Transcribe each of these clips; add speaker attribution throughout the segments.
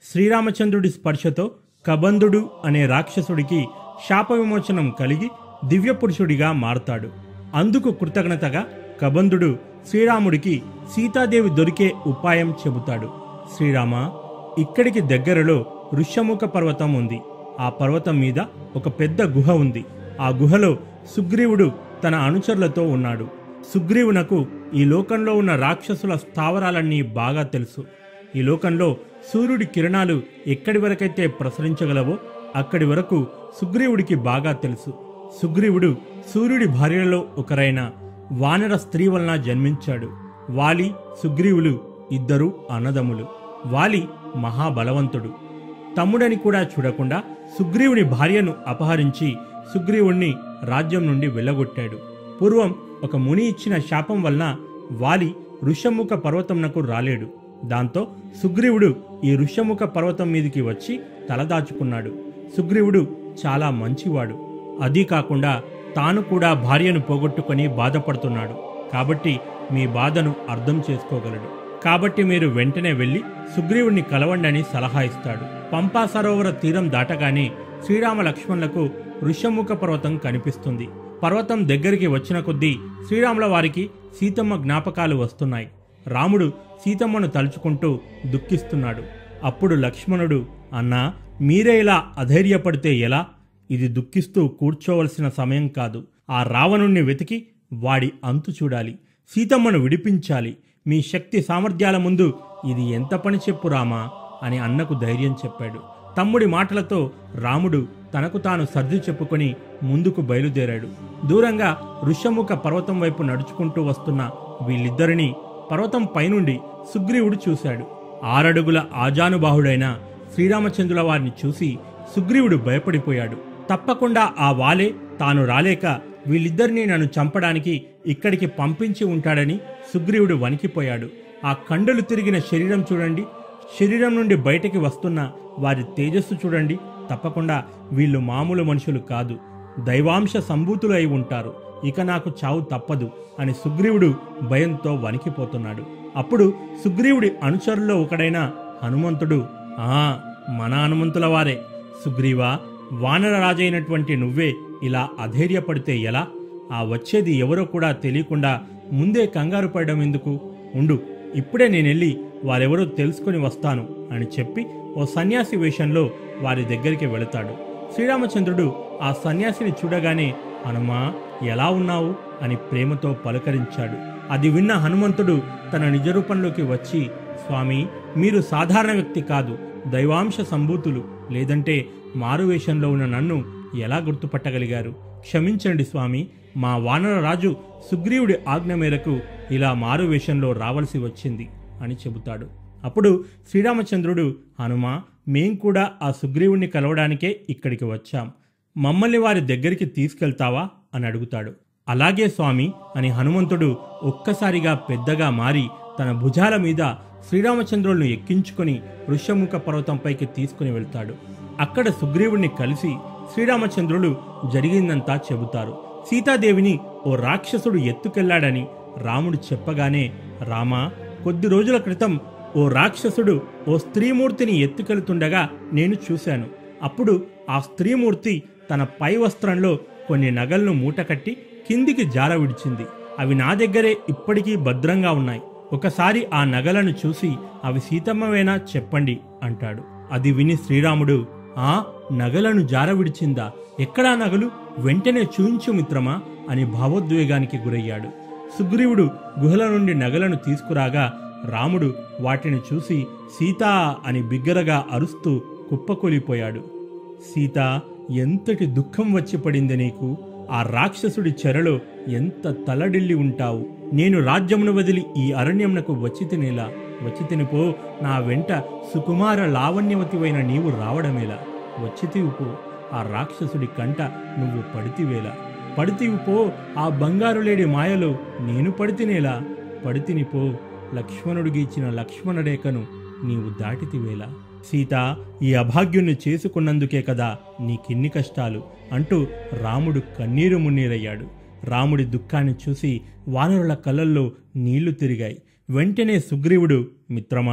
Speaker 1: శ్రీరామచంద్రుడి స్పర్శతో కబంధుడు అనే రాక్షసుడికి శాప విమోచనం కలిగి దివ్య పురుషుడిగా మారతాడు అందుకు కృతజ్ఞతగా కబంధుడు శ్రీరాముడికి సీతాదేవి దొరికే ఉపాయం చెబుతాడు శ్రీరామ ఇక్కడికి దగ్గరలో ఋష్యముఖ పర్వతం ఉంది ఆ పర్వతం మీద ఒక పెద్ద గుహ ఉంది ఆ గుహలో సుగ్రీవుడు తన అనుచరులతో ఉన్నాడు సుగ్రీవునకు ఈ లోకంలో ఉన్న రాక్షసుల స్థావరాలన్నీ బాగా తెలుసు ఈ లోకంలో సూర్యుడి కిరణాలు ఎక్కడి వరకైతే ప్రసరించగలవో అక్కడి వరకు సుగ్రీవుడికి బాగా తెలుసు సుగ్రీవుడు సూర్యుడి భార్యలలో ఒకరైన వానర స్త్రీ వలన జన్మించాడు వాలి సుగ్రీవులు ఇద్దరు అన్నదమ్ములు వాలి మహాబలవంతుడు తమ్ముడని కూడా చూడకుండా సుగ్రీవుని భార్యను అపహరించి సుగ్రీవుణ్ణి రాజ్యం నుండి వెళ్ళగొట్టాడు పూర్వం ఒక ముని ఇచ్చిన శాపం వలన వాలి ఋషముఖ పర్వతంనకు రాలేడు దాంతో సుగ్రీవుడు ఈ ఋషముఖ పర్వతం మీదికి వచ్చి తలదాచుకున్నాడు సుగ్రీవుడు చాలా మంచివాడు అదీ కాకుండా తాను కూడా భార్యను పోగొట్టుకొని బాధపడుతున్నాడు కాబట్టి మీ బాధను అర్థం చేసుకోగలడు కాబట్టి మీరు వెంటనే వెళ్లి సుగ్రీవుణ్ణి కలవండి అని సలహా ఇస్తాడు పంపా సరోవర తీరం దాటగానే శ్రీరామ లక్ష్మణులకు ఋషముఖ పర్వతం కనిపిస్తుంది పర్వతం దగ్గరికి వచ్చిన కొద్దీ శ్రీరాముల వారికి సీతమ్మ జ్ఞాపకాలు వస్తున్నాయి రాముడు సీతమ్మను తలుచుకుంటూ దుఃఖిస్తున్నాడు అప్పుడు లక్ష్మణుడు అన్నా మీరే ఇలా అధైర్యపడితే ఎలా ఇది దుఃఖిస్తూ కూర్చోవలసిన సమయం కాదు ఆ రావణుణ్ణి వెతికి వాడి అంతు చూడాలి సీతమ్మను విడిపించాలి మీ శక్తి సామర్థ్యాల ముందు ఇది ఎంత పని చెప్పు రామా అని అన్నకు ధైర్యం చెప్పాడు తమ్ముడి మాటలతో రాముడు తనకు తాను సర్ది చెప్పుకొని ముందుకు బయలుదేరాడు దూరంగా ఋషముఖ పర్వతం వైపు నడుచుకుంటూ వస్తున్న వీళ్ళిద్దరినీ పర్వతం పైనుండి సుగ్రీవుడు చూశాడు ఆరడుగుల ఆజానుబాహుడైన శ్రీరామచంద్రుల వారిని చూసి సుగ్రీవుడు భయపడిపోయాడు తప్పకుండా ఆ వాలే తాను రాలేక వీళ్ళిద్దరినీ నన్ను చంపడానికి ఇక్కడికి పంపించి ఉంటాడని సుగ్రీవుడు వణికిపోయాడు ఆ కండలు తిరిగిన శరీరం చూడండి శరీరం నుండి బయటికి వస్తున్న వారి తేజస్సు చూడండి తప్పకుండా వీళ్ళు మామూలు మనుషులు కాదు దైవాంశ సంభూతులు అయి ఉంటారు ఇక నాకు చావు తప్పదు అని సుగ్రీవుడు భయంతో వణికిపోతున్నాడు అప్పుడు సుగ్రీవుడి అనుచరుల్లో ఒకడైన హనుమంతుడు ఆ మన హనుమంతుల వారే సుగ్రీవా వానర రాజైనటువంటి నువ్వే ఇలా అధైర్యపడితే ఎలా ఆ వచ్చేది ఎవరో కూడా తెలియకుండా ముందే కంగారు పడడం ఎందుకు ఉండు ఇప్పుడే నేనెళ్ళి వారెవరో తెలుసుకుని వస్తాను అని చెప్పి ఓ సన్యాసి వేషంలో వారి దగ్గరికి వెళతాడు శ్రీరామచంద్రుడు ఆ సన్యాసిని చూడగానే హనుమా ఎలా ఉన్నావు అని ప్రేమతో పలకరించాడు అది విన్న హనుమంతుడు తన నిజరూపంలోకి వచ్చి స్వామి మీరు సాధారణ వ్యక్తి కాదు దైవాంశ సంభూతులు లేదంటే మారువేషంలో ఉన్న నన్ను ఎలా గుర్తుపట్టగలిగారు క్షమించండి స్వామి మా వానర రాజు సుగ్రీవుడి ఆజ్ఞ మేరకు ఇలా మారువేషంలో రావలసి వచ్చింది అని చెబుతాడు అప్పుడు శ్రీరామచంద్రుడు హనుమా మేం కూడా ఆ సుగ్రీవుణ్ణి కలవడానికే ఇక్కడికి వచ్చాం మమ్మల్ని వారి దగ్గరికి తీసుకెళ్తావా అని అడుగుతాడు అలాగే స్వామి అని హనుమంతుడు ఒక్కసారిగా పెద్దగా మారి తన భుజాల మీద శ్రీరామచంద్రులను ఎక్కించుకొని ఋష్యముఖ పర్వతంపైకి తీసుకుని వెళ్తాడు అక్కడ సుగ్రీవుణ్ణి కలిసి శ్రీరామచంద్రులు జరిగిందంతా చెబుతారు సీతాదేవిని ఓ రాక్షసుడు ఎత్తుకెళ్లాడని రాముడు చెప్పగానే రామా కొద్ది రోజుల క్రితం ఓ రాక్షసుడు ఓ స్త్రీమూర్తిని ఎత్తుకెళ్తుండగా నేను చూశాను అప్పుడు ఆ స్త్రీమూర్తి తన పై వస్త్రంలో కొన్ని నగలను మూటకట్టి కిందికి జార విడిచింది అవి నా దగ్గరే ఇప్పటికీ భద్రంగా ఉన్నాయి ఒకసారి ఆ నగలను చూసి అవి సీతమ్మవేనా చెప్పండి అంటాడు అది విని శ్రీరాముడు ఆ నగలను జార విడిచిందా ఎక్కడా నగలు వెంటనే చూయించు మిత్రమా అని భావోద్వేగానికి గురయ్యాడు సుగ్రీవుడు గుహల నుండి నగలను తీసుకురాగా రాముడు వాటిని చూసి సీతా అని బిగ్గరగా అరుస్తూ కుప్పకూలిపోయాడు సీత ఎంతటి దుఃఖం వచ్చి పడింది నీకు ఆ రాక్షసుడి చెరలో ఎంత తలడిల్లి ఉంటావు నేను రాజ్యమును వదిలి ఈ అరణ్యమునకు వచ్చి తినేలా వచ్చి తినిపో నా వెంట సుకుమార లావణ్యవతివైన నీవు రావడమేలా వచ్చి పో ఆ రాక్షసుడి కంట నువ్వు పడితివేలా పడితివి పో ఆ బంగారు లేడి మాయలో నేను పడితినేలా పడితిని పో లక్ష్మణుడు గీచిన లక్ష్మణ రేఖను నీవు దాటితివేలా సీత ఈ అభాగ్యుణ్ణి చేసుకున్నందుకే కదా నీకిన్ని కష్టాలు అంటూ రాముడు కన్నీరు మున్నీరయ్యాడు రాముడి దుఃఖాన్ని చూసి వానరుల కళ్ళల్లో నీళ్లు తిరిగాయి వెంటనే సుగ్రీవుడు మిత్రమా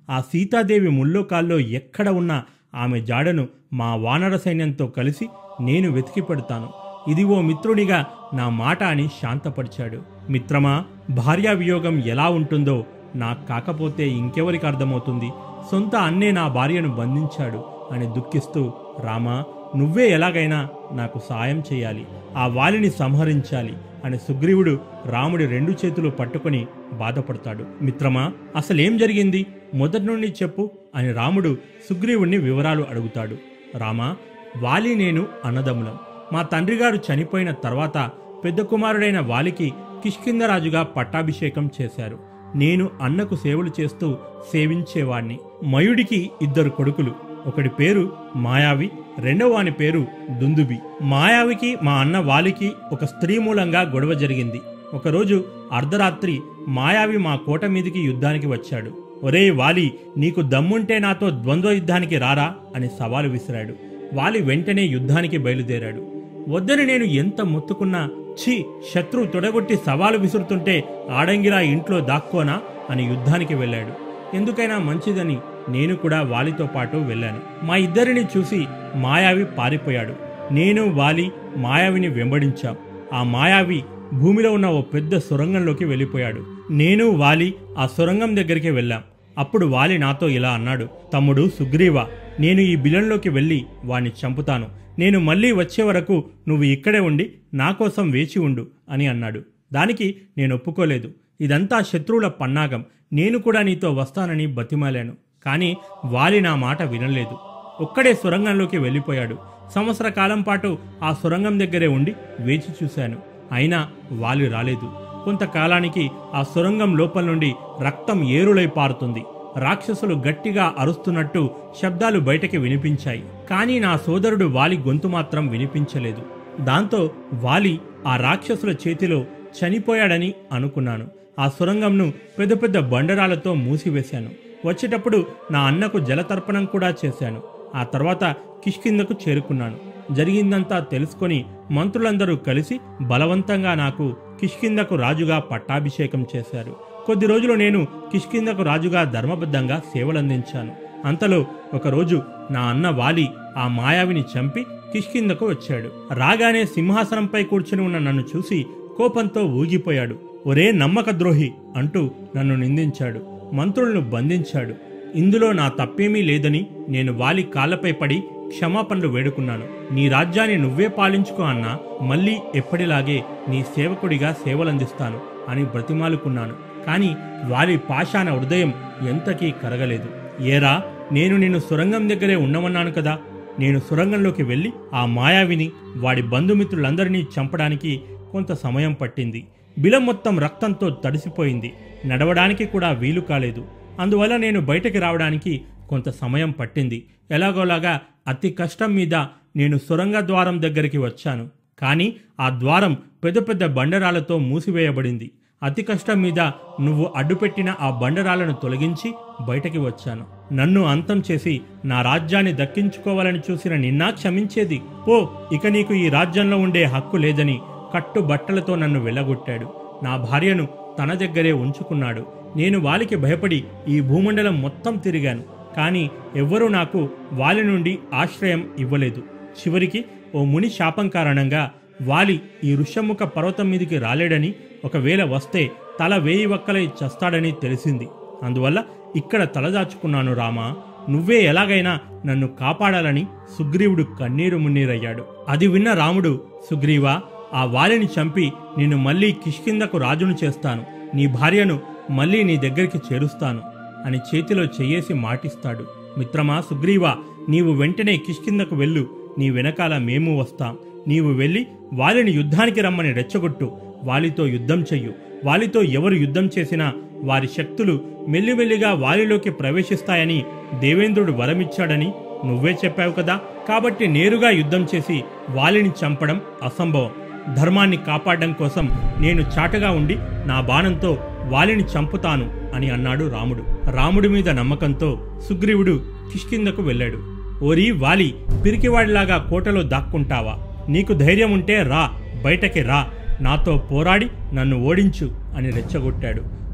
Speaker 1: ఆ సీతాదేవి ముల్లోకాల్లో ఎక్కడ ఉన్నా ఆమె జాడను మా వానర సైన్యంతో కలిసి నేను వెతికి పెడతాను ఇది ఓ మిత్రునిగా నా మాట అని శాంతపరిచాడు మిత్రమా భార్యా వియోగం ఎలా ఉంటుందో నాకు కాకపోతే ఇంకెవరికి అర్థమవుతుంది సొంత అన్నే నా భార్యను బంధించాడు అని దుఃఖిస్తూ రామా నువ్వే ఎలాగైనా నాకు సాయం చేయాలి ఆ వాలిని సంహరించాలి అని సుగ్రీవుడు రాముడి రెండు చేతులు పట్టుకొని బాధపడతాడు మిత్రమా అసలేం జరిగింది మొదటి నుండి చెప్పు అని రాముడు సుగ్రీవుణ్ణి వివరాలు అడుగుతాడు రామా వాలి నేను అన్నదమ్ములం మా తండ్రి గారు చనిపోయిన తర్వాత పెద్ద కుమారుడైన వాలికి కిష్కిందరాజుగా పట్టాభిషేకం చేశారు నేను అన్నకు సేవలు చేస్తూ సేవించేవాణ్ణి మయుడికి ఇద్దరు కొడుకులు ఒకడి పేరు మాయావి రెండవ వాని పేరు దుందుబి మాయావికి మా అన్న వాలికి ఒక స్త్రీ మూలంగా గొడవ జరిగింది ఒకరోజు అర్ధరాత్రి మాయావి మా కోట మీదికి యుద్ధానికి వచ్చాడు ఒరే వాలి నీకు దమ్ముంటే నాతో ద్వంద్వ యుద్ధానికి రారా అని సవాలు విసిరాడు వాలి వెంటనే యుద్ధానికి బయలుదేరాడు వద్దని నేను ఎంత మొత్తుకున్నా ఛీ శత్రువు తొడగొట్టి సవాలు విసురుతుంటే ఆడంగిరా ఇంట్లో దాక్కోనా అని యుద్ధానికి వెళ్ళాడు ఎందుకైనా మంచిదని నేను కూడా వాలితో పాటు వెళ్ళాను మా ఇద్దరిని చూసి మాయావి పారిపోయాడు నేను వాలి మాయావిని వెంబడించాం ఆ మాయావి భూమిలో ఉన్న ఓ పెద్ద సొరంగంలోకి వెళ్ళిపోయాడు నేను వాలి ఆ సొరంగం దగ్గరికి వెళ్ళాం అప్పుడు వాలి నాతో ఇలా అన్నాడు తమ్ముడు సుగ్రీవ నేను ఈ బిలంలోకి వెళ్ళి వాణ్ణి చంపుతాను నేను మళ్ళీ వచ్చే వరకు నువ్వు ఇక్కడే ఉండి నా కోసం వేచి ఉండు అని అన్నాడు దానికి నేను ఒప్పుకోలేదు ఇదంతా శత్రువుల పన్నాగం నేను కూడా నీతో వస్తానని బతిమాలాను కానీ వాలి నా మాట వినలేదు ఒక్కడే సొరంగంలోకి వెళ్ళిపోయాడు సంవత్సర కాలం పాటు ఆ సొరంగం దగ్గరే ఉండి వేచి చూశాను అయినా వాలి రాలేదు కొంతకాలానికి ఆ సొరంగం లోపల నుండి రక్తం ఏరులై పారుతుంది రాక్షసులు గట్టిగా అరుస్తున్నట్టు శబ్దాలు బయటకి వినిపించాయి కానీ నా సోదరుడు వాలి గొంతు మాత్రం వినిపించలేదు దాంతో వాలి ఆ రాక్షసుల చేతిలో చనిపోయాడని అనుకున్నాను ఆ సొరంగంను పెద్ద పెద్ద బండరాలతో మూసివేశాను వచ్చేటప్పుడు నా అన్నకు జలతర్పణం కూడా చేశాను ఆ తర్వాత కిష్కిందకు చేరుకున్నాను జరిగిందంతా తెలుసుకొని మంత్రులందరూ కలిసి బలవంతంగా నాకు కిష్కిందకు రాజుగా పట్టాభిషేకం చేశారు కొద్ది రోజులు నేను కిష్కిందకు రాజుగా ధర్మబద్ధంగా సేవలందించాను అంతలో ఒకరోజు నా అన్న వాలి ఆ మాయావిని చంపి కిష్కిందకు వచ్చాడు రాగానే సింహాసనంపై కూర్చుని ఉన్న నన్ను చూసి కోపంతో ఊగిపోయాడు ఒరే నమ్మక ద్రోహి అంటూ నన్ను నిందించాడు మంత్రులను బంధించాడు ఇందులో నా తప్పేమీ లేదని నేను వాలి కాళ్ళపై పడి క్షమాపణలు వేడుకున్నాను నీ రాజ్యాన్ని నువ్వే పాలించుకో అన్నా మళ్ళీ ఎప్పటిలాగే నీ సేవకుడిగా సేవలందిస్తాను అని బ్రతిమాలుకున్నాను కాని వాలి పాషాణ హృదయం ఎంతకీ కరగలేదు ఏరా నేను నిన్ను సొరంగం దగ్గరే ఉండమన్నాను కదా నేను సొరంగంలోకి వెళ్ళి ఆ మాయావిని వాడి బంధుమిత్రులందరినీ చంపడానికి కొంత సమయం పట్టింది బిలం మొత్తం రక్తంతో తడిసిపోయింది నడవడానికి కూడా వీలు కాలేదు అందువల్ల నేను బయటకి రావడానికి కొంత సమయం పట్టింది ఎలాగోలాగా అతి కష్టం మీద నేను సొరంగ ద్వారం దగ్గరికి వచ్చాను కానీ ఆ ద్వారం పెద్ద పెద్ద బండరాలతో మూసివేయబడింది అతి కష్టం మీద నువ్వు అడ్డుపెట్టిన ఆ బండరాలను తొలగించి బయటకి వచ్చాను నన్ను అంతం చేసి నా రాజ్యాన్ని దక్కించుకోవాలని చూసిన నిన్నా క్షమించేది పో ఇక నీకు ఈ రాజ్యంలో ఉండే హక్కు లేదని కట్టు బట్టలతో నన్ను వెళ్ళగొట్టాడు నా భార్యను తన దగ్గరే ఉంచుకున్నాడు నేను వాలికి భయపడి ఈ భూమండలం మొత్తం తిరిగాను కానీ ఎవ్వరూ నాకు వాలి నుండి ఆశ్రయం ఇవ్వలేదు చివరికి ఓ ముని శాపం కారణంగా వాలి ఈ ఋషముఖ పర్వతం మీదికి రాలేడని ఒకవేళ వస్తే తల వేయి వక్కలై చస్తాడని తెలిసింది అందువల్ల ఇక్కడ తలదాచుకున్నాను రామా నువ్వే ఎలాగైనా నన్ను కాపాడాలని సుగ్రీవుడు కన్నీరు మున్నీరయ్యాడు అది విన్న రాముడు సుగ్రీవా ఆ వాలిని చంపి నిన్ను మళ్ళీ కిష్కిందకు రాజును చేస్తాను నీ భార్యను మళ్ళీ నీ దగ్గరికి చేరుస్తాను అని చేతిలో చెయ్యేసి మాటిస్తాడు మిత్రమా సుగ్రీవా నీవు వెంటనే కిష్కిందకు వెళ్ళు నీ వెనకాల మేము వస్తాం నీవు వెళ్ళి వాలిని యుద్ధానికి రమ్మని రెచ్చగొట్టు వాలితో యుద్ధం చెయ్యు వాలితో ఎవరు యుద్ధం చేసినా వారి శక్తులు మెల్లిమెల్లిగా వాలిలోకి ప్రవేశిస్తాయని దేవేంద్రుడు వరమిచ్చాడని నువ్వే చెప్పావు కదా కాబట్టి నేరుగా యుద్ధం చేసి వాలిని చంపడం అసంభవం ధర్మాన్ని కాపాడడం కోసం నేను చాటగా ఉండి నా బాణంతో వాలిని చంపుతాను అని అన్నాడు రాముడు రాముడి మీద నమ్మకంతో సుగ్రీవుడు కిష్కిందకు వెళ్ళాడు ఓరి వాలి పిరికివాడిలాగా కోటలో దాక్కుంటావా నీకు ధైర్యం ఉంటే రా బయటకి రా నాతో పోరాడి నన్ను ఓడించు అని రెచ్చగొట్టాడు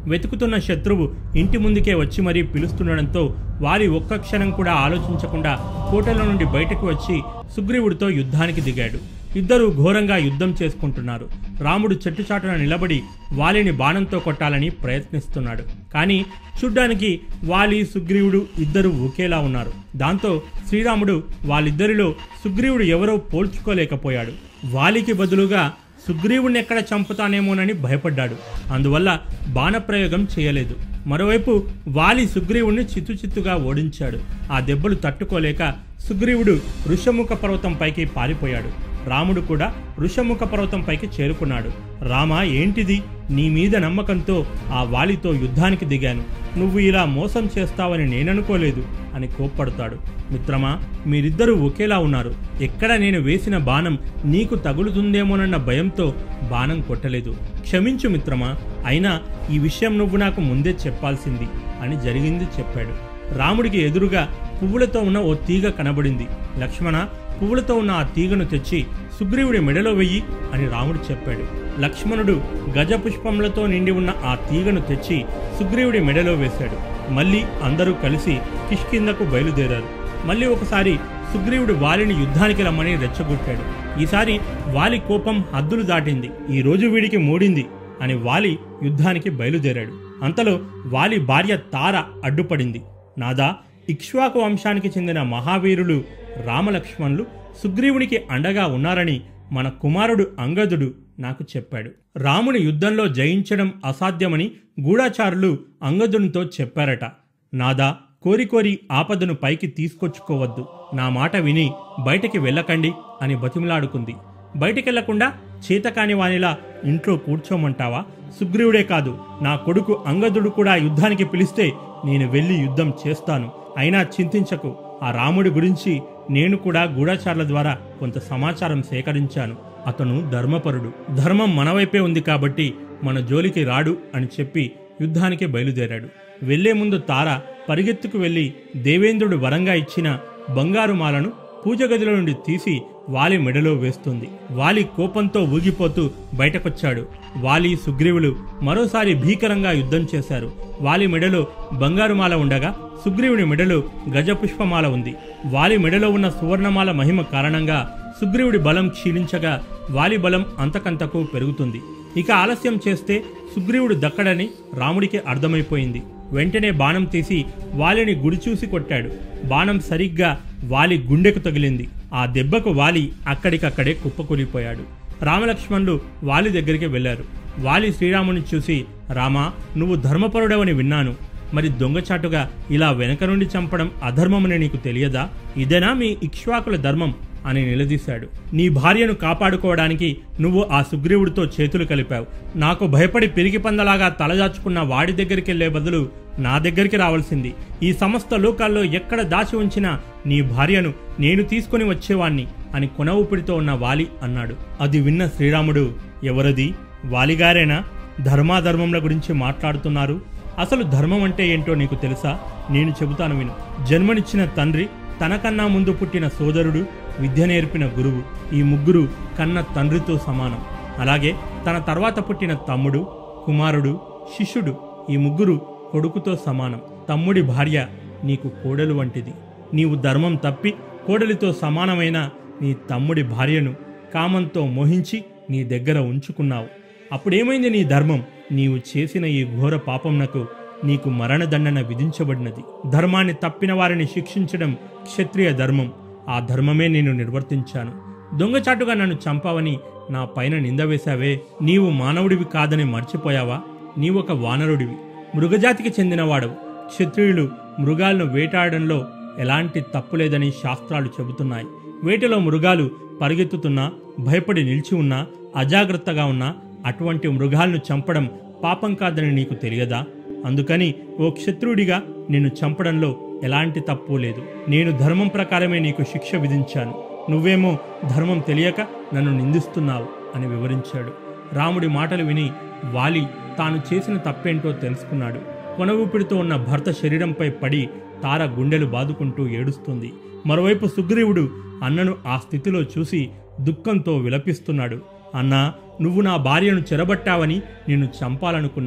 Speaker 1: వెతుకుతున్న శత్రువు ఇంటి ముందుకే వచ్చి మరీ పిలుస్తుండడంతో వాలి ఒక్క క్షణం కూడా ఆలోచించకుండా కోటలో నుండి బయటకు వచ్చి సుగ్రీవుడితో యుద్ధానికి దిగాడు ఇద్దరూ ఘోరంగా యుద్ధం చేసుకుంటున్నారు రాముడు చెట్టుచాటున నిలబడి వాలిని బాణంతో కొట్టాలని ప్రయత్నిస్తున్నాడు కానీ చూడ్డానికి వాలి సుగ్రీవుడు ఇద్దరు ఒకేలా ఉన్నారు దాంతో శ్రీరాముడు వాళ్ళిద్దరిలో సుగ్రీవుడు ఎవరో పోల్చుకోలేకపోయాడు వాలికి బదులుగా సుగ్రీవుణ్ణి ఎక్కడ చంపుతానేమోనని భయపడ్డాడు అందువల్ల బాణప్రయోగం చేయలేదు మరోవైపు వాలి సుగ్రీవుణ్ణి చిత్తుచిత్తుగా ఓడించాడు ఆ దెబ్బలు తట్టుకోలేక సుగ్రీవుడు ఋషముఖ పర్వతం పైకి పారిపోయాడు రాముడు కూడా ఋషముఖ పర్వతం పైకి చేరుకున్నాడు రామ ఏంటిది నీ మీద నమ్మకంతో ఆ వాలితో యుద్ధానికి దిగాను నువ్వు ఇలా మోసం చేస్తావని నేననుకోలేదు అని కోప్పడతాడు మిత్రమా మీరిద్దరూ ఒకేలా ఉన్నారు ఎక్కడ నేను వేసిన బాణం నీకు తగులుతుందేమోనన్న భయంతో బాణం కొట్టలేదు క్షమించు మిత్రమా అయినా ఈ విషయం నువ్వు నాకు ముందే చెప్పాల్సింది అని జరిగింది చెప్పాడు రాముడికి ఎదురుగా పువ్వులతో ఉన్న ఓ తీగ కనబడింది లక్ష్మణ పువ్వులతో ఉన్న ఆ తీగను తెచ్చి సుగ్రీవుడి మెడలో వెయ్యి అని రాముడు చెప్పాడు లక్ష్మణుడు గజపుష్పములతో నిండి ఉన్న ఆ తీగను తెచ్చి సుగ్రీవుడి మెడలో వేశాడు మళ్ళీ అందరూ కలిసి కిష్కిందకు బయలుదేరారు మళ్ళీ ఒకసారి సుగ్రీవుడు వాలిని యుద్ధానికి రమ్మని రెచ్చగొట్టాడు ఈసారి వాలి కోపం హద్దులు దాటింది ఈ రోజు వీడికి మూడింది అని వాలి యుద్ధానికి బయలుదేరాడు అంతలో వాలి భార్య తార అడ్డుపడింది నాదా ఇక్ష్వాకు వంశానికి చెందిన మహావీరులు రామలక్ష్మణులు సుగ్రీవునికి అండగా ఉన్నారని మన కుమారుడు అంగదుడు నాకు చెప్పాడు రాముని యుద్ధంలో జయించడం అసాధ్యమని గూఢాచారులు అంగదునితో చెప్పారట నాదా కోరి కోరి ఆపదను పైకి తీసుకొచ్చుకోవద్దు నా మాట విని బయటికి వెళ్ళకండి అని బతిమలాడుకుంది బయటికెళ్లకుండా చేతకాని వానిలా ఇంట్లో కూర్చోమంటావా సుగ్రీవుడే కాదు నా కొడుకు అంగదుడు కూడా యుద్ధానికి పిలిస్తే నేను వెళ్ళి యుద్ధం చేస్తాను అయినా చింతించకు ఆ రాముడి గురించి నేను కూడా గూఢాచారుల ద్వారా కొంత సమాచారం సేకరించాను అతను ధర్మపరుడు ధర్మం మన వైపే ఉంది కాబట్టి మన జోలికి రాడు అని చెప్పి యుద్ధానికి బయలుదేరాడు వెళ్లే ముందు తార పరిగెత్తుకు వెళ్లి దేవేంద్రుడు వరంగా ఇచ్చిన బంగారు మాలను పూజ గదిలో నుండి తీసి వాలి మెడలో వేస్తుంది వాలి కోపంతో ఊగిపోతూ బయటకొచ్చాడు వాలి సుగ్రీవులు మరోసారి భీకరంగా యుద్ధం చేశారు వాలి మెడలో బంగారుమాల ఉండగా సుగ్రీవుని మెడలో గజపుష్పమాల ఉంది వాలి మెడలో ఉన్న సువర్ణమాల మహిమ కారణంగా సుగ్రీవుడి బలం క్షీణించగా వాలి బలం అంతకంతకు పెరుగుతుంది ఇక ఆలస్యం చేస్తే సుగ్రీవుడు దక్కడని రాముడికి అర్థమైపోయింది వెంటనే బాణం తీసి వాలిని గుడిచూసి కొట్టాడు బాణం సరిగ్గా వాలి గుండెకు తగిలింది ఆ దెబ్బకు వాలి అక్కడికక్కడే కుప్పకూలిపోయాడు రామలక్ష్మణులు వాలి దగ్గరికి వెళ్లారు వాలి శ్రీరాముని చూసి రామా నువ్వు ధర్మపరుడవని విన్నాను మరి దొంగచాటుగా ఇలా వెనక నుండి చంపడం అధర్మమని నీకు తెలియదా ఇదేనా మీ ఇక్ష్వాకుల ధర్మం అని నిలదీశాడు నీ భార్యను కాపాడుకోవడానికి నువ్వు ఆ సుగ్రీవుడితో చేతులు కలిపావు నాకు భయపడి పిరికి పందలాగా తలదాచుకున్న వాడి దగ్గరికి వెళ్లే బదులు నా దగ్గరికి రావాల్సింది ఈ సమస్త లోకాల్లో ఎక్కడ దాచి ఉంచినా నీ భార్యను నేను తీసుకుని వచ్చేవాణ్ణి అని కొన ఊపిడితో ఉన్న వాలి అన్నాడు అది విన్న శ్రీరాముడు ఎవరది వాలిగారేనా ధర్మాధర్మముల గురించి మాట్లాడుతున్నారు అసలు ధర్మం అంటే ఏంటో నీకు తెలుసా నేను చెబుతాను విను జన్మనిచ్చిన తండ్రి తనకన్నా ముందు పుట్టిన సోదరుడు విద్య నేర్పిన గురువు ఈ ముగ్గురు కన్న తండ్రితో సమానం అలాగే తన తర్వాత పుట్టిన తమ్ముడు కుమారుడు శిష్యుడు ఈ ముగ్గురు కొడుకుతో సమానం తమ్ముడి భార్య నీకు కోడలు వంటిది నీవు ధర్మం తప్పి కోడలితో సమానమైన నీ తమ్ముడి భార్యను కామంతో మోహించి నీ దగ్గర ఉంచుకున్నావు అప్పుడేమైంది నీ ధర్మం నీవు చేసిన ఈ ఘోర పాపంనకు నీకు మరణదండన విధించబడినది ధర్మాన్ని తప్పిన వారిని శిక్షించడం క్షత్రియ ధర్మం ఆ ధర్మమే నేను నిర్వర్తించాను దొంగచాటుగా నన్ను చంపావని నా పైన నింద వేశావే నీవు మానవుడివి కాదని మర్చిపోయావా నీవొక వానరుడివి మృగజాతికి చెందినవాడవు క్షత్రియులు మృగాలను వేటాడడంలో ఎలాంటి తప్పు లేదని శాస్త్రాలు చెబుతున్నాయి వేటలో మృగాలు పరిగెత్తుతున్నా భయపడి నిలిచి ఉన్నా అజాగ్రత్తగా ఉన్నా అటువంటి మృగాలను చంపడం పాపం కాదని నీకు తెలియదా అందుకని ఓ క్షత్రుడిగా నిన్ను చంపడంలో ఎలాంటి తప్పు లేదు నేను ధర్మం ప్రకారమే నీకు శిక్ష విధించాను నువ్వేమో ధర్మం తెలియక నన్ను నిందిస్తున్నావు అని వివరించాడు రాముడి మాటలు విని వాలి తాను చేసిన తప్పేంటో తెలుసుకున్నాడు కొన ఊపిరితో ఉన్న భర్త శరీరంపై పడి తార గుండెలు బాదుకుంటూ ఏడుస్తుంది మరోవైపు సుగ్రీవుడు అన్నను ఆ స్థితిలో చూసి దుఃఖంతో విలపిస్తున్నాడు అన్నా నువ్వు నా భార్యను చెరబట్టావని నిన్ను చంపాలనుకున్నాను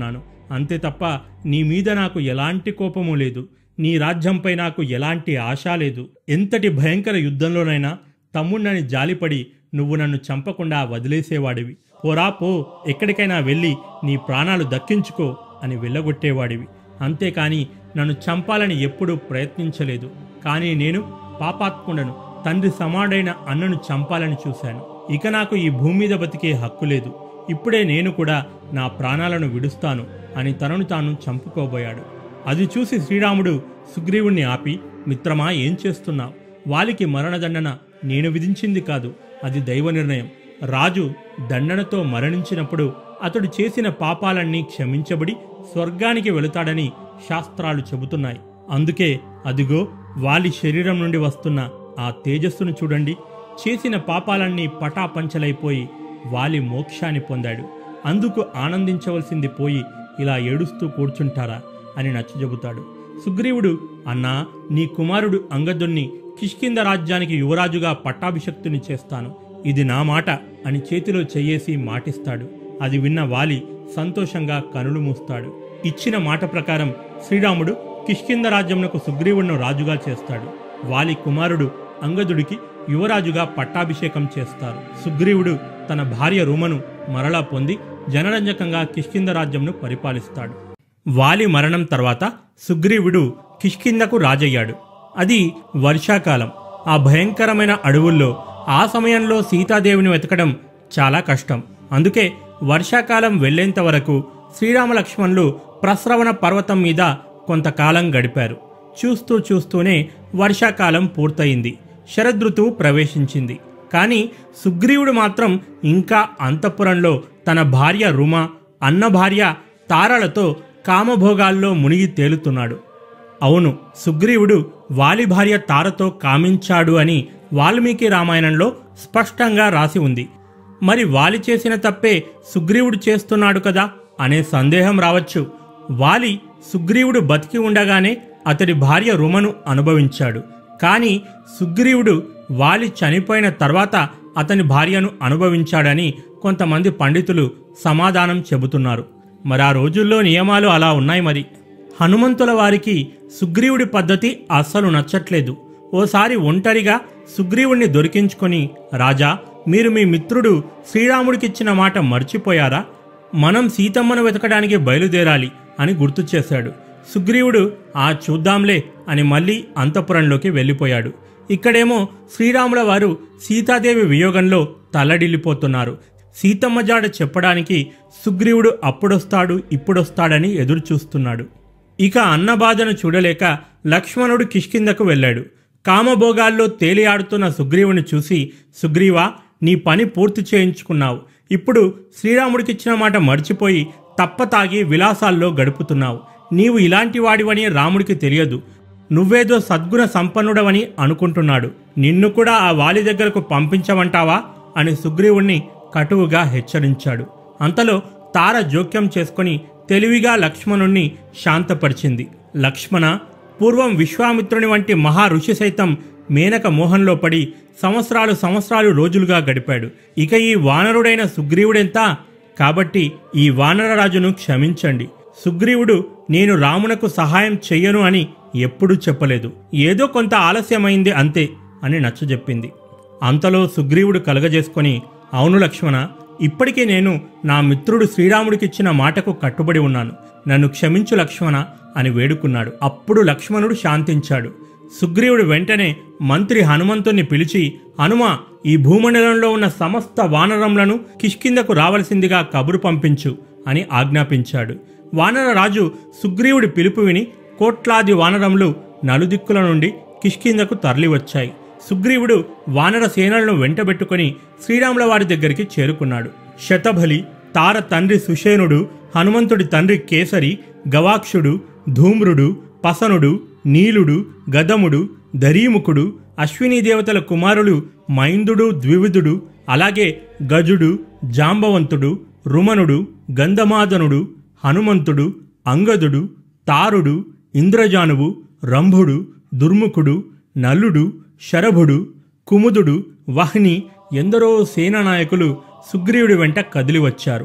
Speaker 1: అంతే తప్ప నీ మీద నాకు ఎలాంటి కోపము లేదు నీ రాజ్యంపై నాకు ఎలాంటి ఆశ లేదు ఎంతటి భయంకర యుద్ధంలోనైనా తమ్ముణ్ణని జాలిపడి నువ్వు నన్ను చంపకుండా వదిలేసేవాడివి పోరా పో ఎక్కడికైనా వెళ్ళి నీ ప్రాణాలు దక్కించుకో అని వెళ్ళగొట్టేవాడివి అంతేకాని నన్ను చంపాలని ఎప్పుడూ ప్రయత్నించలేదు కానీ నేను పాపాత్ముడను తండ్రి సమాడైన అన్నను చంపాలని చూశాను ఇక నాకు ఈ భూమి మీద బతికే హక్కు లేదు ఇప్పుడే నేను కూడా నా ప్రాణాలను విడుస్తాను అని తనను తాను చంపుకోబోయాడు అది చూసి శ్రీరాముడు సుగ్రీవుణ్ణి ఆపి మిత్రమా ఏం చేస్తున్నావు వాలికి మరణదండన నేను విధించింది కాదు అది దైవ నిర్ణయం రాజు దండనతో మరణించినప్పుడు అతడు చేసిన పాపాలన్నీ క్షమించబడి స్వర్గానికి వెళుతాడని శాస్త్రాలు చెబుతున్నాయి అందుకే అదిగో వాలి శరీరం నుండి వస్తున్న ఆ తేజస్సును చూడండి చేసిన పాపాలన్నీ పటాపంచలైపోయి వాలి మోక్షాన్ని పొందాడు అందుకు ఆనందించవలసింది పోయి ఇలా ఏడుస్తూ కూర్చుంటారా అని నచ్చజెబుతాడు సుగ్రీవుడు అన్నా నీ కుమారుడు అంగదుణ్ణి కిష్కింద రాజ్యానికి యువరాజుగా పట్టాభిషక్తుని చేస్తాను ఇది నా మాట అని చేతిలో చెయ్యేసి మాటిస్తాడు అది విన్న వాలి సంతోషంగా కనులు మూస్తాడు ఇచ్చిన మాట ప్రకారం శ్రీరాముడు కిష్కింద రాజ్యమునకు సుగ్రీవుణ్ణు రాజుగా చేస్తాడు వాలి కుమారుడు అంగదుడికి యువరాజుగా పట్టాభిషేకం చేస్తారు సుగ్రీవుడు తన భార్య రూమను మరలా పొంది జనరంజకంగా కిష్కింద రాజ్యంను పరిపాలిస్తాడు వాలి మరణం తర్వాత సుగ్రీవుడు కిష్కిందకు రాజయ్యాడు అది వర్షాకాలం ఆ భయంకరమైన అడవుల్లో ఆ సమయంలో సీతాదేవిని వెతకడం చాలా కష్టం అందుకే వర్షాకాలం వెళ్లేంత వరకు శ్రీరామ లక్ష్మణులు ప్రస్రవణ పర్వతం మీద కొంతకాలం గడిపారు చూస్తూ చూస్తూనే వర్షాకాలం పూర్తయింది శరదృతువు ప్రవేశించింది కానీ సుగ్రీవుడు మాత్రం ఇంకా అంతఃపురంలో తన భార్య రుమ అన్న భార్య తారలతో కామభోగాల్లో మునిగి తేలుతున్నాడు అవును సుగ్రీవుడు వాలి భార్య తారతో కామించాడు అని వాల్మీకి రామాయణంలో స్పష్టంగా రాసి ఉంది మరి వాలి చేసిన తప్పే సుగ్రీవుడు చేస్తున్నాడు కదా అనే సందేహం రావచ్చు వాలి సుగ్రీవుడు బతికి ఉండగానే అతడి భార్య రుమను అనుభవించాడు కానీ సుగ్రీవుడు వాలి చనిపోయిన తర్వాత అతని భార్యను అనుభవించాడని కొంతమంది పండితులు సమాధానం చెబుతున్నారు మరి ఆ రోజుల్లో నియమాలు అలా ఉన్నాయి మరి హనుమంతుల వారికి సుగ్రీవుడి పద్ధతి అస్సలు నచ్చట్లేదు ఓసారి ఒంటరిగా సుగ్రీవుణ్ణి దొరికించుకొని రాజా మీరు మీ మిత్రుడు శ్రీరాముడికిచ్చిన మాట మర్చిపోయారా మనం సీతమ్మను వెతకడానికి బయలుదేరాలి అని గుర్తు చేశాడు సుగ్రీవుడు ఆ చూద్దాంలే అని మళ్ళీ అంతఃపురంలోకి వెళ్ళిపోయాడు ఇక్కడేమో శ్రీరాముల వారు సీతాదేవి వియోగంలో తల్లడిల్లిపోతున్నారు సీతమ్మ జాడ చెప్పడానికి సుగ్రీవుడు అప్పుడొస్తాడు ఇప్పుడొస్తాడని ఎదురు చూస్తున్నాడు ఇక అన్న బాధను చూడలేక లక్ష్మణుడు కిష్కిందకు వెళ్ళాడు కామభోగాల్లో తేలియాడుతున్న సుగ్రీవుని చూసి సుగ్రీవా నీ పని పూర్తి చేయించుకున్నావు ఇప్పుడు శ్రీరాముడికిచ్చిన మాట మర్చిపోయి తప్పతాగి విలాసాల్లో గడుపుతున్నావు నీవు ఇలాంటి వాడివని రాముడికి తెలియదు నువ్వేదో సద్గుణ సంపన్నుడవని అనుకుంటున్నాడు నిన్ను కూడా ఆ వాలి దగ్గరకు పంపించమంటావా అని సుగ్రీవుణ్ణి కటువుగా హెచ్చరించాడు అంతలో తార జోక్యం చేసుకుని తెలివిగా లక్ష్మణుణ్ణి శాంతపరిచింది లక్ష్మణ పూర్వం విశ్వామిత్రుని వంటి మహా ఋషి సైతం మేనక మోహంలో పడి సంవత్సరాలు సంవత్సరాలు రోజులుగా గడిపాడు ఇక ఈ వానరుడైన సుగ్రీవుడెంత కాబట్టి ఈ వానరరాజును క్షమించండి సుగ్రీవుడు నేను రామునకు సహాయం చెయ్యను అని ఎప్పుడూ చెప్పలేదు ఏదో కొంత ఆలస్యమైంది అంతే అని నచ్చజెప్పింది అంతలో సుగ్రీవుడు కలగజేసుకొని అవును లక్ష్మణ ఇప్పటికే నేను నా మిత్రుడు శ్రీరాముడికిచ్చిన మాటకు కట్టుబడి ఉన్నాను నన్ను క్షమించు లక్ష్మణ అని వేడుకున్నాడు అప్పుడు లక్ష్మణుడు శాంతించాడు సుగ్రీవుడు వెంటనే మంత్రి హనుమంతుణ్ణి పిలిచి హనుమ ఈ భూమండలంలో ఉన్న సమస్త వానరములను కిష్కిందకు రావలసిందిగా కబురు పంపించు అని ఆజ్ఞాపించాడు వానర రాజు సుగ్రీవుడి పిలుపు విని కోట్లాది వానరములు నలుదిక్కుల నుండి కిష్కిందకు తరలివచ్చాయి సుగ్రీవుడు వానర సేనలను వెంటబెట్టుకుని శ్రీరాముల వారి దగ్గరికి చేరుకున్నాడు శతబలి తార తండ్రి సుషేనుడు హనుమంతుడి తండ్రి కేసరి గవాక్షుడు ధూమ్రుడు పసనుడు నీలుడు గదముడు దరీముఖుడు అశ్వినీ దేవతల కుమారులు మైందుడు ద్వివిధుడు అలాగే గజుడు జాంబవంతుడు రుమనుడు గంధమాదనుడు హనుమంతుడు అంగదుడు తారుడు ఇంద్రజానువు రంభుడు దుర్ముఖుడు నల్లుడు శరభుడు కుముదుడు వహ్ని ఎందరో సేనానాయకులు సుగ్రీవుడి వెంట కదిలి వచ్చారు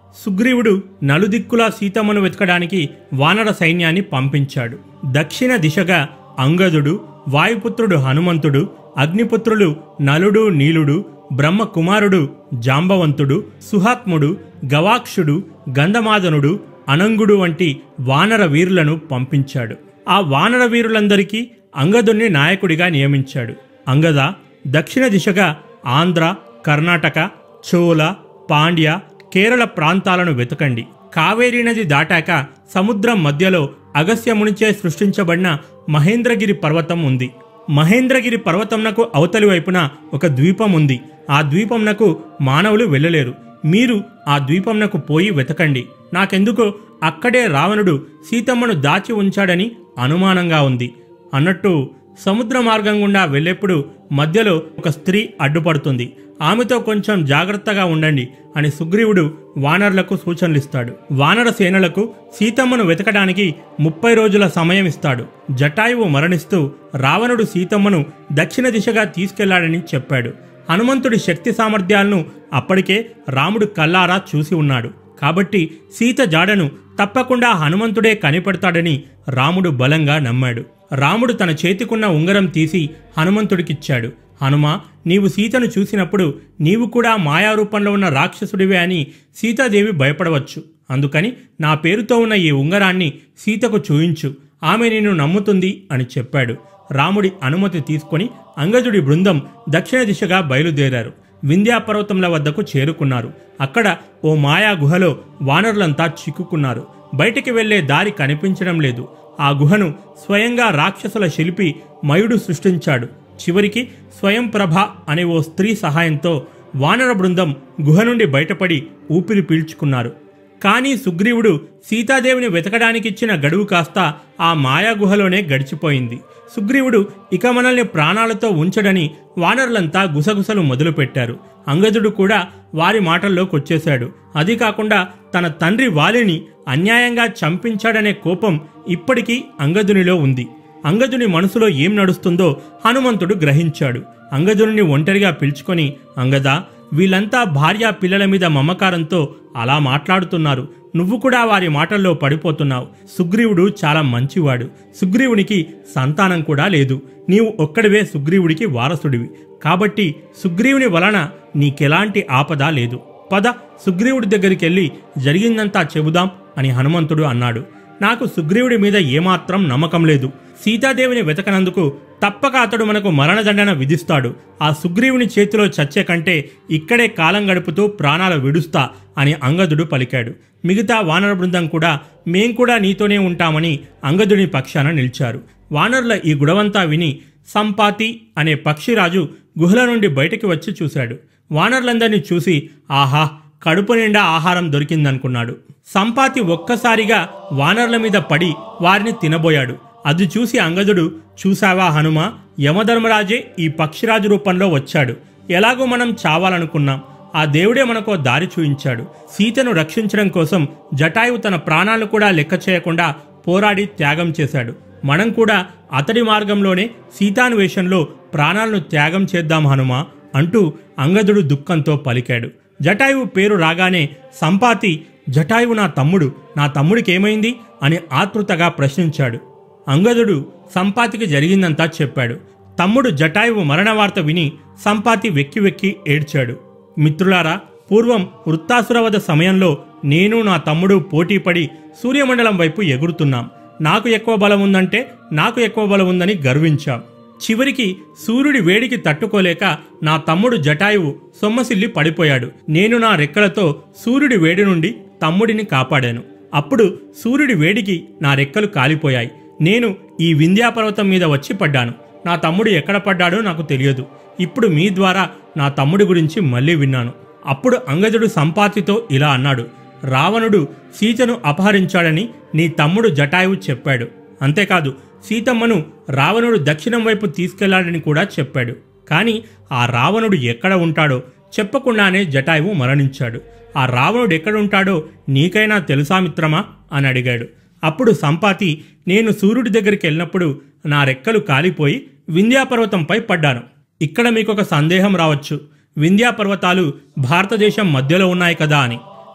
Speaker 1: సుగ్రీవుడు నలుదిక్కులా సీతమ్మను వెతకడానికి వానర సైన్యాన్ని పంపించాడు దక్షిణ దిశగా అంగదుడు వాయుపుత్రుడు హనుమంతుడు అగ్నిపుత్రులు నలుడు నీలుడు బ్రహ్మ కుమారుడు జాంబవంతుడు సుహాత్ముడు గవాక్షుడు గంధమాదనుడు అనంగుడు వంటి వానర వీరులను పంపించాడు ఆ వానర వీరులందరికీ అంగదుణ్ణి నాయకుడిగా నియమించాడు అంగద దక్షిణ దిశగా ఆంధ్ర కర్ణాటక చోళ పాండ్య కేరళ ప్రాంతాలను వెతకండి కావేరీ నది దాటాక సముద్రం మధ్యలో అగస్యమునిచే సృష్టించబడిన మహేంద్రగిరి పర్వతం ఉంది మహేంద్రగిరి పర్వతంనకు అవతలి వైపున ఒక ద్వీపం ఉంది ఆ ద్వీపంనకు మానవులు వెళ్ళలేరు మీరు ఆ ద్వీపంనకు పోయి వెతకండి నాకెందుకో అక్కడే రావణుడు సీతమ్మను దాచి ఉంచాడని అనుమానంగా ఉంది అన్నట్టు సముద్ర మార్గం గుండా వెళ్ళేప్పుడు మధ్యలో ఒక స్త్రీ అడ్డుపడుతుంది ఆమెతో కొంచెం జాగ్రత్తగా ఉండండి అని సుగ్రీవుడు వానరులకు సూచనలిస్తాడు వానర సేనలకు సీతమ్మను వెతకడానికి ముప్పై రోజుల సమయం ఇస్తాడు జటాయువు మరణిస్తూ రావణుడు సీతమ్మను దక్షిణ దిశగా తీసుకెళ్లాడని చెప్పాడు హనుమంతుడి శక్తి సామర్థ్యాలను అప్పటికే రాముడు కల్లారా చూసి ఉన్నాడు కాబట్టి సీత జాడను తప్పకుండా హనుమంతుడే కనిపెడతాడని రాముడు బలంగా నమ్మాడు రాముడు తన చేతికున్న ఉంగరం తీసి హనుమంతుడికిచ్చాడు హనుమ నీవు సీతను చూసినప్పుడు నీవు కూడా మాయారూపంలో ఉన్న రాక్షసుడివే అని సీతాదేవి భయపడవచ్చు అందుకని నా పేరుతో ఉన్న ఈ ఉంగరాన్ని సీతకు చూయించు ఆమె నిన్ను నమ్ముతుంది అని చెప్పాడు రాముడి అనుమతి తీసుకొని అంగజుడి బృందం దక్షిణ దిశగా బయలుదేరారు వింధ్యా పర్వతముల వద్దకు చేరుకున్నారు అక్కడ ఓ మాయా గుహలో వానరులంతా చిక్కుకున్నారు బయటికి వెళ్లే దారి కనిపించడం లేదు ఆ గుహను స్వయంగా రాక్షసుల శిల్పి మయుడు సృష్టించాడు చివరికి స్వయం ప్రభ అనే ఓ స్త్రీ సహాయంతో వానర బృందం గుహ నుండి బయటపడి ఊపిరి పీల్చుకున్నారు కానీ సుగ్రీవుడు సీతాదేవిని వెతకడానికిచ్చిన గడువు కాస్త ఆ మాయా గుహలోనే గడిచిపోయింది సుగ్రీవుడు ఇక మనల్ని ప్రాణాలతో ఉంచడని వానరులంతా గుసగుసలు మొదలుపెట్టారు అంగదుడు కూడా వారి మాటల్లోకొచ్చేశాడు అది కాకుండా తన తండ్రి వాలిని అన్యాయంగా చంపించాడనే కోపం ఇప్పటికీ అంగదునిలో ఉంది అంగదుని మనసులో ఏం నడుస్తుందో హనుమంతుడు గ్రహించాడు అంగదుని ఒంటరిగా పిలుచుకొని అంగదా వీళ్ళంతా భార్యా పిల్లల మీద మమకారంతో అలా మాట్లాడుతున్నారు నువ్వు కూడా వారి మాటల్లో పడిపోతున్నావు సుగ్రీవుడు చాలా మంచివాడు సుగ్రీవునికి సంతానం కూడా లేదు నీవు ఒక్కడివే సుగ్రీవుడికి వారసుడివి కాబట్టి సుగ్రీవుని వలన నీకెలాంటి ఆపద లేదు పద సుగ్రీవుడి దగ్గరికి వెళ్ళి జరిగిందంతా చెబుదాం అని హనుమంతుడు అన్నాడు నాకు సుగ్రీవుడి మీద ఏమాత్రం నమ్మకం లేదు సీతాదేవిని వెతకనందుకు తప్పక అతడు మనకు మరణదండన విధిస్తాడు ఆ సుగ్రీవుని చేతిలో చచ్చే కంటే ఇక్కడే కాలం గడుపుతూ ప్రాణాలు విడుస్తా అని అంగదుడు పలికాడు మిగతా వానర బృందం కూడా మేం కూడా నీతోనే ఉంటామని అంగదుని పక్షాన నిలిచారు వానరుల ఈ గుడవంతా విని సంపాతి అనే పక్షిరాజు గుహల నుండి బయటికి వచ్చి చూశాడు వానరులందరినీ చూసి ఆహా కడుపు నిండా ఆహారం దొరికిందనుకున్నాడు సంపాతి ఒక్కసారిగా వానరుల మీద పడి వారిని తినబోయాడు అది చూసి అంగదుడు చూసావా హనుమ యమధర్మరాజే ఈ పక్షిరాజు రూపంలో వచ్చాడు ఎలాగో మనం చావాలనుకున్నాం ఆ దేవుడే మనకో దారి చూయించాడు సీతను రక్షించడం కోసం జటాయువు తన ప్రాణాలను కూడా లెక్క చేయకుండా పోరాడి త్యాగం చేశాడు మనం కూడా అతడి మార్గంలోనే సీతాన్వేషంలో ప్రాణాలను త్యాగం చేద్దాం హనుమా అంటూ అంగదుడు దుఃఖంతో పలికాడు జటాయువు పేరు రాగానే సంపాతి జటాయువు నా తమ్ముడు నా తమ్ముడికి ఏమైంది అని ఆతృతగా ప్రశ్నించాడు అంగదుడు సంపాతికి జరిగిందంతా చెప్పాడు తమ్ముడు జటాయువు మరణ వార్త విని సంపాతి వెక్కి వెక్కి ఏడ్చాడు మిత్రులారా పూర్వం వృత్తాసురవద సమయంలో నేను నా తమ్ముడు పోటీపడి సూర్యమండలం వైపు ఎగురుతున్నాం నాకు ఎక్కువ బలం ఉందంటే నాకు ఎక్కువ బలం ఉందని గర్వించాం చివరికి సూర్యుడి వేడికి తట్టుకోలేక నా తమ్ముడు జటాయువు సొమ్మసిల్లి పడిపోయాడు నేను నా రెక్కలతో సూర్యుడి వేడి నుండి తమ్ముడిని కాపాడాను అప్పుడు సూర్యుడి వేడికి నా రెక్కలు కాలిపోయాయి నేను ఈ వింధ్యాపర్వతం మీద వచ్చి పడ్డాను నా తమ్ముడు ఎక్కడ పడ్డాడో నాకు తెలియదు ఇప్పుడు మీ ద్వారా నా తమ్ముడి గురించి మళ్ళీ విన్నాను అప్పుడు అంగజుడు సంపాతితో ఇలా అన్నాడు రావణుడు సీతను అపహరించాడని నీ తమ్ముడు జటాయువు చెప్పాడు అంతేకాదు సీతమ్మను రావణుడు దక్షిణం వైపు తీసుకెళ్లాడని కూడా చెప్పాడు కానీ ఆ రావణుడు ఎక్కడ ఉంటాడో చెప్పకుండానే జటాయువు మరణించాడు ఆ రావణుడు ఎక్కడ ఉంటాడో నీకైనా తెలుసా మిత్రమా అని అడిగాడు అప్పుడు సంపాతి నేను సూర్యుడి దగ్గరికి వెళ్ళినప్పుడు నా రెక్కలు కాలిపోయి వింధ్యాపర్వతంపై పడ్డాను ఇక్కడ మీకు ఒక సందేహం రావచ్చు వింధ్యా పర్వతాలు భారతదేశం మధ్యలో ఉన్నాయి కదా అని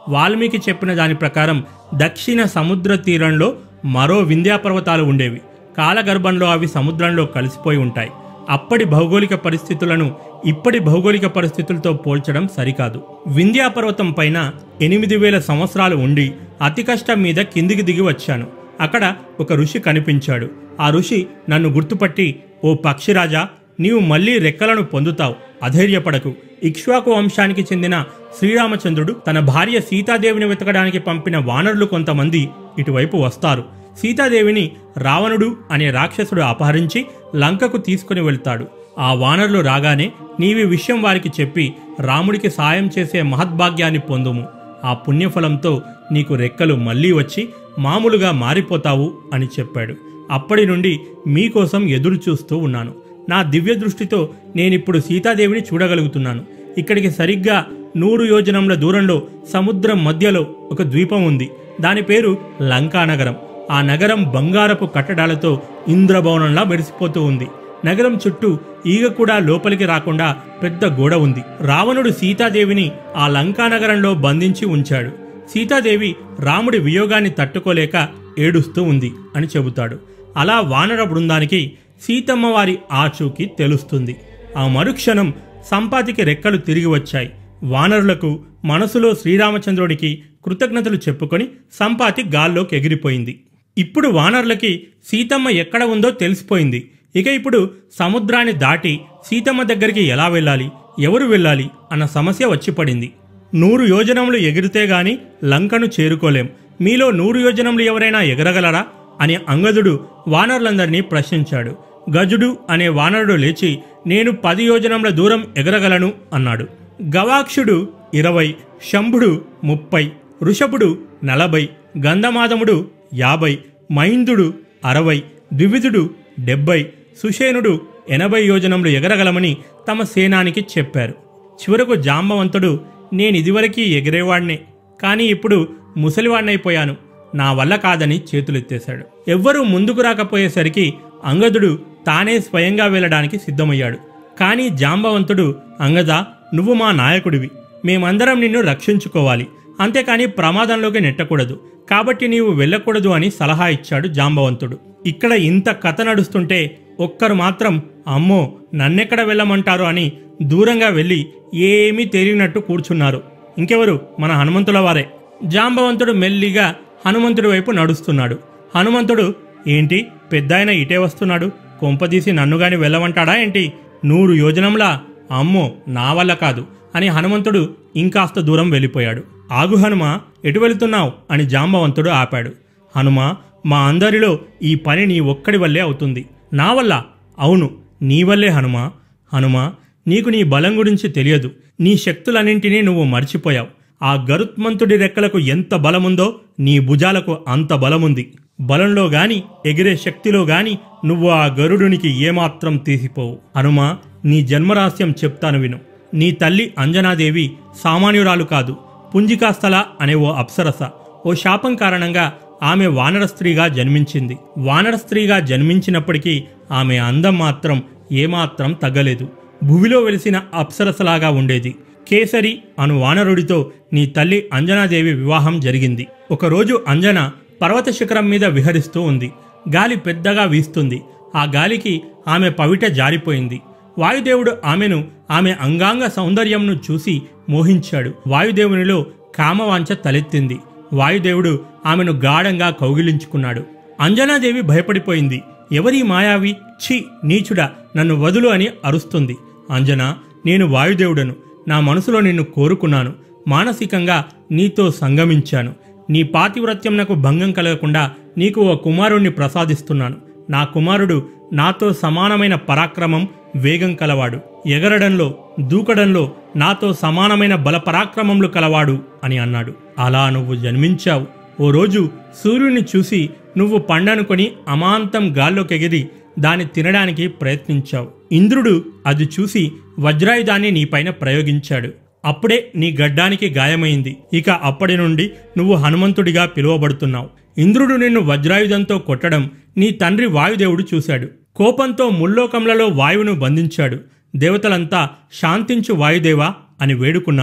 Speaker 1: వాల్మీకి చెప్పిన దాని ప్రకారం దక్షిణ సముద్ర తీరంలో మరో వింధ్యా పర్వతాలు ఉండేవి కాలగర్భంలో అవి సముద్రంలో కలిసిపోయి ఉంటాయి అప్పటి భౌగోళిక పరిస్థితులను ఇప్పటి భౌగోళిక పరిస్థితులతో పోల్చడం సరికాదు వింధ్యా పర్వతం పైన ఎనిమిది వేల సంవత్సరాలు ఉండి అతి కష్టం మీద కిందికి దిగి వచ్చాను అక్కడ ఒక ఋషి కనిపించాడు ఆ ఋషి నన్ను గుర్తుపట్టి ఓ పక్షిరాజా నీవు మళ్ళీ రెక్కలను పొందుతావు అధైర్యపడకు ఇక్ష్వాకు వంశానికి చెందిన శ్రీరామచంద్రుడు తన భార్య సీతాదేవిని వెతకడానికి పంపిన వానరులు కొంతమంది ఇటువైపు వస్తారు సీతాదేవిని రావణుడు అనే రాక్షసుడు అపహరించి లంకకు తీసుకుని వెళ్తాడు ఆ వానరులు రాగానే నీవి విషయం వారికి చెప్పి రాముడికి సాయం చేసే మహద్భాగ్యాన్ని పొందుము ఆ పుణ్యఫలంతో నీకు రెక్కలు మళ్ళీ వచ్చి మామూలుగా మారిపోతావు అని చెప్పాడు అప్పటి నుండి మీకోసం ఎదురు చూస్తూ ఉన్నాను నా దివ్య దృష్టితో నేనిప్పుడు సీతాదేవిని చూడగలుగుతున్నాను ఇక్కడికి సరిగ్గా నూరు యోజనముల దూరంలో సముద్రం మధ్యలో ఒక ద్వీపం ఉంది దాని పేరు లంకానగరం ఆ నగరం బంగారపు కట్టడాలతో ఇంద్రభవనంలా మెరిసిపోతూ ఉంది నగరం చుట్టూ ఈగ కూడా లోపలికి రాకుండా పెద్ద గోడ ఉంది రావణుడు సీతాదేవిని ఆ లంకానగరంలో బంధించి ఉంచాడు సీతాదేవి రాముడి వియోగాన్ని తట్టుకోలేక ఏడుస్తూ ఉంది అని చెబుతాడు అలా వానర బృందానికి సీతమ్మ వారి ఆచూకీ తెలుస్తుంది ఆ మరుక్షణం సంపాతికి రెక్కలు తిరిగి వచ్చాయి వానరులకు మనసులో శ్రీరామచంద్రుడికి కృతజ్ఞతలు చెప్పుకొని సంపాతి గాల్లోకి ఎగిరిపోయింది ఇప్పుడు వానరులకి సీతమ్మ ఎక్కడ ఉందో తెలిసిపోయింది ఇక ఇప్పుడు సముద్రాన్ని దాటి సీతమ్మ దగ్గరికి ఎలా వెళ్ళాలి ఎవరు వెళ్ళాలి అన్న సమస్య వచ్చి పడింది నూరు యోజనములు ఎగిరితే గాని లంకను చేరుకోలేం మీలో నూరు యోజనములు ఎవరైనా ఎగరగలరా అని అంగదుడు వానరులందరినీ ప్రశ్నించాడు గజుడు అనే వానరుడు లేచి నేను పది యోజనముల దూరం ఎగరగలను అన్నాడు గవాక్షుడు ఇరవై శంభుడు ముప్పై వృషభుడు నలభై గంధమాదముడు యాభై మైందుడు అరవై ద్వివిధుడు డెబ్బై సుషేనుడు ఎనభై యోజనములు ఎగరగలమని తమ సేనానికి చెప్పారు చివరకు జాంబవంతుడు నేనిదివరకీ ఎగిరేవాణ్ణే కానీ ఇప్పుడు ముసలివాణ్ణైపోయాను నా వల్ల కాదని చేతులెత్తేశాడు ఎవ్వరూ ముందుకు రాకపోయేసరికి అంగదుడు తానే స్వయంగా వెళ్ళడానికి సిద్ధమయ్యాడు కానీ జాంబవంతుడు అంగద నువ్వు మా నాయకుడివి మేమందరం నిన్ను రక్షించుకోవాలి అంతేకాని ప్రమాదంలోకి నెట్టకూడదు కాబట్టి నీవు వెళ్ళకూడదు అని సలహా ఇచ్చాడు జాంబవంతుడు ఇక్కడ ఇంత కథ నడుస్తుంటే ఒక్కరు మాత్రం అమ్మో నన్నెక్కడ వెళ్ళమంటారు అని దూరంగా వెళ్ళి ఏమీ తెలియనట్టు కూర్చున్నారు ఇంకెవరు మన హనుమంతుల వారే జాంబవంతుడు మెల్లిగా హనుమంతుడి వైపు నడుస్తున్నాడు హనుమంతుడు ఏంటి పెద్దాయన ఇటే వస్తున్నాడు కొంపదీసి నన్నుగాని వెళ్ళమంటాడా ఏంటి నూరు యోజనంలా అమ్మో నా వల్ల కాదు అని హనుమంతుడు ఇంకాస్త దూరం వెళ్ళిపోయాడు ఆగు హనుమ ఎటు వెళుతున్నావు అని జాంబవంతుడు ఆపాడు హనుమ మా అందరిలో ఈ పని నీ ఒక్కడి వల్లే అవుతుంది నా వల్ల అవును నీ వల్లే హనుమ హనుమ నీకు నీ బలం గురించి తెలియదు నీ శక్తులన్నింటినీ నువ్వు మర్చిపోయావు ఆ గరుత్మంతుడి రెక్కలకు ఎంత బలముందో నీ భుజాలకు అంత బలముంది బలంలో గాని ఎగిరే శక్తిలో గాని నువ్వు ఆ గరుడునికి ఏమాత్రం తీసిపోవు హనుమా నీ జన్మరహస్యం చెప్తాను విను నీ తల్లి అంజనాదేవి సామాన్యురాలు కాదు పుంజికాస్థల అనే ఓ అప్సరస ఓ శాపం కారణంగా ఆమె వానర స్త్రీగా జన్మించింది వానర స్త్రీగా జన్మించినప్పటికీ ఆమె అందం మాత్రం ఏమాత్రం తగ్గలేదు భువిలో వెలిసిన అప్సరసలాగా ఉండేది కేసరి అను వానరుడితో నీ తల్లి అంజనాదేవి వివాహం జరిగింది ఒకరోజు అంజన పర్వత శిఖరం మీద విహరిస్తూ ఉంది గాలి పెద్దగా వీస్తుంది ఆ గాలికి ఆమె పవిట జారిపోయింది వాయుదేవుడు ఆమెను ఆమె అంగాంగ సౌందర్యంను చూసి మోహించాడు వాయుదేవునిలో కామవాంఛ తలెత్తింది వాయుదేవుడు ఆమెను గాఢంగా కౌగిలించుకున్నాడు అంజనాదేవి భయపడిపోయింది ఎవరి మాయావి ఛీ నీచుడా నన్ను వదులు అని అరుస్తుంది అంజన నేను వాయుదేవుడను నా మనసులో నిన్ను కోరుకున్నాను మానసికంగా నీతో సంగమించాను నీ పాతివ్రత్యం నాకు భంగం కలగకుండా నీకు ఓ కుమారుణ్ణి ప్రసాదిస్తున్నాను నా కుమారుడు నాతో సమానమైన పరాక్రమం వేగం కలవాడు ఎగరడంలో దూకడంలో నాతో సమానమైన బల పరాక్రమములు కలవాడు అని అన్నాడు అలా నువ్వు జన్మించావు ఓ రోజు సూర్యుని చూసి నువ్వు పండనుకొని అమాంతం గాల్లోకెగిరి దాన్ని తినడానికి ప్రయత్నించావు ఇంద్రుడు అది చూసి వజ్రాయుధాన్ని నీపైన ప్రయోగించాడు అప్పుడే నీ గడ్డానికి గాయమైంది ఇక అప్పటి నుండి నువ్వు హనుమంతుడిగా పిలువబడుతున్నావు ఇంద్రుడు నిన్ను వజ్రాయుధంతో కొట్టడం నీ తండ్రి వాయుదేవుడు చూశాడు కోపంతో ముల్లోకములలో వాయువును బంధించాడు దేవతలంతా శాంతించు వాయుదేవా అని వేడుకున్నారు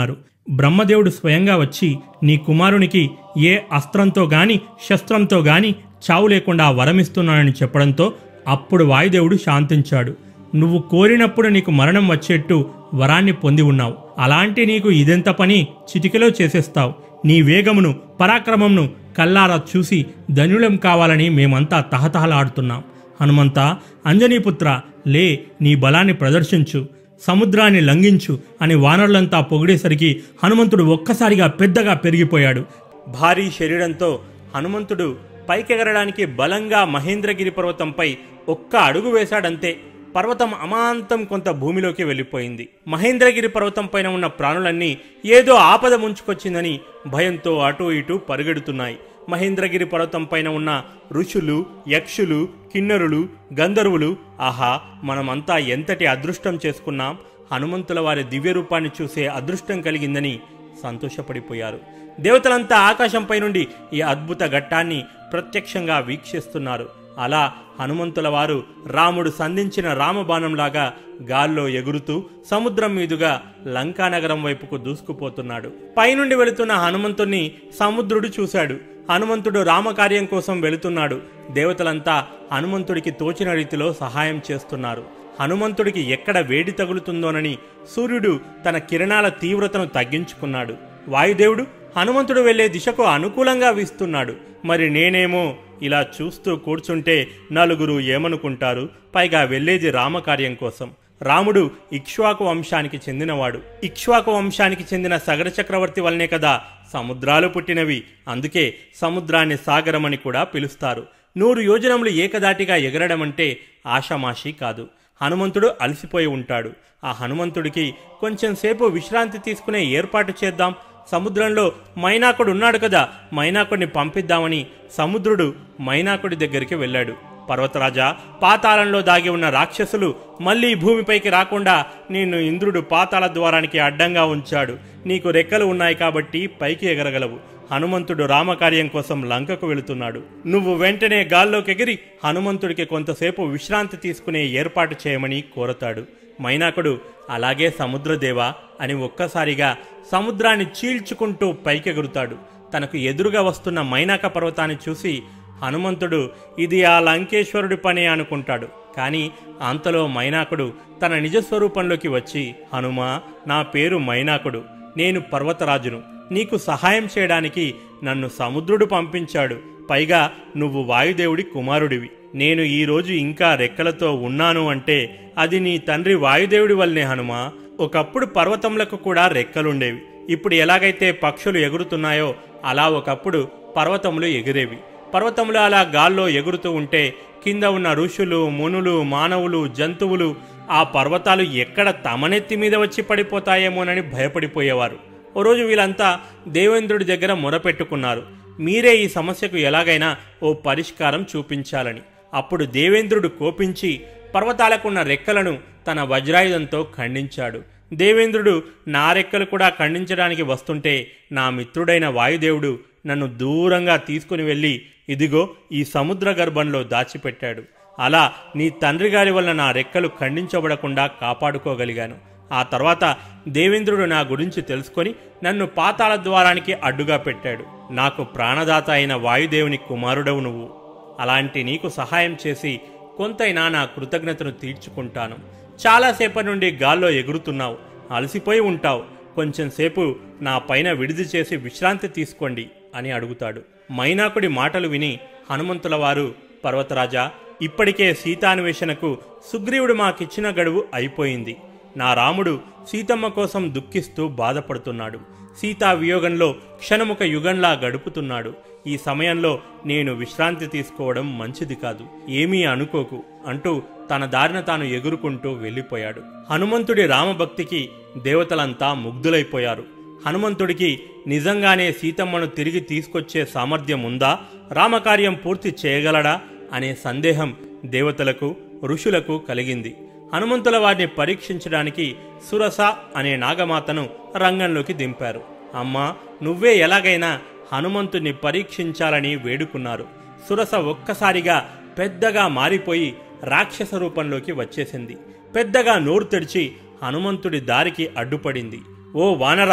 Speaker 1: బ్రహ్మదేవుడు స్వయంగా వచ్చి నీ కుమారునికి ఏ అస్త్రంతో గాని శస్త్రంతో గాని చావు లేకుండా వరమిస్తున్నానని చెప్పడంతో అప్పుడు వాయుదేవుడు శాంతించాడు నువ్వు కోరినప్పుడు నీకు మరణం వచ్చేట్టు వరాన్ని పొంది ఉన్నావు అలాంటి నీకు ఇదెంత పని చిటికెలో చేసేస్తావు నీ వేగమును పరాక్రమంను కల్లారా చూసి ధనులం కావాలని మేమంతా తహతహలాడుతున్నాం హనుమంత అంజనీపుత్ర లే నీ బలాన్ని ప్రదర్శించు సముద్రాన్ని లంఘించు అని వానరులంతా పొగిడేసరికి హనుమంతుడు ఒక్కసారిగా పెద్దగా పెరిగిపోయాడు భారీ శరీరంతో హనుమంతుడు పైకెగరడానికి బలంగా మహేంద్రగిరి పర్వతంపై ఒక్క అడుగు వేశాడంతే పర్వతం అమాంతం కొంత భూమిలోకి వెళ్ళిపోయింది మహేంద్రగిరి పర్వతం పైన ఉన్న ప్రాణులన్నీ ఏదో ఆపద ముంచుకొచ్చిందని భయంతో అటూ ఇటూ పరుగెడుతున్నాయి మహేంద్రగిరి పర్వతం పైన ఉన్న ఋషులు యక్షులు కిన్నరులు గంధర్వులు ఆహా మనమంతా ఎంతటి అదృష్టం చేసుకున్నాం హనుమంతుల వారి దివ్య రూపాన్ని చూసే అదృష్టం కలిగిందని సంతోషపడిపోయారు దేవతలంతా ఆకాశంపై నుండి ఈ అద్భుత ఘట్టాన్ని ప్రత్యక్షంగా వీక్షిస్తున్నారు అలా హనుమంతుల వారు రాముడు సంధించిన రామబాణంలాగా గాల్లో ఎగురుతూ సముద్రం మీదుగా లంకానగరం వైపుకు దూసుకుపోతున్నాడు పైనుండి వెళుతున్న హనుమంతుణ్ణి సముద్రుడు చూశాడు హనుమంతుడు రామకార్యం కోసం వెళుతున్నాడు దేవతలంతా హనుమంతుడికి తోచిన రీతిలో సహాయం చేస్తున్నారు హనుమంతుడికి ఎక్కడ వేడి తగులుతుందోనని సూర్యుడు తన కిరణాల తీవ్రతను తగ్గించుకున్నాడు వాయుదేవుడు హనుమంతుడు వెళ్లే దిశకు అనుకూలంగా వీస్తున్నాడు మరి నేనేమో ఇలా చూస్తూ కూర్చుంటే నలుగురు ఏమనుకుంటారు పైగా వెళ్లేది రామకార్యం కోసం రాముడు ఇక్ష్వాకు వంశానికి చెందినవాడు ఇక్ష్వాకు వంశానికి చెందిన సగర చక్రవర్తి వల్లనే కదా సముద్రాలు పుట్టినవి అందుకే సముద్రాన్ని సాగరమని కూడా పిలుస్తారు నూరు యోజనములు ఏకదాటిగా ఎగరడమంటే ఆషామాషి కాదు హనుమంతుడు అలసిపోయి ఉంటాడు ఆ హనుమంతుడికి కొంచెం సేపు విశ్రాంతి తీసుకునే ఏర్పాటు చేద్దాం సముద్రంలో మైనాకుడు ఉన్నాడు కదా మైనాకుడిని పంపిద్దామని సముద్రుడు మైనాకుడి దగ్గరికి వెళ్ళాడు పర్వతరాజా పాతాళంలో దాగి ఉన్న రాక్షసులు మళ్ళీ భూమిపైకి రాకుండా నేను ఇంద్రుడు పాతాళ ద్వారానికి అడ్డంగా ఉంచాడు నీకు రెక్కలు ఉన్నాయి కాబట్టి పైకి ఎగరగలవు హనుమంతుడు రామకార్యం కోసం లంకకు వెళుతున్నాడు నువ్వు వెంటనే గాల్లోకి ఎగిరి హనుమంతుడికి కొంతసేపు విశ్రాంతి తీసుకునే ఏర్పాటు చేయమని కోరతాడు మైనాకుడు అలాగే సముద్రదేవా అని ఒక్కసారిగా సముద్రాన్ని చీల్చుకుంటూ పైకెగురుతాడు తనకు ఎదురుగా వస్తున్న మైనాక పర్వతాన్ని చూసి హనుమంతుడు ఇది ఆ లంకేశ్వరుడి పని అనుకుంటాడు కానీ అంతలో మైనాకుడు తన నిజస్వరూపంలోకి వచ్చి హనుమా నా పేరు మైనాకుడు నేను పర్వతరాజును నీకు సహాయం చేయడానికి నన్ను సముద్రుడు పంపించాడు పైగా నువ్వు వాయుదేవుడి కుమారుడివి నేను ఈ రోజు ఇంకా రెక్కలతో ఉన్నాను అంటే అది నీ తండ్రి వాయుదేవుడి వల్లనే హనుమా ఒకప్పుడు పర్వతములకు కూడా రెక్కలుండేవి ఇప్పుడు ఎలాగైతే పక్షులు ఎగురుతున్నాయో అలా ఒకప్పుడు పర్వతములు ఎగిరేవి పర్వతములు అలా గాల్లో ఎగురుతూ ఉంటే కింద ఉన్న ఋషులు మునులు మానవులు జంతువులు ఆ పర్వతాలు ఎక్కడ తమనెత్తి మీద వచ్చి పడిపోతాయేమోనని భయపడిపోయేవారు ఓ రోజు వీళ్ళంతా దేవేంద్రుడి దగ్గర మొరపెట్టుకున్నారు మీరే ఈ సమస్యకు ఎలాగైనా ఓ పరిష్కారం చూపించాలని అప్పుడు దేవేంద్రుడు కోపించి పర్వతాలకున్న రెక్కలను తన వజ్రాయుధంతో ఖండించాడు దేవేంద్రుడు నా రెక్కలు కూడా ఖండించడానికి వస్తుంటే నా మిత్రుడైన వాయుదేవుడు నన్ను దూరంగా తీసుకుని వెళ్ళి ఇదిగో ఈ సముద్ర గర్భంలో దాచిపెట్టాడు అలా నీ తండ్రి గారి వల్ల నా రెక్కలు ఖండించబడకుండా కాపాడుకోగలిగాను ఆ తర్వాత దేవేంద్రుడు నా గురించి తెలుసుకొని నన్ను పాతాళ ద్వారానికి అడ్డుగా పెట్టాడు నాకు ప్రాణదాత అయిన వాయుదేవుని కుమారుడవు నువ్వు అలాంటి నీకు సహాయం చేసి కొంతైనా నా కృతజ్ఞతను తీర్చుకుంటాను చాలాసేపటి నుండి గాల్లో ఎగురుతున్నావు అలసిపోయి ఉంటావు కొంచెం సేపు నా పైన విడిది చేసి విశ్రాంతి తీసుకోండి అని అడుగుతాడు మైనాకుడి మాటలు విని హనుమంతుల వారు పర్వతరాజా ఇప్పటికే సీతాన్వేషణకు సుగ్రీవుడు మాకిచ్చిన గడువు అయిపోయింది నా రాముడు సీతమ్మ కోసం దుఃఖిస్తూ బాధపడుతున్నాడు సీతా వియోగంలో క్షణముక యుగంలా గడుపుతున్నాడు ఈ సమయంలో నేను విశ్రాంతి తీసుకోవడం మంచిది కాదు ఏమీ అనుకోకు అంటూ తన దారిన తాను ఎగురుకుంటూ వెళ్ళిపోయాడు హనుమంతుడి రామభక్తికి దేవతలంతా ముగ్ధులైపోయారు హనుమంతుడికి నిజంగానే సీతమ్మను తిరిగి తీసుకొచ్చే సామర్థ్యం ఉందా రామకార్యం పూర్తి చేయగలడా అనే సందేహం దేవతలకు ఋషులకు కలిగింది హనుమంతుల వారిని పరీక్షించడానికి సురస అనే నాగమాతను రంగంలోకి దింపారు అమ్మా నువ్వే ఎలాగైనా హనుమంతుని పరీక్షించాలని వేడుకున్నారు సురస ఒక్కసారిగా పెద్దగా మారిపోయి రాక్షస రూపంలోకి వచ్చేసింది పెద్దగా నోరు తెరిచి హనుమంతుడి దారికి అడ్డుపడింది ఓ వానరా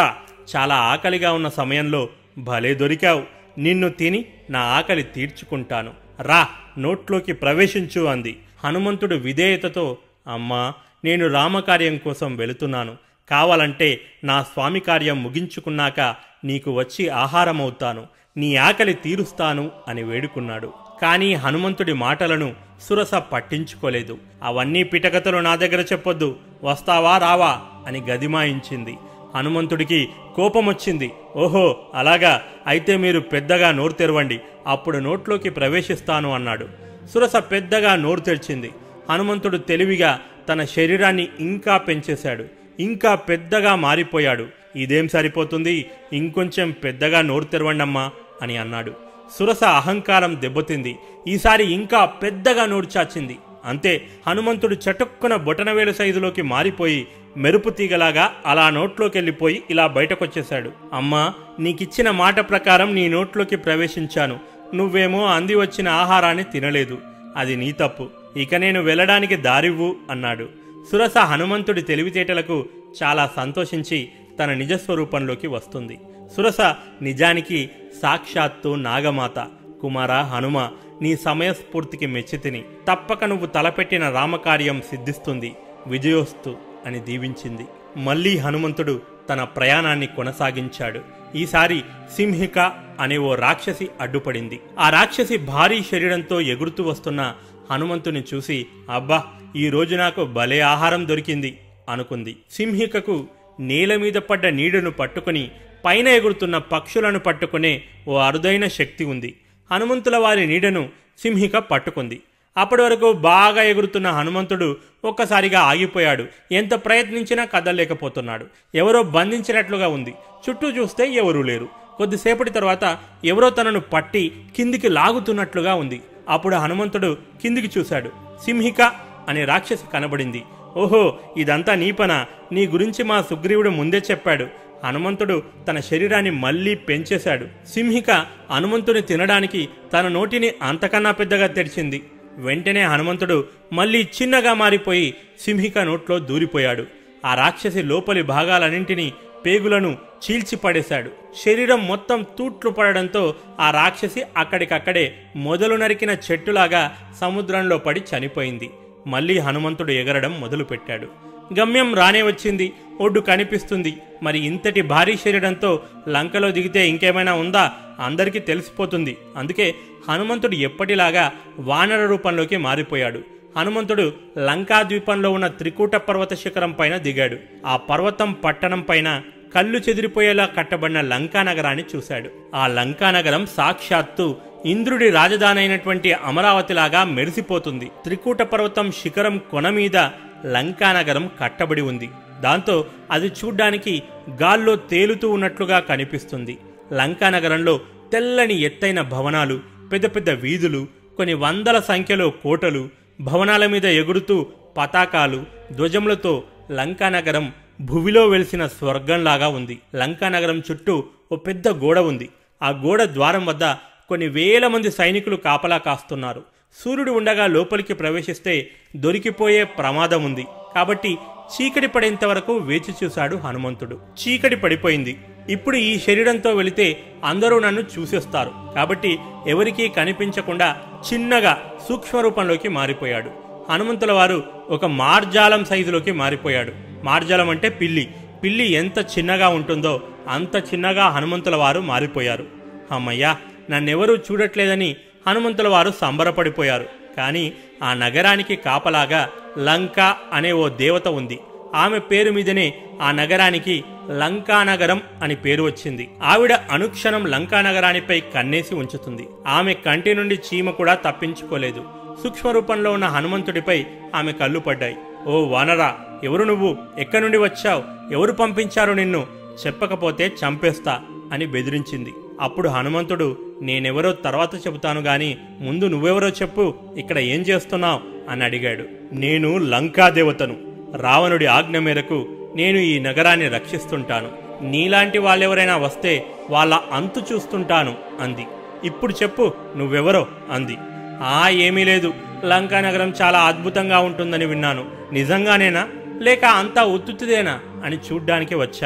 Speaker 1: చాలా ఆకలిగా ఉన్న సమయంలో భలే దొరికావు నిన్ను తిని నా ఆకలి తీర్చుకుంటాను రా నోట్లోకి ప్రవేశించు అంది హనుమంతుడు విధేయతతో అమ్మా నేను రామకార్యం కోసం వెళుతున్నాను కావాలంటే నా స్వామి కార్యం ముగించుకున్నాక నీకు వచ్చి ఆహారమవుతాను నీ ఆకలి తీరుస్తాను అని వేడుకున్నాడు కానీ హనుమంతుడి మాటలను సురస పట్టించుకోలేదు అవన్నీ పిటకతలు నా దగ్గర చెప్పొద్దు వస్తావా రావా అని గదిమాయించింది హనుమంతుడికి కోపమొచ్చింది ఓహో అలాగా అయితే మీరు పెద్దగా నోరు తెరవండి అప్పుడు నోట్లోకి ప్రవేశిస్తాను అన్నాడు సురస పెద్దగా నోరు తెరిచింది హనుమంతుడు తెలివిగా తన శరీరాన్ని ఇంకా పెంచేశాడు ఇంకా పెద్దగా మారిపోయాడు ఇదేం సరిపోతుంది ఇంకొంచెం పెద్దగా నోరు తెరవండమ్మా అని అన్నాడు సురస అహంకారం దెబ్బతింది ఈసారి ఇంకా పెద్దగా నోరు చాచింది అంతే హనుమంతుడు చటుక్కున బొటనవేలు సైజులోకి మారిపోయి మెరుపు తీగలాగా అలా నోట్లోకెళ్ళిపోయి ఇలా బయటకొచ్చేశాడు అమ్మా నీకిచ్చిన మాట ప్రకారం నీ నోట్లోకి ప్రవేశించాను నువ్వేమో అంది వచ్చిన ఆహారాన్ని తినలేదు అది నీ తప్పు ఇక నేను వెళ్ళడానికి దారివ్వు అన్నాడు సురస హనుమంతుడి తెలివితేటలకు చాలా సంతోషించి తన నిజస్వరూపంలోకి వస్తుంది సురస నిజానికి సాక్షాత్తు నాగమాత కుమార హనుమ నీ సమయస్ఫూర్తికి మెచ్చితిని తప్పక నువ్వు తలపెట్టిన రామకార్యం సిద్ధిస్తుంది విజయోస్తు అని దీవించింది మళ్ళీ హనుమంతుడు తన ప్రయాణాన్ని కొనసాగించాడు ఈసారి సింహిక అనే ఓ రాక్షసి అడ్డుపడింది ఆ రాక్షసి భారీ శరీరంతో ఎగురుతూ వస్తున్న హనుమంతుని చూసి అబ్బా ఈ రోజు నాకు భలే ఆహారం దొరికింది అనుకుంది సింహికకు నేల మీద పడ్డ నీడను పట్టుకుని పైన ఎగురుతున్న పక్షులను పట్టుకునే ఓ అరుదైన శక్తి ఉంది హనుమంతుల వారి నీడను సింహిక పట్టుకుంది అప్పటి వరకు బాగా ఎగురుతున్న హనుమంతుడు ఒక్కసారిగా ఆగిపోయాడు ఎంత ప్రయత్నించినా కదలలేకపోతున్నాడు ఎవరో బంధించినట్లుగా ఉంది చుట్టూ చూస్తే ఎవరూ లేరు కొద్దిసేపటి తర్వాత ఎవరో తనను పట్టి కిందికి లాగుతున్నట్లుగా ఉంది అప్పుడు హనుమంతుడు కిందికి చూశాడు సింహిక అనే రాక్షసి కనబడింది ఓహో ఇదంతా నీ పన నీ గురించి మా సుగ్రీవుడు ముందే చెప్పాడు హనుమంతుడు తన శరీరాన్ని మళ్ళీ పెంచేశాడు సింహిక హనుమంతుని తినడానికి తన నోటిని అంతకన్నా పెద్దగా తెరిచింది వెంటనే హనుమంతుడు మళ్ళీ చిన్నగా మారిపోయి సింహిక నోట్లో దూరిపోయాడు ఆ రాక్షసి లోపలి భాగాలన్నింటినీ పేగులను చీల్చి పడేశాడు శరీరం మొత్తం తూట్లు పడడంతో ఆ రాక్షసి అక్కడికక్కడే మొదలు నరికిన చెట్టులాగా సముద్రంలో పడి చనిపోయింది మళ్ళీ హనుమంతుడు ఎగరడం మొదలుపెట్టాడు గమ్యం రానే వచ్చింది ఒడ్డు కనిపిస్తుంది మరి ఇంతటి భారీ శరీరంతో లంకలో దిగితే ఇంకేమైనా ఉందా అందరికీ తెలిసిపోతుంది అందుకే హనుమంతుడు ఎప్పటిలాగా వానర రూపంలోకి మారిపోయాడు హనుమంతుడు లంకా ద్వీపంలో ఉన్న త్రికూట పర్వత శిఖరం పైన దిగాడు ఆ పర్వతం పట్టణం పైన కళ్ళు చెదిరిపోయేలా కట్టబడిన లంకా నగరాన్ని చూశాడు ఆ లంకా నగరం సాక్షాత్తు ఇంద్రుడి రాజధాని అయినటువంటి అమరావతిలాగా మెరిసిపోతుంది త్రికూట పర్వతం శిఖరం కొన మీద లంకా నగరం కట్టబడి ఉంది దాంతో అది చూడ్డానికి గాల్లో తేలుతూ ఉన్నట్లుగా కనిపిస్తుంది లంకా నగరంలో తెల్లని ఎత్తైన భవనాలు పెద్ద పెద్ద వీధులు కొన్ని వందల సంఖ్యలో కోటలు భవనాల మీద ఎగురుతూ పతాకాలు ధ్వజములతో లంకా నగరం భువిలో వెలిసిన స్వర్గంలాగా ఉంది లంకా నగరం చుట్టూ ఓ పెద్ద గోడ ఉంది ఆ గోడ ద్వారం వద్ద కొన్ని వేల మంది సైనికులు కాపలా కాస్తున్నారు సూర్యుడు ఉండగా లోపలికి ప్రవేశిస్తే దొరికిపోయే ప్రమాదం ఉంది కాబట్టి చీకటి పడేంత వరకు వేచి చూశాడు హనుమంతుడు చీకటి పడిపోయింది ఇప్పుడు ఈ శరీరంతో వెళితే అందరూ నన్ను చూసేస్తారు కాబట్టి ఎవరికీ కనిపించకుండా చిన్నగా సూక్ష్మ రూపంలోకి మారిపోయాడు హనుమంతుల వారు ఒక మార్జాలం సైజులోకి మారిపోయాడు మార్జాలం అంటే పిల్లి పిల్లి ఎంత చిన్నగా ఉంటుందో అంత చిన్నగా హనుమంతుల వారు మారిపోయారు అమ్మయ్యా నన్నెవరూ చూడట్లేదని హనుమంతుల వారు సంబరపడిపోయారు కానీ ఆ నగరానికి కాపలాగా లంక అనే ఓ దేవత ఉంది ఆమె పేరు మీదనే ఆ నగరానికి లంకానగరం అని పేరు వచ్చింది ఆవిడ అనుక్షణం లంకానగరానిపై కన్నేసి ఉంచుతుంది ఆమె కంటి నుండి చీమ కూడా తప్పించుకోలేదు సూక్ష్మ రూపంలో ఉన్న హనుమంతుడిపై ఆమె కళ్ళు పడ్డాయి ఓ వానరా ఎవరు నువ్వు ఎక్కడి నుండి వచ్చావు ఎవరు పంపించారు నిన్ను చెప్పకపోతే చంపేస్తా అని బెదిరించింది అప్పుడు హనుమంతుడు నేనెవరో తర్వాత చెబుతాను గాని ముందు నువ్వెవరో చెప్పు ఇక్కడ ఏం చేస్తున్నావు అని అడిగాడు నేను లంకాదేవతను రావణుడి ఆజ్ఞ మేరకు నేను ఈ నగరాన్ని రక్షిస్తుంటాను నీలాంటి వాళ్ళెవరైనా వస్తే వాళ్ళ అంతు చూస్తుంటాను అంది ఇప్పుడు చెప్పు నువ్వెవరో అంది ఆ ఏమీ లేదు లంకా నగరం చాలా అద్భుతంగా ఉంటుందని విన్నాను నిజంగానేనా లేక అంతా ఉత్తుతిదేనా అని చూడ్డానికి వచ్చాను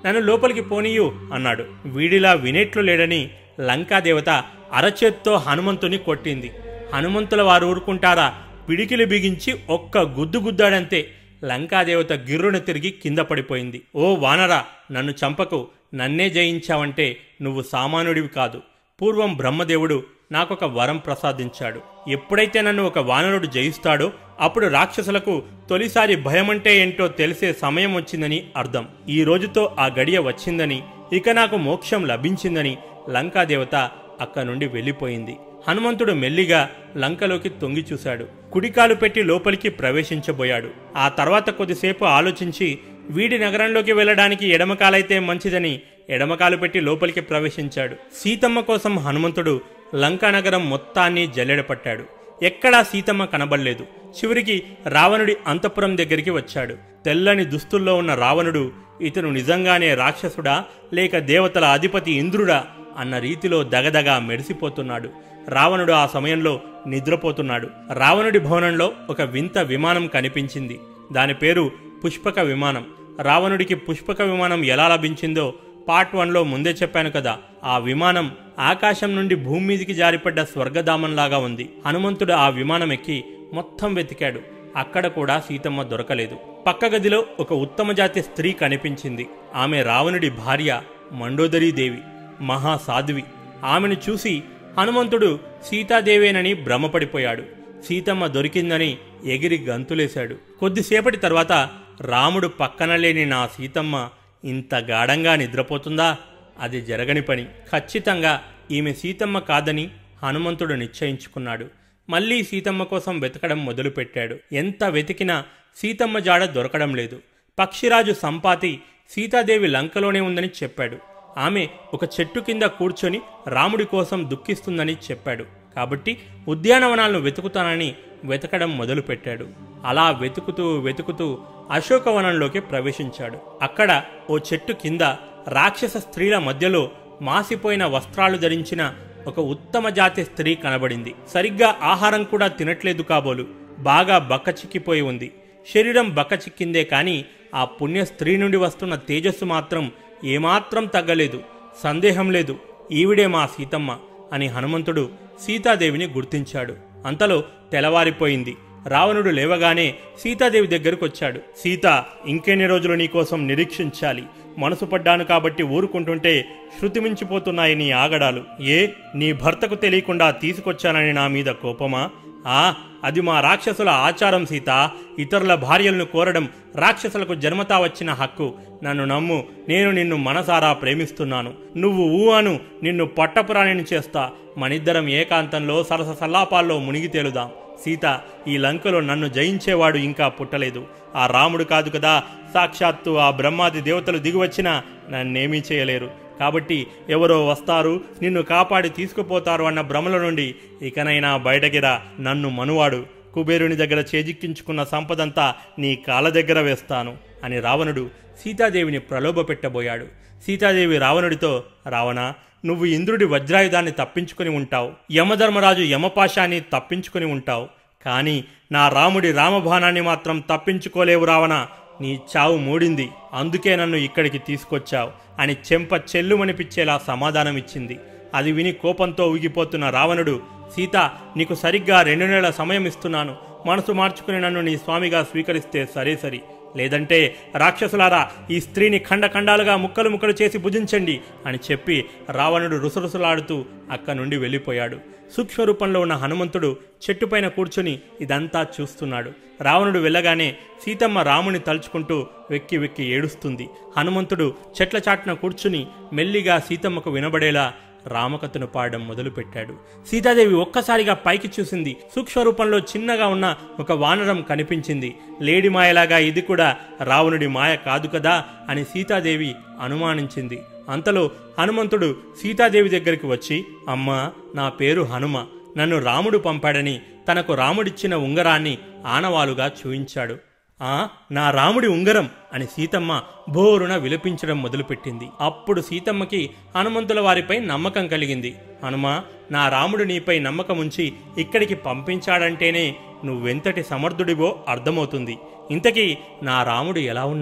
Speaker 1: నన్ను లోపలికి పోనీయు అన్నాడు వీడిలా వినేట్లు లేడని లంకాదేవత అరచేత్తో హనుమంతుని కొట్టింది హనుమంతుల వారు ఊరుకుంటారా పిడికిలు బిగించి ఒక్క గుద్దు గుద్దాడంతే లంకాదేవత గిర్రున తిరిగి కింద పడిపోయింది ఓ వానరా నన్ను చంపకు నన్నే జయించావంటే నువ్వు సామాన్యుడివి కాదు పూర్వం బ్రహ్మదేవుడు నాకొక వరం ప్రసాదించాడు ఎప్పుడైతే నన్ను ఒక వానరుడు జయిస్తాడో అప్పుడు రాక్షసులకు తొలిసారి భయమంటే ఏంటో తెలిసే సమయం వచ్చిందని అర్థం ఈ రోజుతో ఆ గడియ వచ్చిందని ఇక నాకు మోక్షం లభించిందని లంకాదేవత అక్క నుండి వెళ్ళిపోయింది హనుమంతుడు మెల్లిగా లంకలోకి తొంగి చూశాడు కుడికాలు పెట్టి లోపలికి ప్రవేశించబోయాడు ఆ తర్వాత కొద్దిసేపు ఆలోచించి వీడి నగరంలోకి వెళ్ళడానికి ఎడమకాలైతే మంచిదని ఎడమకాలు పెట్టి లోపలికి ప్రవేశించాడు సీతమ్మ కోసం హనుమంతుడు లంకా నగరం మొత్తాన్ని జల్లెడపట్టాడు ఎక్కడా సీతమ్మ కనబడలేదు చివరికి రావణుడి అంతఃపురం దగ్గరికి వచ్చాడు తెల్లని దుస్తుల్లో ఉన్న రావణుడు ఇతను నిజంగానే రాక్షసుడా లేక దేవతల అధిపతి ఇంద్రుడా అన్న రీతిలో దగదగా మెరిసిపోతున్నాడు రావణుడు ఆ సమయంలో నిద్రపోతున్నాడు రావణుడి భవనంలో ఒక వింత విమానం కనిపించింది దాని పేరు పుష్పక విమానం రావణుడికి పుష్పక విమానం ఎలా లభించిందో పార్ట్ వన్లో ముందే చెప్పాను కదా ఆ విమానం ఆకాశం నుండి భూమి మీదికి జారిపడ్డ స్వర్గధామంలాగా ఉంది హనుమంతుడు ఆ విమానం ఎక్కి మొత్తం వెతికాడు అక్కడ కూడా సీతమ్మ దొరకలేదు పక్క గదిలో ఒక ఉత్తమ జాతి స్త్రీ కనిపించింది ఆమె రావణుడి భార్య మండోదరీదేవి మహాసాధ్వి ఆమెను చూసి హనుమంతుడు సీతాదేవేనని భ్రమపడిపోయాడు సీతమ్మ దొరికిందని ఎగిరి గంతులేశాడు కొద్దిసేపటి తర్వాత రాముడు పక్కన లేని నా సీతమ్మ ఇంత గాఢంగా నిద్రపోతుందా అది జరగని పని ఖచ్చితంగా ఈమె సీతమ్మ కాదని హనుమంతుడు నిశ్చయించుకున్నాడు మళ్ళీ సీతమ్మ కోసం వెతకడం మొదలుపెట్టాడు ఎంత వెతికినా సీతమ్మ జాడ దొరకడం లేదు పక్షిరాజు సంపాతి సీతాదేవి లంకలోనే ఉందని చెప్పాడు ఆమె ఒక చెట్టు కింద కూర్చొని రాముడి కోసం దుఃఖిస్తుందని చెప్పాడు కాబట్టి ఉద్యానవనాలను వెతుకుతానని వెతకడం మొదలుపెట్టాడు అలా వెతుకుతూ వెతుకుతూ అశోకవనంలోకి ప్రవేశించాడు అక్కడ ఓ చెట్టు కింద రాక్షస స్త్రీల మధ్యలో మాసిపోయిన వస్త్రాలు ధరించిన ఒక ఉత్తమ జాతి స్త్రీ కనబడింది సరిగ్గా ఆహారం కూడా తినట్లేదు కాబోలు బాగా బక్కచిక్కిపోయి ఉంది శరీరం బక్కచిక్కిందే కాని ఆ పుణ్య స్త్రీ నుండి వస్తున్న తేజస్సు మాత్రం ఏమాత్రం తగ్గలేదు సందేహం లేదు ఈవిడే మా సీతమ్మ అని హనుమంతుడు సీతాదేవిని గుర్తించాడు అంతలో తెల్లవారిపోయింది రావణుడు లేవగానే సీతాదేవి దగ్గరకు వచ్చాడు సీత ఇంకెన్ని రోజులు నీకోసం నిరీక్షించాలి మనసు పడ్డాను కాబట్టి ఊరుకుంటుంటే శృతి మించిపోతున్నాయి నీ ఆగడాలు ఏ నీ భర్తకు తెలియకుండా తీసుకొచ్చానని నా మీద కోపమా ఆ అది మా రాక్షసుల ఆచారం సీత ఇతరుల భార్యలను కోరడం రాక్షసులకు జన్మతా వచ్చిన హక్కు నన్ను నమ్ము నేను నిన్ను మనసారా ప్రేమిస్తున్నాను నువ్వు ఊహను నిన్ను పట్టపురాణిని చేస్తా మనిద్దరం ఏకాంతంలో సరస సల్లాపాల్లో మునిగి తేలుదాం సీత ఈ లంకలో నన్ను జయించేవాడు ఇంకా పుట్టలేదు ఆ రాముడు కాదు కదా సాక్షాత్తు ఆ బ్రహ్మాది దేవతలు దిగివచ్చినా నన్నేమీ చేయలేరు కాబట్టి ఎవరో వస్తారు నిన్ను కాపాడి తీసుకుపోతారు అన్న భ్రమల నుండి ఇకనైనా బయటకిరా నన్ను మనువాడు కుబేరుని దగ్గర చేజిక్కించుకున్న సంపదంతా నీ కాళ్ళ దగ్గర వేస్తాను అని రావణుడు సీతాదేవిని ప్రలోభపెట్టబోయాడు సీతాదేవి రావణుడితో రావణ నువ్వు ఇంద్రుడి వజ్రాయుధాన్ని తప్పించుకుని ఉంటావు యమధర్మరాజు యమపాశాన్ని తప్పించుకుని ఉంటావు కానీ నా రాముడి రామబాణాన్ని మాత్రం తప్పించుకోలేవు రావణ నీ చావు మూడింది అందుకే నన్ను ఇక్కడికి తీసుకొచ్చావు అని చెంప చెల్లుమనిపించేలా సమాధానమిచ్చింది అది విని కోపంతో ఊగిపోతున్న రావణుడు సీత నీకు సరిగ్గా రెండు నెలల సమయం ఇస్తున్నాను మనసు మార్చుకుని నన్ను నీ స్వామిగా స్వీకరిస్తే సరే సరి లేదంటే రాక్షసులారా ఈ స్త్రీని ఖండఖండాలుగా ముక్కలు ముక్కలు చేసి భుజించండి అని చెప్పి రావణుడు రుసరుసలాడుతూ అక్క నుండి వెళ్ళిపోయాడు సూక్ష్మ రూపంలో ఉన్న హనుమంతుడు చెట్టుపైన కూర్చుని ఇదంతా చూస్తున్నాడు రావణుడు వెళ్ళగానే సీతమ్మ రాముని తలుచుకుంటూ వెక్కి వెక్కి ఏడుస్తుంది హనుమంతుడు చెట్ల చాటున కూర్చుని మెల్లిగా సీతమ్మకు వినబడేలా రామకథను పాడడం మొదలుపెట్టాడు సీతాదేవి ఒక్కసారిగా పైకి చూసింది సూక్ష్మ రూపంలో చిన్నగా ఉన్న ఒక వానరం కనిపించింది లేడి మాయలాగా ఇది కూడా రావణుడి మాయ కాదు కదా అని సీతాదేవి అనుమానించింది అంతలో హనుమంతుడు సీతాదేవి దగ్గరికి వచ్చి అమ్మా నా పేరు హనుమ నన్ను రాముడు పంపాడని తనకు రాముడిచ్చిన ఉంగరాన్ని ఆనవాలుగా చూయించాడు ఆ నా రాముడి ఉంగరం అని సీతమ్మ బోరున విలపించడం మొదలుపెట్టింది అప్పుడు సీతమ్మకి హనుమంతుల వారిపై నమ్మకం కలిగింది హనుమ నా రాముడు నీపై నమ్మకం ఉంచి ఇక్కడికి పంపించాడంటేనే నువ్వెంతటి సమర్థుడివో అర్థమవుతుంది ఇంతకీ నా రాముడు ఎలా ఉన్నాడు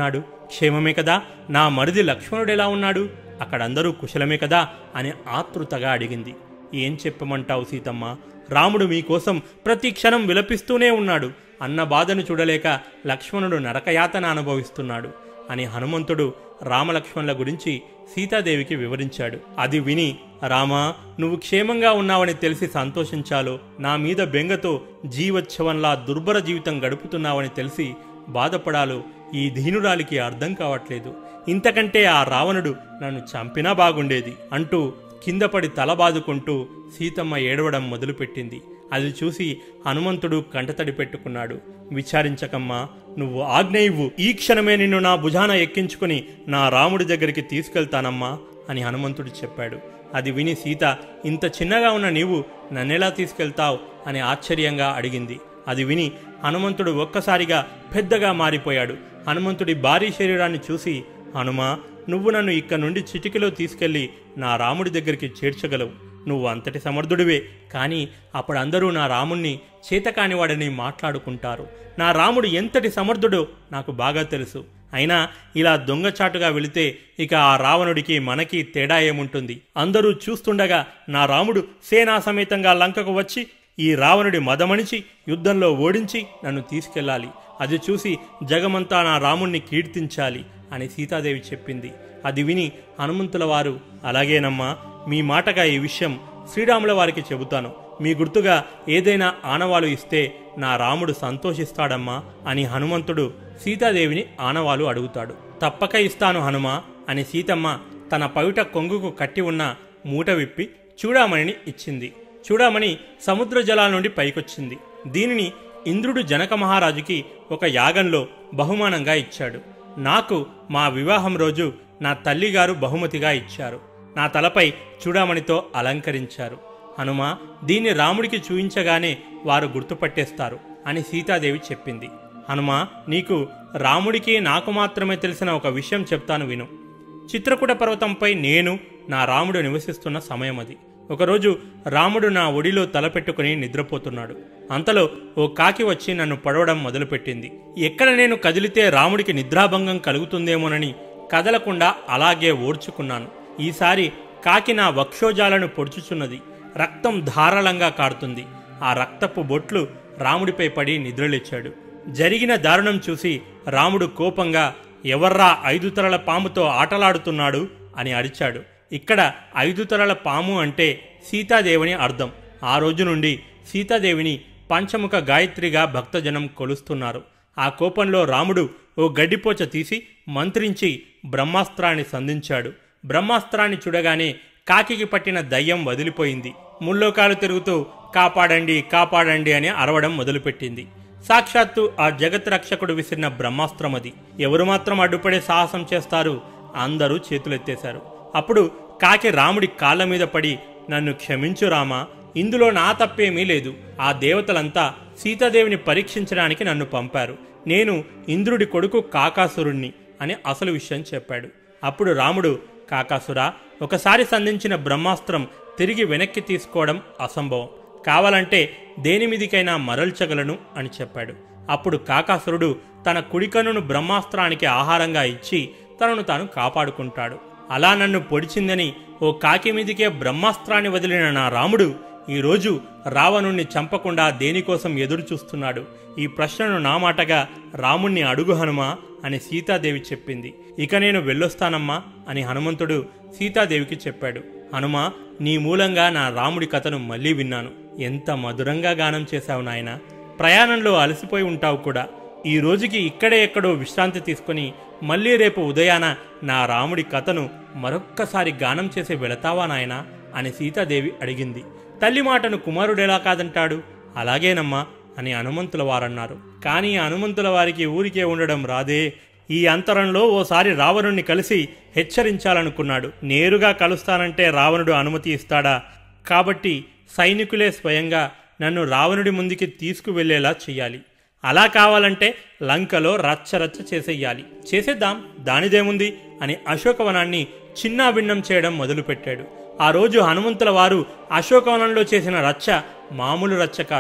Speaker 1: క్షేమమే కదా నా మరిది లక్ష్మణుడు ఎలా ఉన్నాడు అక్కడందరూ కుశలమే కదా అని ఆతృతగా అడిగింది ఏం చెప్పమంటావు సీతమ్మ రాముడు మీకోసం ప్రతి క్షణం విలపిస్తూనే ఉన్నాడు అన్న బాధను చూడలేక లక్ష్మణుడు నరకయాతన అనుభవిస్తున్నాడు అని హనుమంతుడు రామలక్ష్మణుల గురించి సీతాదేవికి వివరించాడు అది విని రామా నువ్వు క్షేమంగా ఉన్నావని తెలిసి సంతోషించాలో నా మీద బెంగతో జీవోత్సవంలా దుర్భర జీవితం గడుపుతున్నావని తెలిసి బాధపడాలో ఈ దీనురాలికి అర్థం కావట్లేదు ఇంతకంటే ఆ రావణుడు నన్ను చంపినా బాగుండేది అంటూ కిందపడి తల బాదుకుంటూ సీతమ్మ ఏడవడం మొదలుపెట్టింది అది చూసి హనుమంతుడు కంటతడి పెట్టుకున్నాడు విచారించకమ్మా నువ్వు ఆజ్ఞ ఇవ్వు ఈ క్షణమే నిన్ను నా భుజాన ఎక్కించుకుని నా రాముడి దగ్గరికి తీసుకెళ్తానమ్మా అని హనుమంతుడు చెప్పాడు అది విని సీత ఇంత చిన్నగా ఉన్న నీవు నన్నెలా తీసుకెళ్తావు అని ఆశ్చర్యంగా అడిగింది అది విని హనుమంతుడు ఒక్కసారిగా పెద్దగా మారిపోయాడు హనుమంతుడి భారీ శరీరాన్ని చూసి హనుమా నువ్వు నన్ను ఇక్కడ నుండి చిటికలో తీసుకెళ్లి నా రాముడి దగ్గరికి చేర్చగలవు నువ్వు అంతటి సమర్థుడివే కానీ అప్పుడు అందరూ నా రాముణ్ణి చేతకానివాడని మాట్లాడుకుంటారు నా రాముడు ఎంతటి సమర్థుడో నాకు బాగా తెలుసు అయినా ఇలా దొంగచాటుగా వెళితే ఇక ఆ రావణుడికి మనకి తేడా ఏముంటుంది అందరూ చూస్తుండగా నా రాముడు సేనా సమేతంగా లంకకు వచ్చి ఈ రావణుడి మదమణిచి యుద్ధంలో ఓడించి నన్ను తీసుకెళ్ళాలి అది చూసి జగమంతా నా రాముణ్ణి కీర్తించాలి అని సీతాదేవి చెప్పింది అది విని హనుమంతుల వారు అలాగేనమ్మా మీ మాటగా ఈ విషయం శ్రీరాముల వారికి చెబుతాను మీ గుర్తుగా ఏదైనా ఆనవాలు ఇస్తే నా రాముడు సంతోషిస్తాడమ్మా అని హనుమంతుడు సీతాదేవిని ఆనవాలు అడుగుతాడు తప్పక ఇస్తాను హనుమా అని సీతమ్మ తన పవిట కొంగుకు కట్టి ఉన్న మూట విప్పి చూడామణిని ఇచ్చింది చూడామణి సముద్ర జలాల నుండి పైకొచ్చింది దీనిని ఇంద్రుడు జనక మహారాజుకి ఒక యాగంలో బహుమానంగా ఇచ్చాడు నాకు మా వివాహం రోజు నా తల్లిగారు బహుమతిగా ఇచ్చారు నా తలపై చూడామణితో అలంకరించారు హనుమ దీన్ని రాముడికి చూయించగానే వారు గుర్తుపట్టేస్తారు అని సీతాదేవి చెప్పింది హనుమ నీకు రాముడికి నాకు మాత్రమే తెలిసిన ఒక విషయం చెప్తాను విను చిత్రకూట పర్వతంపై నేను నా రాముడు నివసిస్తున్న సమయం అది ఒకరోజు రాముడు నా ఒడిలో తలపెట్టుకుని నిద్రపోతున్నాడు అంతలో ఓ కాకి వచ్చి నన్ను పడవడం మొదలుపెట్టింది ఎక్కడ నేను కదిలితే రాముడికి నిద్రాభంగం కలుగుతుందేమోనని కదలకుండా అలాగే ఓర్చుకున్నాను ఈసారి కాకి నా వక్షోజాలను పొడుచుచున్నది రక్తం ధారాళంగా కారుతుంది ఆ రక్తపు బొట్లు రాముడిపై పడి నిద్రలేచాడు జరిగిన దారుణం చూసి రాముడు కోపంగా ఎవర్రా ఐదు తరల పాముతో ఆటలాడుతున్నాడు అని అరిచాడు ఇక్కడ ఐదు తరల పాము అంటే సీతాదేవిని అర్థం ఆ రోజు నుండి సీతాదేవిని పంచముఖ గాయత్రిగా భక్తజనం కొలుస్తున్నారు ఆ కోపంలో రాముడు ఓ గడ్డిపోచ తీసి మంత్రించి బ్రహ్మాస్త్రాన్ని సంధించాడు బ్రహ్మాస్త్రాన్ని చూడగానే కాకికి పట్టిన దయ్యం వదిలిపోయింది ముల్లోకాలు తిరుగుతూ కాపాడండి కాపాడండి అని అరవడం మొదలుపెట్టింది సాక్షాత్తు ఆ జగత్ రక్షకుడు విసిరిన బ్రహ్మాస్త్రం అది ఎవరు మాత్రం అడ్డుపడే సాహసం చేస్తారు అందరూ చేతులెత్తేశారు అప్పుడు కాకి రాముడి కాళ్ళ మీద పడి నన్ను క్షమించు రామా ఇందులో నా తప్పేమీ లేదు ఆ దేవతలంతా సీతాదేవిని పరీక్షించడానికి నన్ను పంపారు నేను ఇంద్రుడి కొడుకు కాకాసురుణ్ణి అని అసలు విషయం చెప్పాడు అప్పుడు రాముడు కాకాసురా ఒకసారి సంధించిన బ్రహ్మాస్త్రం తిరిగి వెనక్కి తీసుకోవడం అసంభవం కావాలంటే దేని మీదికైనా మరల్చగలను అని చెప్పాడు అప్పుడు కాకాసురుడు తన కుడికన్నును బ్రహ్మాస్త్రానికి ఆహారంగా ఇచ్చి తనను తాను కాపాడుకుంటాడు అలా నన్ను పొడిచిందని ఓ కాకి మీదికే బ్రహ్మాస్త్రాన్ని వదిలిన నా రాముడు ఈరోజు రావణుణ్ణి చంపకుండా దేనికోసం ఎదురు చూస్తున్నాడు ఈ ప్రశ్నను నా మాటగా రాముణ్ణి అడుగు హనుమా అని సీతాదేవి చెప్పింది ఇక నేను వెళ్ళొస్తానమ్మా అని హనుమంతుడు సీతాదేవికి చెప్పాడు హనుమా నీ మూలంగా నా రాముడి కథను మళ్ళీ విన్నాను ఎంత మధురంగా గానం చేశావు నాయన ప్రయాణంలో అలసిపోయి ఉంటావు కూడా ఈ రోజుకి ఇక్కడే ఎక్కడో విశ్రాంతి తీసుకుని మళ్ళీ రేపు ఉదయాన నా రాముడి కథను మరొక్కసారి గానం చేసి వెళతావా నాయనా అని సీతాదేవి అడిగింది తల్లి మాటను కుమారుడెలా కాదంటాడు అలాగేనమ్మా అని హనుమంతుల వారన్నారు కానీ హనుమంతుల వారికి ఊరికే ఉండడం రాదే ఈ అంతరంలో ఓసారి రావణుణ్ణి కలిసి హెచ్చరించాలనుకున్నాడు నేరుగా కలుస్తానంటే రావణుడు అనుమతి ఇస్తాడా కాబట్టి సైనికులే స్వయంగా నన్ను రావణుడి ముందుకి తీసుకువెళ్లేలా చెయ్యాలి అలా కావాలంటే లంకలో రచ్చరచ్చ చేసేయాలి చేసేద్దాం దానిదేముంది అని అశోకవనాన్ని చిన్నాభిన్నం చేయడం మొదలుపెట్టాడు ఆ రోజు హనుమంతుల వారు అశోకవనంలో చేసిన రచ్చ మామూలు రచ్చ కాదు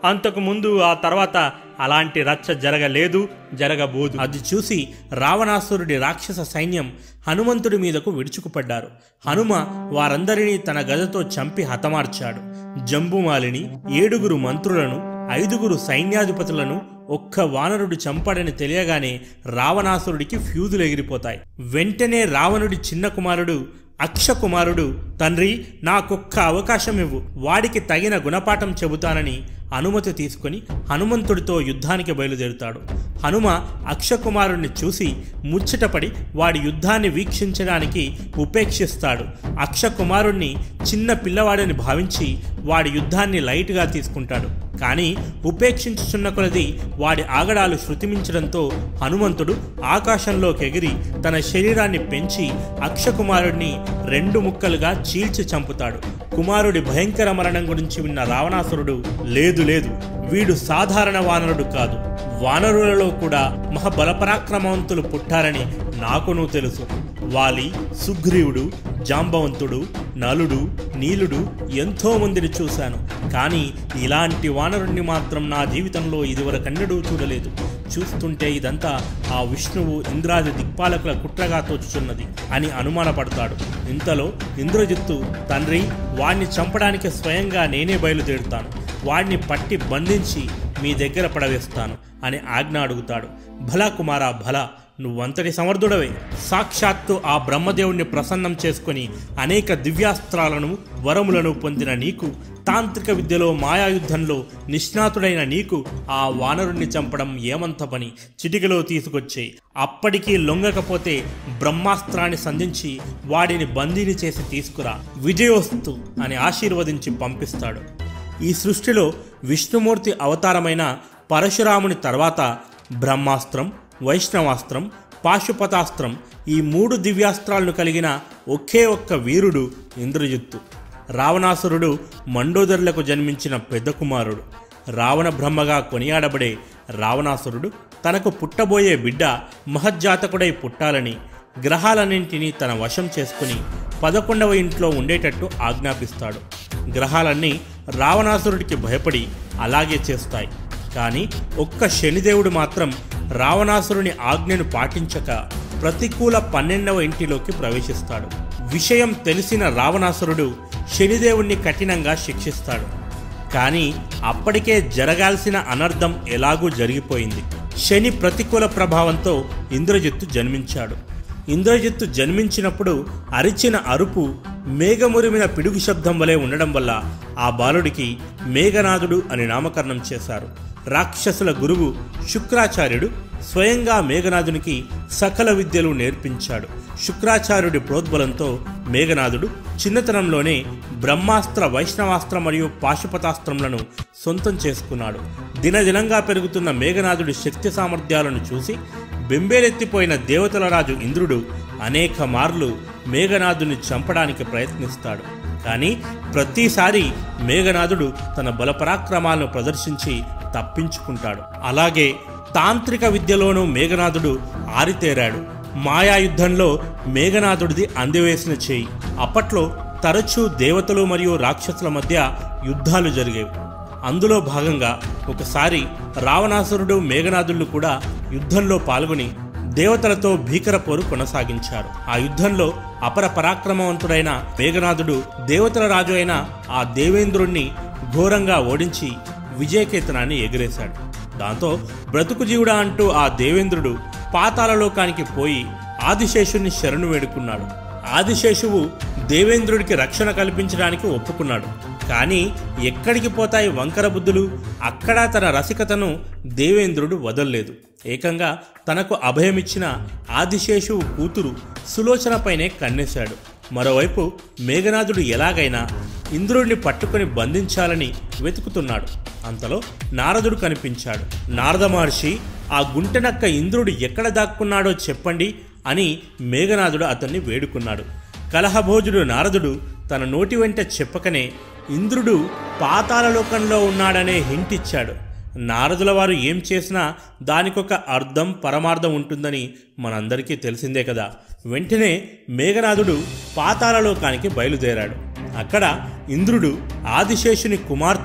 Speaker 1: అంతకు ముందు ఆ తర్వాత అలాంటి రచ్చ జరగలేదు జరగబోదు అది చూసి రావణాసురుడి రాక్షస సైన్యం హనుమంతుడి మీదకు విడుచుకుపడ్డారు హనుమ వారందరినీ తన గదతో చంపి హతమార్చాడు జంబుమాలిని ఏడుగురు మంత్రులను ఐదుగురు సైన్యాధిపతులను ఒక్క వానరుడు చంపాడని తెలియగానే రావణాసురుడికి ఫ్యూజులు ఎగిరిపోతాయి వెంటనే రావణుడి చిన్న కుమారుడు అక్షకుమారుడు తండ్రి నాకొక్క అవకాశం ఇవ్వు వాడికి తగిన గుణపాఠం చెబుతానని అనుమతి తీసుకొని హనుమంతుడితో యుద్ధానికి బయలుదేరుతాడు హనుమ అక్షకుమారుణ్ణి చూసి ముచ్చటపడి వాడి యుద్ధాన్ని వీక్షించడానికి ఉపేక్షిస్తాడు అక్షకుమారుణ్ణి చిన్న పిల్లవాడని భావించి వాడి యుద్ధాన్ని లైట్గా తీసుకుంటాడు కానీ ఉపేక్షించుచున్న కొలది వాడి ఆగడాలు శృతిమించడంతో హనుమంతుడు ఆకాశంలోకి ఎగిరి తన శరీరాన్ని పెంచి అక్షకుమారుడిని రెండు ముక్కలుగా చీల్చి చంపుతాడు కుమారుడి భయంకర మరణం గురించి విన్న రావణాసురుడు లేదు లేదు వీడు సాధారణ వానరుడు కాదు వానరులలో కూడా మహాబలపరాక్రమవంతులు పుట్టారని నాకును తెలుసు వాలి సుగ్రీవుడు జాంబవంతుడు నలుడు నీలుడు ఎంతో మందిని చూశాను కానీ ఇలాంటి వానరుణ్ణి మాత్రం నా జీవితంలో ఇదివరకన్నడూ చూడలేదు చూస్తుంటే ఇదంతా ఆ విష్ణువు ఇంద్రాది దిక్పాలకుల కుట్రగా తోచుచున్నది అని అనుమానపడతాడు ఇంతలో ఇంద్రజిత్తు తండ్రి వాణ్ణి చంపడానికి స్వయంగా నేనే బయలుదేరుతాను వాడిని పట్టి బంధించి మీ దగ్గర పడవేస్తాను అని ఆజ్ఞ అడుగుతాడు భలా కుమారా భలా నువ్వంతటి సమర్థుడవే సాక్షాత్తు ఆ బ్రహ్మదేవుణ్ణి ప్రసన్నం చేసుకొని అనేక దివ్యాస్త్రాలను వరములను పొందిన నీకు తాంత్రిక విద్యలో మాయాయుద్ధంలో నిష్ణాతుడైన నీకు ఆ వానరుణ్ణి చంపడం ఏమంత పని చిటికలో తీసుకొచ్చే అప్పటికీ లొంగకపోతే బ్రహ్మాస్త్రాన్ని సంధించి వాడిని బందీని చేసి తీసుకురా విజయోస్తు అని ఆశీర్వదించి పంపిస్తాడు ఈ సృష్టిలో విష్ణుమూర్తి అవతారమైన పరశురాముని తర్వాత బ్రహ్మాస్త్రం వైష్ణవాస్త్రం పాశుపతాస్త్రం ఈ మూడు దివ్యాస్త్రాలను కలిగిన ఒకే ఒక్క వీరుడు ఇంద్రజిత్తు రావణాసురుడు మండోదరులకు జన్మించిన పెద్ద కుమారుడు రావణ బ్రహ్మగా కొనియాడబడే రావణాసురుడు తనకు పుట్టబోయే బిడ్డ మహజ్జాతకుడై పుట్టాలని గ్రహాలన్నింటినీ తన వశం చేసుకుని పదకొండవ ఇంట్లో ఉండేటట్టు ఆజ్ఞాపిస్తాడు గ్రహాలన్నీ రావణాసురుడికి భయపడి అలాగే చేస్తాయి కానీ ఒక్క శనిదేవుడు మాత్రం రావణాసురుని ఆజ్ఞను పాటించక ప్రతికూల పన్నెండవ ఇంటిలోకి ప్రవేశిస్తాడు విషయం తెలిసిన రావణాసురుడు శనిదేవుణ్ణి కఠినంగా శిక్షిస్తాడు కానీ అప్పటికే జరగాల్సిన అనర్థం ఎలాగూ జరిగిపోయింది శని ప్రతికూల ప్రభావంతో ఇంద్రజిత్తు జన్మించాడు ఇంద్రజిత్తు జన్మించినప్పుడు అరిచిన అరుపు మేఘమురిమిన పిడుగు శబ్దం వలె ఉండడం వల్ల ఆ బాలుడికి మేఘనాథుడు అని నామకరణం చేశారు రాక్షసుల గురువు శుక్రాచార్యుడు స్వయంగా మేఘనాథునికి సకల విద్యలు నేర్పించాడు శుక్రాచార్యుడి ప్రోద్బలంతో మేఘనాథుడు చిన్నతనంలోనే బ్రహ్మాస్త్ర వైష్ణవాస్త్ర మరియు పాశుపతాస్త్రములను సొంతం చేసుకున్నాడు దినదినంగా పెరుగుతున్న మేఘనాథుడి శక్తి సామర్థ్యాలను చూసి బెంబేలెత్తిపోయిన దేవతల రాజు ఇంద్రుడు అనేక మార్లు మేఘనాథుని చంపడానికి ప్రయత్నిస్తాడు కానీ ప్రతిసారి మేఘనాథుడు తన బలపరాక్రమాలను ప్రదర్శించి తప్పించుకుంటాడు అలాగే తాంత్రిక విద్యలోనూ మేఘనాథుడు ఆరితేరాడు మాయాయుద్ధంలో మేఘనాథుడిది అందివేసిన చేయి అప్పట్లో తరచూ దేవతలు మరియు రాక్షసుల మధ్య యుద్ధాలు జరిగేవి అందులో భాగంగా ఒకసారి రావణాసురుడు మేఘనాథుళ్ళు కూడా యుద్ధంలో పాల్గొని దేవతలతో భీకర పోరు కొనసాగించారు ఆ యుద్ధంలో అపర పరాక్రమవంతుడైన మేఘనాథుడు దేవతల రాజు అయిన ఆ దేవేంద్రుణ్ణి ఘోరంగా ఓడించి విజయకేతనాన్ని ఎగిరేశాడు దాంతో బ్రతుకు జీవుడా అంటూ ఆ దేవేంద్రుడు పాతాళలోకానికి పోయి ఆదిశేషుని శరణు వేడుకున్నాడు ఆదిశేషువు దేవేంద్రుడికి రక్షణ కల్పించడానికి ఒప్పుకున్నాడు కానీ ఎక్కడికి పోతాయి వంకర బుద్ధులు అక్కడ తన రసికతను దేవేంద్రుడు వదల్లేదు ఏకంగా తనకు అభయమిచ్చిన ఆదిశేషువు కూతురు సులోచనపైనే కన్నేశాడు మరోవైపు మేఘనాథుడు ఎలాగైనా ఇంద్రుడిని పట్టుకొని బంధించాలని వెతుకుతున్నాడు అంతలో నారదుడు కనిపించాడు నారద మహర్షి ఆ గుంటనక్క ఇంద్రుడు ఎక్కడ దాక్కున్నాడో చెప్పండి అని మేఘనాథుడు అతన్ని వేడుకున్నాడు కలహభోజుడు నారదుడు తన నోటి వెంట చెప్పకనే ఇంద్రుడు పాతాళలోకంలో ఉన్నాడనే హింట్ ఇచ్చాడు నారదుల వారు ఏం చేసినా దానికొక అర్థం పరమార్థం ఉంటుందని మనందరికీ తెలిసిందే కదా వెంటనే మేఘనాథుడు పాతాళలోకానికి బయలుదేరాడు అక్కడ ఇంద్రుడు ఆదిశేషుని కుమార్తె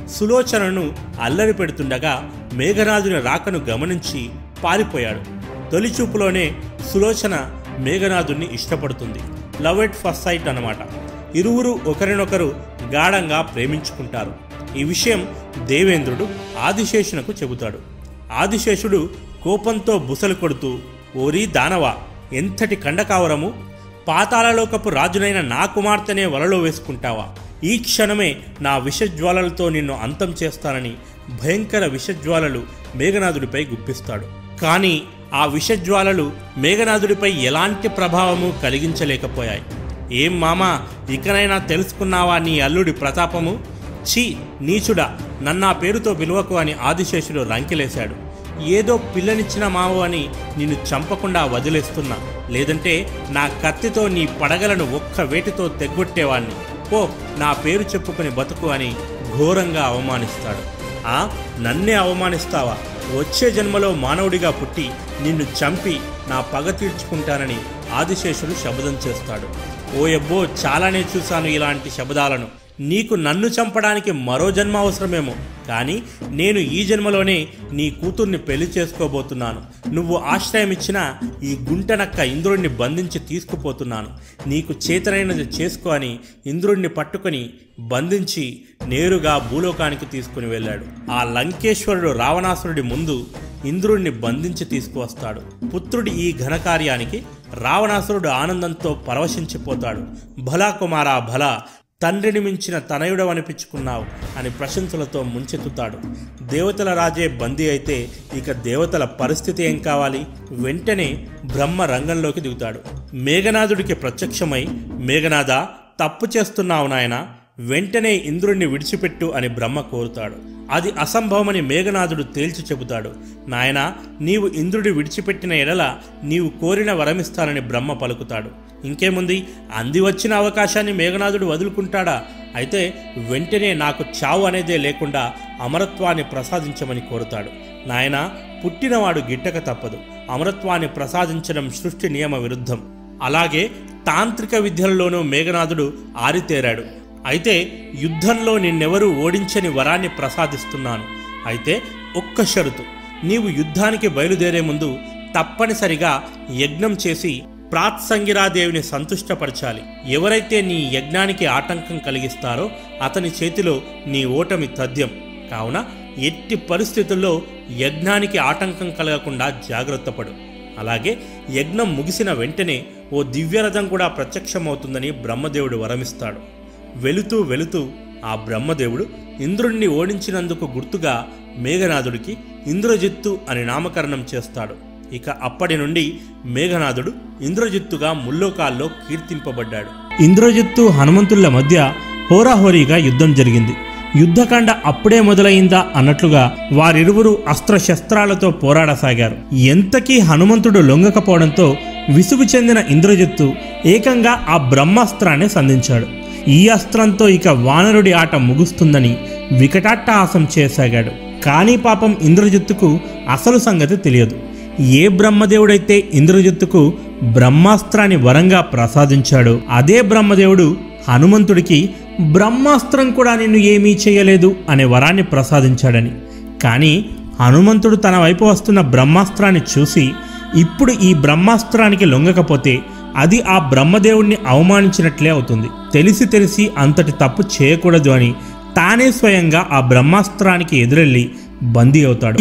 Speaker 1: సులోచనను అల్లరి పెడుతుండగా మేఘనాథుని రాకను గమనించి పారిపోయాడు తొలి చూపులోనే సులోచన మేఘనాథుణ్ణి ఇష్టపడుతుంది లవ్ ఎట్ ఫస్ట్ సైట్ అన్నమాట ఇరువురు ఒకరినొకరు గాఢంగా ప్రేమించుకుంటారు ఈ విషయం దేవేంద్రుడు ఆదిశేషునకు చెబుతాడు ఆదిశేషుడు కోపంతో బుసలు కొడుతూ ఓరి దానవా ఎంతటి కండకావరము పాతాళలోకపు రాజునైన నా కుమార్తెనే వలలో వేసుకుంటావా ఈ క్షణమే నా విషజ్వాలలతో నిన్ను అంతం చేస్తానని భయంకర విషజ్వాలలు మేఘనాథుడిపై గుప్పిస్తాడు కానీ ఆ విషజ్వాలలు మేఘనాథుడిపై ఎలాంటి ప్రభావము కలిగించలేకపోయాయి ఏం మామా ఇకనైనా తెలుసుకున్నావా నీ అల్లుడి ప్రతాపము ఛీ నీచుడా నన్నా పేరుతో పిలువకు అని ఆదిశేషుడు రంకెలేశాడు ఏదో పిల్లనిచ్చిన మావు అని నిన్ను చంపకుండా వదిలేస్తున్నా లేదంటే నా కత్తితో నీ పడగలను ఒక్క వేటితో తెగ్గొట్టేవాణ్ణి పో నా పేరు చెప్పుకుని బతుకు అని ఘోరంగా అవమానిస్తాడు ఆ నన్నే అవమానిస్తావా వచ్చే జన్మలో మానవుడిగా పుట్టి నిన్ను చంపి నా పగ తీర్చుకుంటానని ఆదిశేషుడు శబదం చేస్తాడు ఓయబ్బో చాలానే చూశాను ఇలాంటి శబదాలను నీకు నన్ను చంపడానికి మరో జన్మ అవసరమేమో కానీ నేను ఈ జన్మలోనే నీ కూతుర్ని పెళ్లి చేసుకోబోతున్నాను నువ్వు ఆశ్రయం ఇచ్చిన ఈ గుంటనక్క ఇంద్రుడిని బంధించి తీసుకుపోతున్నాను నీకు చేతనైనది చేసుకో అని ఇంద్రుడిని పట్టుకొని బంధించి నేరుగా భూలోకానికి తీసుకుని వెళ్ళాడు ఆ లంకేశ్వరుడు రావణాసురుడి ముందు ఇంద్రుడిని బంధించి తీసుకువస్తాడు పుత్రుడి ఈ ఘనకార్యానికి రావణాసురుడు ఆనందంతో పరవశించిపోతాడు భలా కుమారా భలా తండ్రిని మించిన తనయుడవనిపించుకున్నావు అని ప్రశంసలతో ముంచెత్తుతాడు దేవతల రాజే బందీ అయితే ఇక దేవతల పరిస్థితి ఏం కావాలి వెంటనే బ్రహ్మ రంగంలోకి దిగుతాడు మేఘనాథుడికి ప్రత్యక్షమై మేఘనాథ తప్పు చేస్తున్నావు నాయనా వెంటనే ఇంద్రుణ్ణి విడిచిపెట్టు అని బ్రహ్మ కోరుతాడు అది అసంభవమని మేఘనాథుడు తేల్చి చెబుతాడు నాయనా నీవు ఇంద్రుడి విడిచిపెట్టిన ఎడల నీవు కోరిన వరమిస్తానని బ్రహ్మ పలుకుతాడు ఇంకేముంది అంది వచ్చిన అవకాశాన్ని మేఘనాథుడు వదులుకుంటాడా అయితే వెంటనే నాకు చావు అనేదే లేకుండా అమరత్వాన్ని ప్రసాదించమని కోరుతాడు నాయనా పుట్టినవాడు గిట్టక తప్పదు అమరత్వాన్ని ప్రసాదించడం సృష్టి నియమ విరుద్ధం అలాగే తాంత్రిక విద్యల్లోనూ మేఘనాథుడు ఆరితేరాడు అయితే యుద్ధంలో నిన్నెవరూ ఓడించని వరాన్ని ప్రసాదిస్తున్నాను అయితే ఒక్క షరతు నీవు యుద్ధానికి బయలుదేరే ముందు తప్పనిసరిగా యజ్ఞం చేసి ప్రాత్సంగిరాదేవిని సంతుష్టపరచాలి ఎవరైతే నీ యజ్ఞానికి ఆటంకం కలిగిస్తారో అతని చేతిలో నీ ఓటమి తథ్యం కావున ఎట్టి పరిస్థితుల్లో యజ్ఞానికి ఆటంకం కలగకుండా జాగ్రత్తపడు అలాగే యజ్ఞం ముగిసిన వెంటనే ఓ దివ్యరథం కూడా ప్రత్యక్షమవుతుందని బ్రహ్మదేవుడు వరమిస్తాడు వెళుతూ వెళుతూ ఆ బ్రహ్మదేవుడు ఇంద్రుణ్ణి ఓడించినందుకు గుర్తుగా మేఘనాథుడికి ఇంద్రజిత్తు అని నామకరణం చేస్తాడు ఇక అప్పటి నుండి మేఘనాథుడు ఇంద్రజిత్తుగా ముల్లోకాల్లో కీర్తింపబడ్డాడు ఇంద్రజిత్తు హనుమంతుల మధ్య హోరాహోరీగా యుద్ధం జరిగింది యుద్ధకాండ అప్పుడే మొదలైందా అన్నట్లుగా వారిరువురు అస్త్రశస్త్రాలతో పోరాడసాగారు ఎంతకీ హనుమంతుడు లొంగకపోవడంతో విసుగు చెందిన ఇంద్రజిత్తు ఏకంగా ఆ బ్రహ్మాస్త్రాన్ని సంధించాడు ఈ అస్త్రంతో ఇక వానరుడి ఆట ముగుస్తుందని వికటాట్టహాసం చేసాగాడు కానీ పాపం ఇంద్రజిత్తుకు అసలు సంగతి తెలియదు ఏ బ్రహ్మదేవుడైతే ఇంద్రజిత్తుకు బ్రహ్మాస్త్రాన్ని వరంగా ప్రసాదించాడో అదే బ్రహ్మదేవుడు హనుమంతుడికి బ్రహ్మాస్త్రం కూడా నిన్ను ఏమీ చేయలేదు అనే వరాన్ని ప్రసాదించాడని కానీ హనుమంతుడు తన వైపు వస్తున్న బ్రహ్మాస్త్రాన్ని చూసి ఇప్పుడు ఈ బ్రహ్మాస్త్రానికి లొంగకపోతే అది ఆ బ్రహ్మదేవుణ్ణి అవమానించినట్లే అవుతుంది తెలిసి తెలిసి అంతటి తప్పు చేయకూడదు అని తానే స్వయంగా ఆ బ్రహ్మాస్త్రానికి ఎదురెళ్ళి బందీ అవుతాడు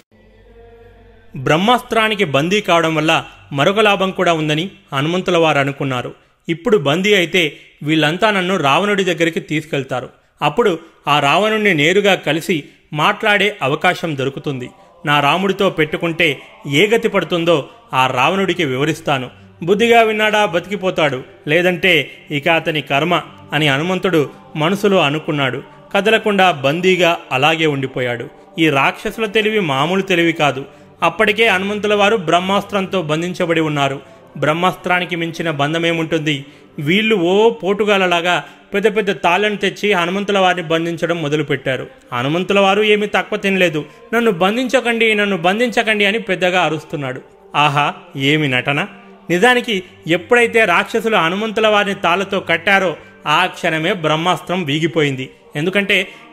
Speaker 1: బ్రహ్మాస్త్రానికి బందీ కావడం వల్ల మరొక లాభం కూడా ఉందని హనుమంతుల వారు అనుకున్నారు ఇప్పుడు బందీ అయితే వీళ్ళంతా నన్ను రావణుడి దగ్గరికి తీసుకెళ్తారు అప్పుడు ఆ రావణుణ్ణి నేరుగా కలిసి మాట్లాడే అవకాశం దొరుకుతుంది నా రాముడితో పెట్టుకుంటే ఏ గతి పడుతుందో ఆ రావణుడికి వివరిస్తాను బుద్ధిగా విన్నాడా బతికిపోతాడు లేదంటే ఇక అతని కర్మ అని హనుమంతుడు మనసులో అనుకున్నాడు కదలకుండా బందీగా అలాగే ఉండిపోయాడు ఈ రాక్షసుల తెలివి మామూలు తెలివి కాదు అప్పటికే హనుమంతుల వారు బ్రహ్మాస్త్రంతో బంధించబడి ఉన్నారు బ్రహ్మాస్త్రానికి మించిన బంధమేముంటుంది వీళ్ళు ఓ పోటుగాలలాగా పెద్ద పెద్ద తాళ్ళను తెచ్చి హనుమంతుల వారిని బంధించడం మొదలుపెట్టారు హనుమంతుల వారు ఏమీ తక్కువ తినలేదు నన్ను బంధించకండి నన్ను బంధించకండి అని పెద్దగా అరుస్తున్నాడు ఆహా ఏమి నటన నిజానికి ఎప్పుడైతే రాక్షసులు హనుమంతుల వారిని తాళ్లతో కట్టారో ఆ క్షణమే బ్రహ్మాస్త్రం వీగిపోయింది ఎందుకంటే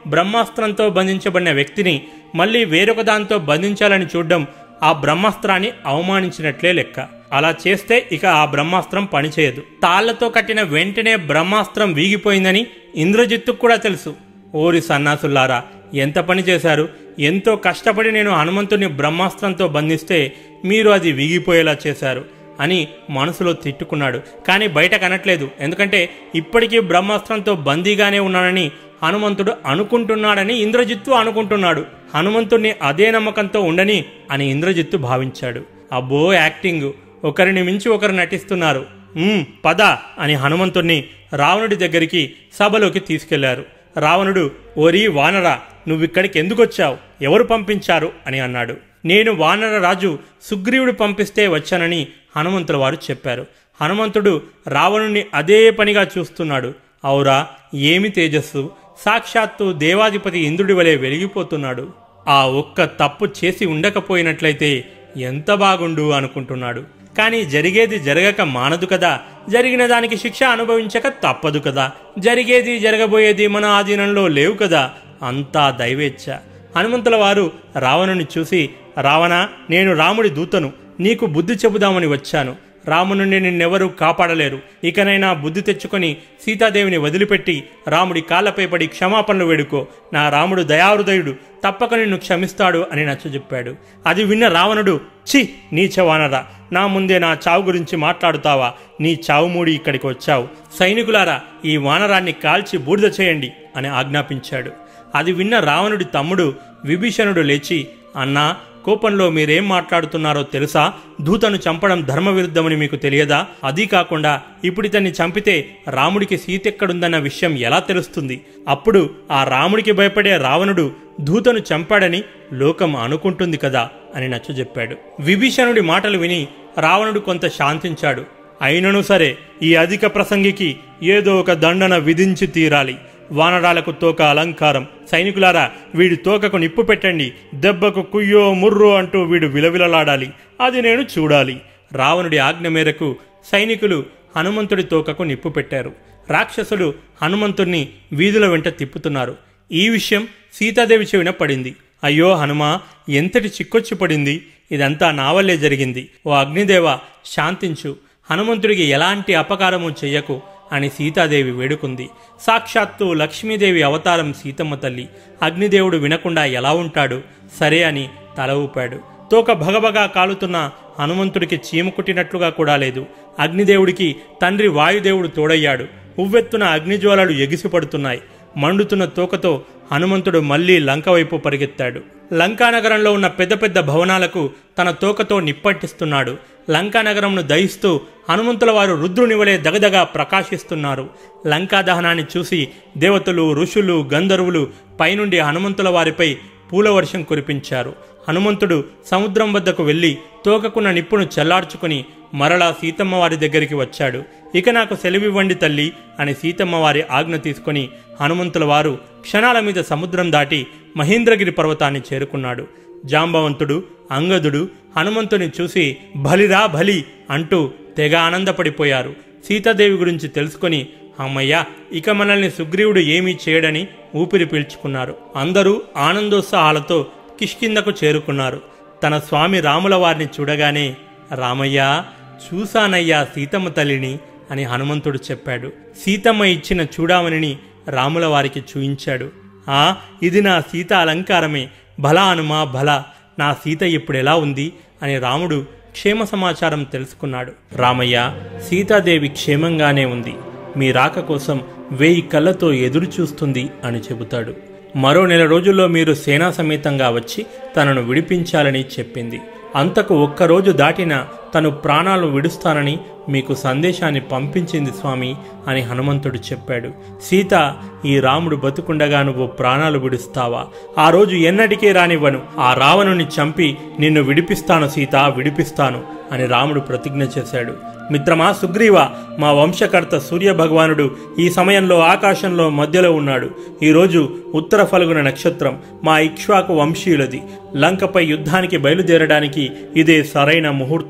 Speaker 1: బ్రహ్మాస్త్రంతో బంధించబడిన వ్యక్తిని మళ్ళీ వేరొక దాంతో బంధించాలని చూడడం ఆ బ్రహ్మాస్త్రాన్ని అవమానించినట్లే లెక్క అలా చేస్తే ఇక ఆ బ్రహ్మాస్త్రం పనిచేయదు తాళ్లతో కట్టిన వెంటనే బ్రహ్మాస్త్రం వీగిపోయిందని ఇంద్రజిత్తుకు కూడా తెలుసు ఓరి సన్నాసుల్లారా ఎంత పని చేశారు ఎంతో కష్టపడి నేను హనుమంతుని బ్రహ్మాస్త్రంతో బంధిస్తే మీరు అది వీగిపోయేలా చేశారు అని మనసులో తిట్టుకున్నాడు కానీ బయట కనట్లేదు ఎందుకంటే ఇప్పటికీ బ్రహ్మాస్త్రంతో బందీగానే ఉన్నానని హనుమంతుడు అనుకుంటున్నాడని ఇంద్రజిత్తు అనుకుంటున్నాడు హనుమంతుణ్ణి అదే నమ్మకంతో ఉండని అని ఇంద్రజిత్తు భావించాడు అబ్బో యాక్టింగ్ ఒకరిని మించి ఒకరు నటిస్తున్నారు "ఉమ్, పద అని హనుమంతుణ్ణి రావణుడి దగ్గరికి సభలోకి తీసుకెళ్లారు రావణుడు ఓరి వానరా నువ్విక్కడికి ఎందుకొచ్చావు ఎవరు పంపించారు అని అన్నాడు నేను వానర రాజు సుగ్రీవుడు పంపిస్తే వచ్చానని హనుమంతుల వారు చెప్పారు హనుమంతుడు రావణుణ్ణి అదే పనిగా చూస్తున్నాడు ఔరా ఏమి తేజస్సు సాక్షాత్తు దేవాధిపతి ఇంద్రుడి వలె వెలిగిపోతున్నాడు ఆ ఒక్క తప్పు చేసి ఉండకపోయినట్లయితే ఎంత బాగుండు అనుకుంటున్నాడు కానీ జరిగేది జరగక మానదు కదా జరిగిన దానికి శిక్ష అనుభవించక తప్పదు కదా జరిగేది జరగబోయేది మన ఆధీనంలో లేవు కదా అంతా దైవేచ్ఛ హనుమంతుల వారు రావణుని చూసి రావణ నేను రాముడి దూతను నీకు బుద్ధి చెబుదామని వచ్చాను రామునుండి నిన్నెవరూ కాపాడలేరు ఇకనైనా బుద్ధి తెచ్చుకొని సీతాదేవిని వదిలిపెట్టి రాముడి కాళ్ళపై పడి క్షమాపణలు వేడుకో నా రాముడు దయాహృదయుడు తప్పక నిన్ను క్షమిస్తాడు అని నచ్చజెప్పాడు అది విన్న రావణుడు చి నీచవానరా నా ముందే నా చావు గురించి మాట్లాడుతావా నీ చావు మూడి ఇక్కడికి వచ్చావు సైనికులారా ఈ వానరాన్ని కాల్చి బూడిద చేయండి అని ఆజ్ఞాపించాడు అది విన్న రావణుడి తమ్ముడు విభీషణుడు లేచి అన్నా కోపంలో మీరేం మాట్లాడుతున్నారో తెలుసా దూతను చంపడం ధర్మవిరుద్ధమని మీకు తెలియదా అదీ కాకుండా ఇప్పుడు ఇతన్ని చంపితే రాముడికి సీతెక్కడుందన్న విషయం ఎలా తెలుస్తుంది అప్పుడు ఆ రాముడికి భయపడే రావణుడు దూతను చంపాడని లోకం అనుకుంటుంది కదా అని నచ్చజెప్పాడు విభీషణుడి మాటలు విని రావణుడు కొంత శాంతించాడు అయినను సరే ఈ అధిక ప్రసంగికి ఏదో ఒక దండన విధించి తీరాలి వానరాలకు తోక అలంకారం సైనికులారా వీడి తోకకు నిప్పు పెట్టండి దెబ్బకు కుయ్యో ముర్రో అంటూ వీడు విలవిలలాడాలి అది నేను చూడాలి రావణుడి ఆజ్ఞ మేరకు సైనికులు హనుమంతుడి తోకకు నిప్పు పెట్టారు రాక్షసులు హనుమంతుణ్ణి వీధుల వెంట తిప్పుతున్నారు ఈ విషయం సీతాదేవి చెవిన పడింది అయ్యో హనుమా ఎంతటి చిక్కొచ్చి పడింది ఇదంతా నా వల్లే జరిగింది ఓ అగ్నిదేవ శాంతించు హనుమంతుడికి ఎలాంటి అపకారము చెయ్యకు అని సీతాదేవి వేడుకుంది సాక్షాత్తు లక్ష్మీదేవి అవతారం సీతమ్మ తల్లి అగ్నిదేవుడు వినకుండా ఎలా ఉంటాడు సరే అని తల ఊపాడు తోక భగభగా కాలుతున్న హనుమంతుడికి చీమ కుట్టినట్లుగా కూడా లేదు అగ్నిదేవుడికి తండ్రి వాయుదేవుడు తోడయ్యాడు ఉవ్వెత్తున అగ్నిజ్వాలలు ఎగిసిపడుతున్నాయి మండుతున్న తోకతో హనుమంతుడు మళ్లీ లంక వైపు పరిగెత్తాడు లంకానగరంలో ఉన్న పెద్ద పెద్ద భవనాలకు తన తోకతో నిప్పంటిస్తున్నాడు లంకానగరంను దహిస్తూ హనుమంతుల వారు రుద్రుని వలె దగదగా ప్రకాశిస్తున్నారు లంకా దహనాన్ని చూసి దేవతలు ఋషులు గంధర్వులు పైనుండి హనుమంతుల వారిపై పూలవర్షం కురిపించారు హనుమంతుడు సముద్రం వద్దకు వెళ్లి తోకకున్న నిప్పును చల్లార్చుకుని మరలా సీతమ్మ వారి దగ్గరికి వచ్చాడు ఇక నాకు సెలవివ్వండి తల్లి అని సీతమ్మ వారి ఆజ్ఞ తీసుకుని హనుమంతుల వారు క్షణాల మీద సముద్రం దాటి మహేంద్రగిరి పర్వతాన్ని చేరుకున్నాడు జాంబవంతుడు అంగదుడు హనుమంతుని చూసి బలిరా బలి అంటూ తెగ ఆనందపడిపోయారు సీతాదేవి గురించి తెలుసుకొని అమ్మయ్య ఇక మనల్ని సుగ్రీవుడు ఏమీ చేయడని ఊపిరి పీల్చుకున్నారు అందరూ ఆనందోత్సాహాలతో కిష్కిందకు చేరుకున్నారు తన స్వామి రాముల వారిని చూడగానే రామయ్య చూశానయ్యా సీతమ్మ తల్లిని అని హనుమంతుడు చెప్పాడు సీతమ్మ ఇచ్చిన చూడామణిని రాముల వారికి చూయించాడు ఆ ఇది నా సీత అలంకారమే భలా హనుమా భలా నా సీత ఇప్పుడు ఎలా ఉంది అని రాముడు క్షేమ సమాచారం తెలుసుకున్నాడు రామయ్య సీతాదేవి క్షేమంగానే ఉంది మీ రాక కోసం వేయి కళ్ళతో ఎదురు చూస్తుంది అని చెబుతాడు మరో నెల రోజుల్లో మీరు సేనా సమేతంగా వచ్చి తనను విడిపించాలని చెప్పింది అంతకు ఒక్కరోజు దాటిన తను ప్రాణాలు విడుస్తానని మీకు సందేశాన్ని పంపించింది స్వామి అని హనుమంతుడు చెప్పాడు సీత ఈ రాముడు బతుకుండగా నువ్వు ప్రాణాలు విడుస్తావా ఆ రోజు ఎన్నటికీ రానివ్వను ఆ రావణుని చంపి నిన్ను విడిపిస్తాను సీత విడిపిస్తాను అని రాముడు ప్రతిజ్ఞ చేశాడు మిత్రమా సుగ్రీవ మా వంశకర్త సూర్య భగవానుడు ఈ సమయంలో ఆకాశంలో మధ్యలో ఉన్నాడు ఈరోజు ఉత్తర ఫలుగున నక్షత్రం మా ఇక్ష్వాకు వంశీయులది లంకపై యుద్ధానికి బయలుదేరడానికి ఇదే సరైన ముహూర్తం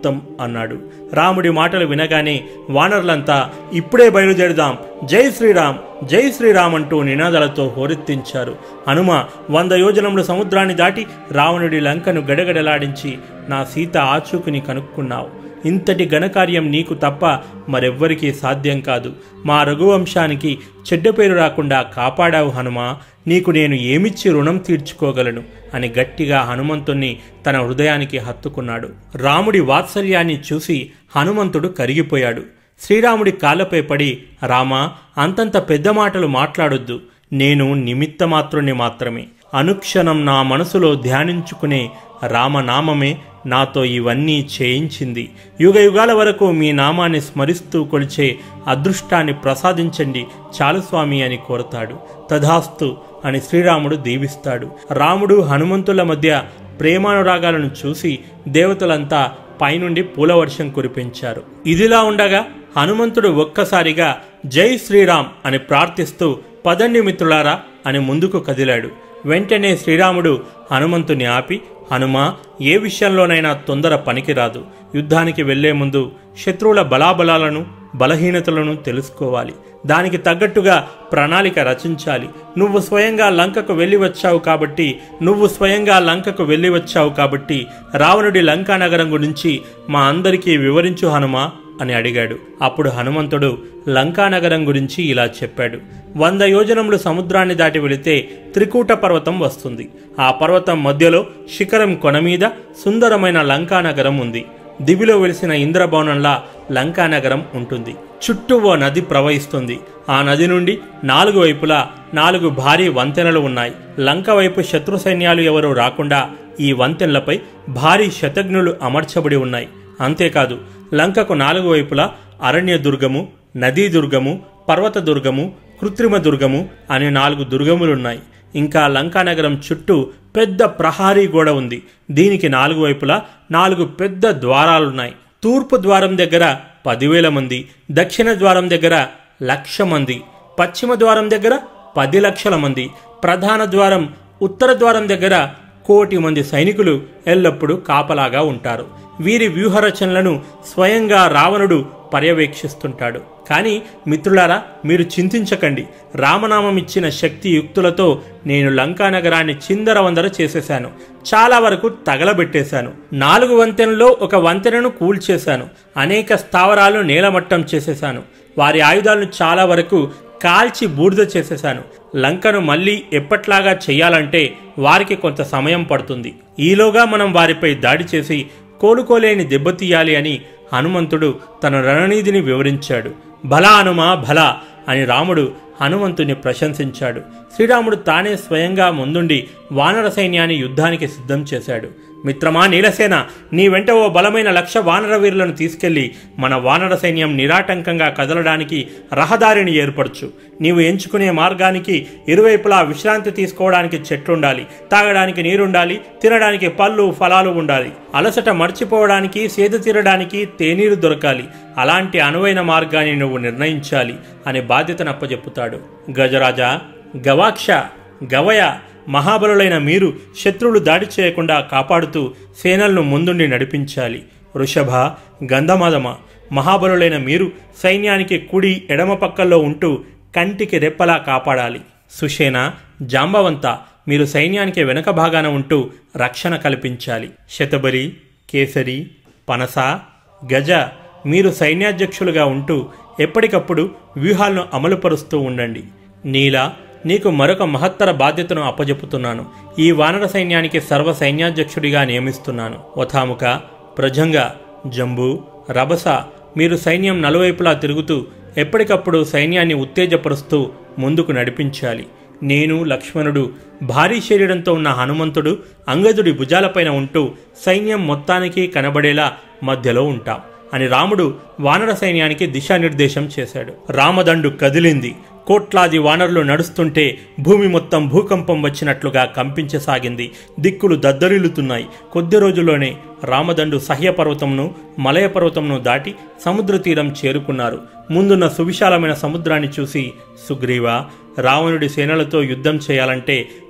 Speaker 1: అన్నాడు రాముడి మాటలు వినగానే వానరులంతా ఇప్పుడే బయలుదేరుదాం జై శ్రీరామ్ జై శ్రీరామ్ అంటూ నినాదాలతో హోరెత్తించారు హనుమ వంద యోజనముల సముద్రాన్ని దాటి రావణుడి లంకను గడగడలాడించి నా సీత ఆచూకుని కనుక్కున్నావు ఇంతటి ఘనకార్యం నీకు తప్ప మరెవ్వరికీ సాధ్యం కాదు మా రఘువంశానికి చెడ్డ పేరు రాకుండా కాపాడావు హనుమా నీకు నేను ఏమిచ్చి రుణం తీర్చుకోగలను అని గట్టిగా హనుమంతుణ్ణి తన హృదయానికి హత్తుకున్నాడు రాముడి వాత్సల్యాన్ని చూసి హనుమంతుడు కరిగిపోయాడు శ్రీరాముడి కాళ్ళపై పడి రామా అంతంత పెద్ద మాటలు మాట్లాడొద్దు నేను నిమిత్తమాత్రుని మాత్రమే అనుక్షణం నా మనసులో ధ్యానించుకునే రామనామమే నాతో ఇవన్నీ చేయించింది యుగ యుగాల వరకు మీ నామాన్ని స్మరిస్తూ కొలిచే అదృష్టాన్ని ప్రసాదించండి చాలు స్వామి అని కోరతాడు తథాస్తు అని శ్రీరాముడు దీవిస్తాడు రాముడు హనుమంతుల మధ్య ప్రేమానురాగాలను చూసి దేవతలంతా పైనుండి పూలవర్షం కురిపించారు ఇదిలా ఉండగా హనుమంతుడు ఒక్కసారిగా జై శ్రీరామ్ అని ప్రార్థిస్తూ పదండి మిత్రులారా అని ముందుకు కదిలాడు వెంటనే శ్రీరాముడు హనుమంతుని ఆపి హనుమా ఏ విషయంలోనైనా తొందర పనికిరాదు యుద్ధానికి వెళ్లే ముందు శత్రువుల బలాబలాలను బలహీనతలను తెలుసుకోవాలి దానికి తగ్గట్టుగా ప్రణాళిక రచించాలి నువ్వు స్వయంగా లంకకు వెళ్ళి వచ్చావు కాబట్టి నువ్వు స్వయంగా లంకకు వెళ్ళి వచ్చావు కాబట్టి రావణుడి లంకా నగరం గురించి మా అందరికీ వివరించు హనుమా అని అడిగాడు అప్పుడు హనుమంతుడు లంకానగరం గురించి ఇలా చెప్పాడు వంద యోజనములు సముద్రాన్ని దాటి వెళితే త్రికూట పర్వతం వస్తుంది ఆ పర్వతం మధ్యలో శిఖరం కొన మీద సుందరమైన లంకానగరం ఉంది దివిలో వెలిసిన ఇంద్రభవనంలా లంకానగరం ఉంటుంది చుట్టూ ఓ నది ప్రవహిస్తుంది ఆ నది నుండి నాలుగు వైపులా నాలుగు భారీ వంతెనలు ఉన్నాయి లంక వైపు శత్రు సైన్యాలు ఎవరూ రాకుండా ఈ వంతెనలపై భారీ శతఘ్నులు అమర్చబడి ఉన్నాయి అంతేకాదు లంకకు నాలుగు వైపులా అరణ్య దుర్గము నదీ దుర్గము పర్వత దుర్గము కృత్రిమ దుర్గము అనే నాలుగు దుర్గములున్నాయి ఇంకా లంకానగరం చుట్టూ పెద్ద ప్రహారీ గోడ ఉంది దీనికి నాలుగు వైపులా నాలుగు పెద్ద ద్వారాలున్నాయి తూర్పు ద్వారం దగ్గర పదివేల మంది దక్షిణ ద్వారం దగ్గర లక్ష మంది పశ్చిమ ద్వారం దగ్గర పది లక్షల మంది ప్రధాన ద్వారం ఉత్తర ద్వారం దగ్గర కోటి మంది సైనికులు ఎల్లప్పుడూ కాపలాగా ఉంటారు వీరి వ్యూహరచనలను స్వయంగా రావణుడు పర్యవేక్షిస్తుంటాడు కానీ మిత్రులారా మీరు చింతించకండి రామనామం ఇచ్చిన శక్తి యుక్తులతో నేను లంకా నగరాన్ని చిందరవందర చేసేశాను చాలా వరకు తగలబెట్టేశాను నాలుగు వంతెనలో ఒక వంతెనను కూల్చేశాను అనేక స్థావరాలు నేలమట్టం చేసేశాను వారి ఆయుధాలను చాలా వరకు కాల్చి బూడిద చేసేశాను లంకను మళ్ళీ ఎప్పట్లాగా చెయ్యాలంటే వారికి కొంత సమయం పడుతుంది ఈలోగా మనం వారిపై దాడి చేసి కోలుకోలేని దెబ్బతీయాలి అని హనుమంతుడు తన రణనీతిని వివరించాడు భలా హనుమా భలా అని రాముడు హనుమంతుని ప్రశంసించాడు శ్రీరాముడు తానే స్వయంగా ముందుండి వానర సైన్యాన్ని యుద్ధానికి సిద్ధం చేశాడు మిత్రమా నీలసేన నీ వెంట ఓ బలమైన లక్ష వానర వీరులను తీసుకెళ్లి మన వానర సైన్యం నిరాటంకంగా కదలడానికి రహదారిని ఏర్పరచు నీవు ఎంచుకునే మార్గానికి ఇరువైపులా విశ్రాంతి తీసుకోవడానికి చెట్లుండాలి తాగడానికి నీరుండాలి తినడానికి పళ్ళు ఫలాలు ఉండాలి అలసట మర్చిపోవడానికి సేద తీరడానికి తేనీరు దొరకాలి అలాంటి అనువైన మార్గాన్ని నువ్వు నిర్ణయించాలి అనే బాధ్యతను అప్పజెప్పుతాడు గజరాజా గవాక్ష గవయ మహాబలులైన మీరు శత్రువులు దాడి చేయకుండా కాపాడుతూ సేనలను ముందుండి నడిపించాలి వృషభ గంధమాదమ మహాబలులైన మీరు సైన్యానికి కుడి ఎడమ పక్కల్లో ఉంటూ కంటికి రెప్పలా కాపాడాలి సుషేన జాంబవంత మీరు సైన్యానికి వెనక భాగాన ఉంటూ రక్షణ కల్పించాలి శతబరి కేసరి పనస గజ మీరు సైన్యాధ్యక్షులుగా ఉంటూ ఎప్పటికప్పుడు వ్యూహాలను అమలుపరుస్తూ ఉండండి నీల నీకు మరొక మహత్తర బాధ్యతను అప్పజెప్పుతున్నాను ఈ వానర సైన్యానికి సర్వ సైన్యాధ్యక్షుడిగా నియమిస్తున్నాను వథాముక ప్రజంగ జంబు రభస మీరు సైన్యం నలువైపులా తిరుగుతూ ఎప్పటికప్పుడు సైన్యాన్ని ఉత్తేజపరుస్తూ ముందుకు నడిపించాలి నేను లక్ష్మణుడు భారీ శరీరంతో ఉన్న హనుమంతుడు అంగదుడి భుజాలపైన ఉంటూ సైన్యం మొత్తానికి కనబడేలా మధ్యలో ఉంటాం అని రాముడు వానర సైన్యానికి దిశానిర్దేశం చేశాడు రామదండు కదిలింది కోట్లాది వానరులు నడుస్తుంటే భూమి మొత్తం భూకంపం వచ్చినట్లుగా కంపించసాగింది దిక్కులు దద్దరిల్లుతున్నాయి కొద్ది రోజుల్లోనే రామదండు సహ్య పర్వతంను మలయ పర్వతంను దాటి సముద్ర తీరం చేరుకున్నారు ముందున్న సువిశాలమైన సముద్రాన్ని చూసి సుగ్రీవ రావణుడి సేనలతో యుద్ధం చేయాలంటే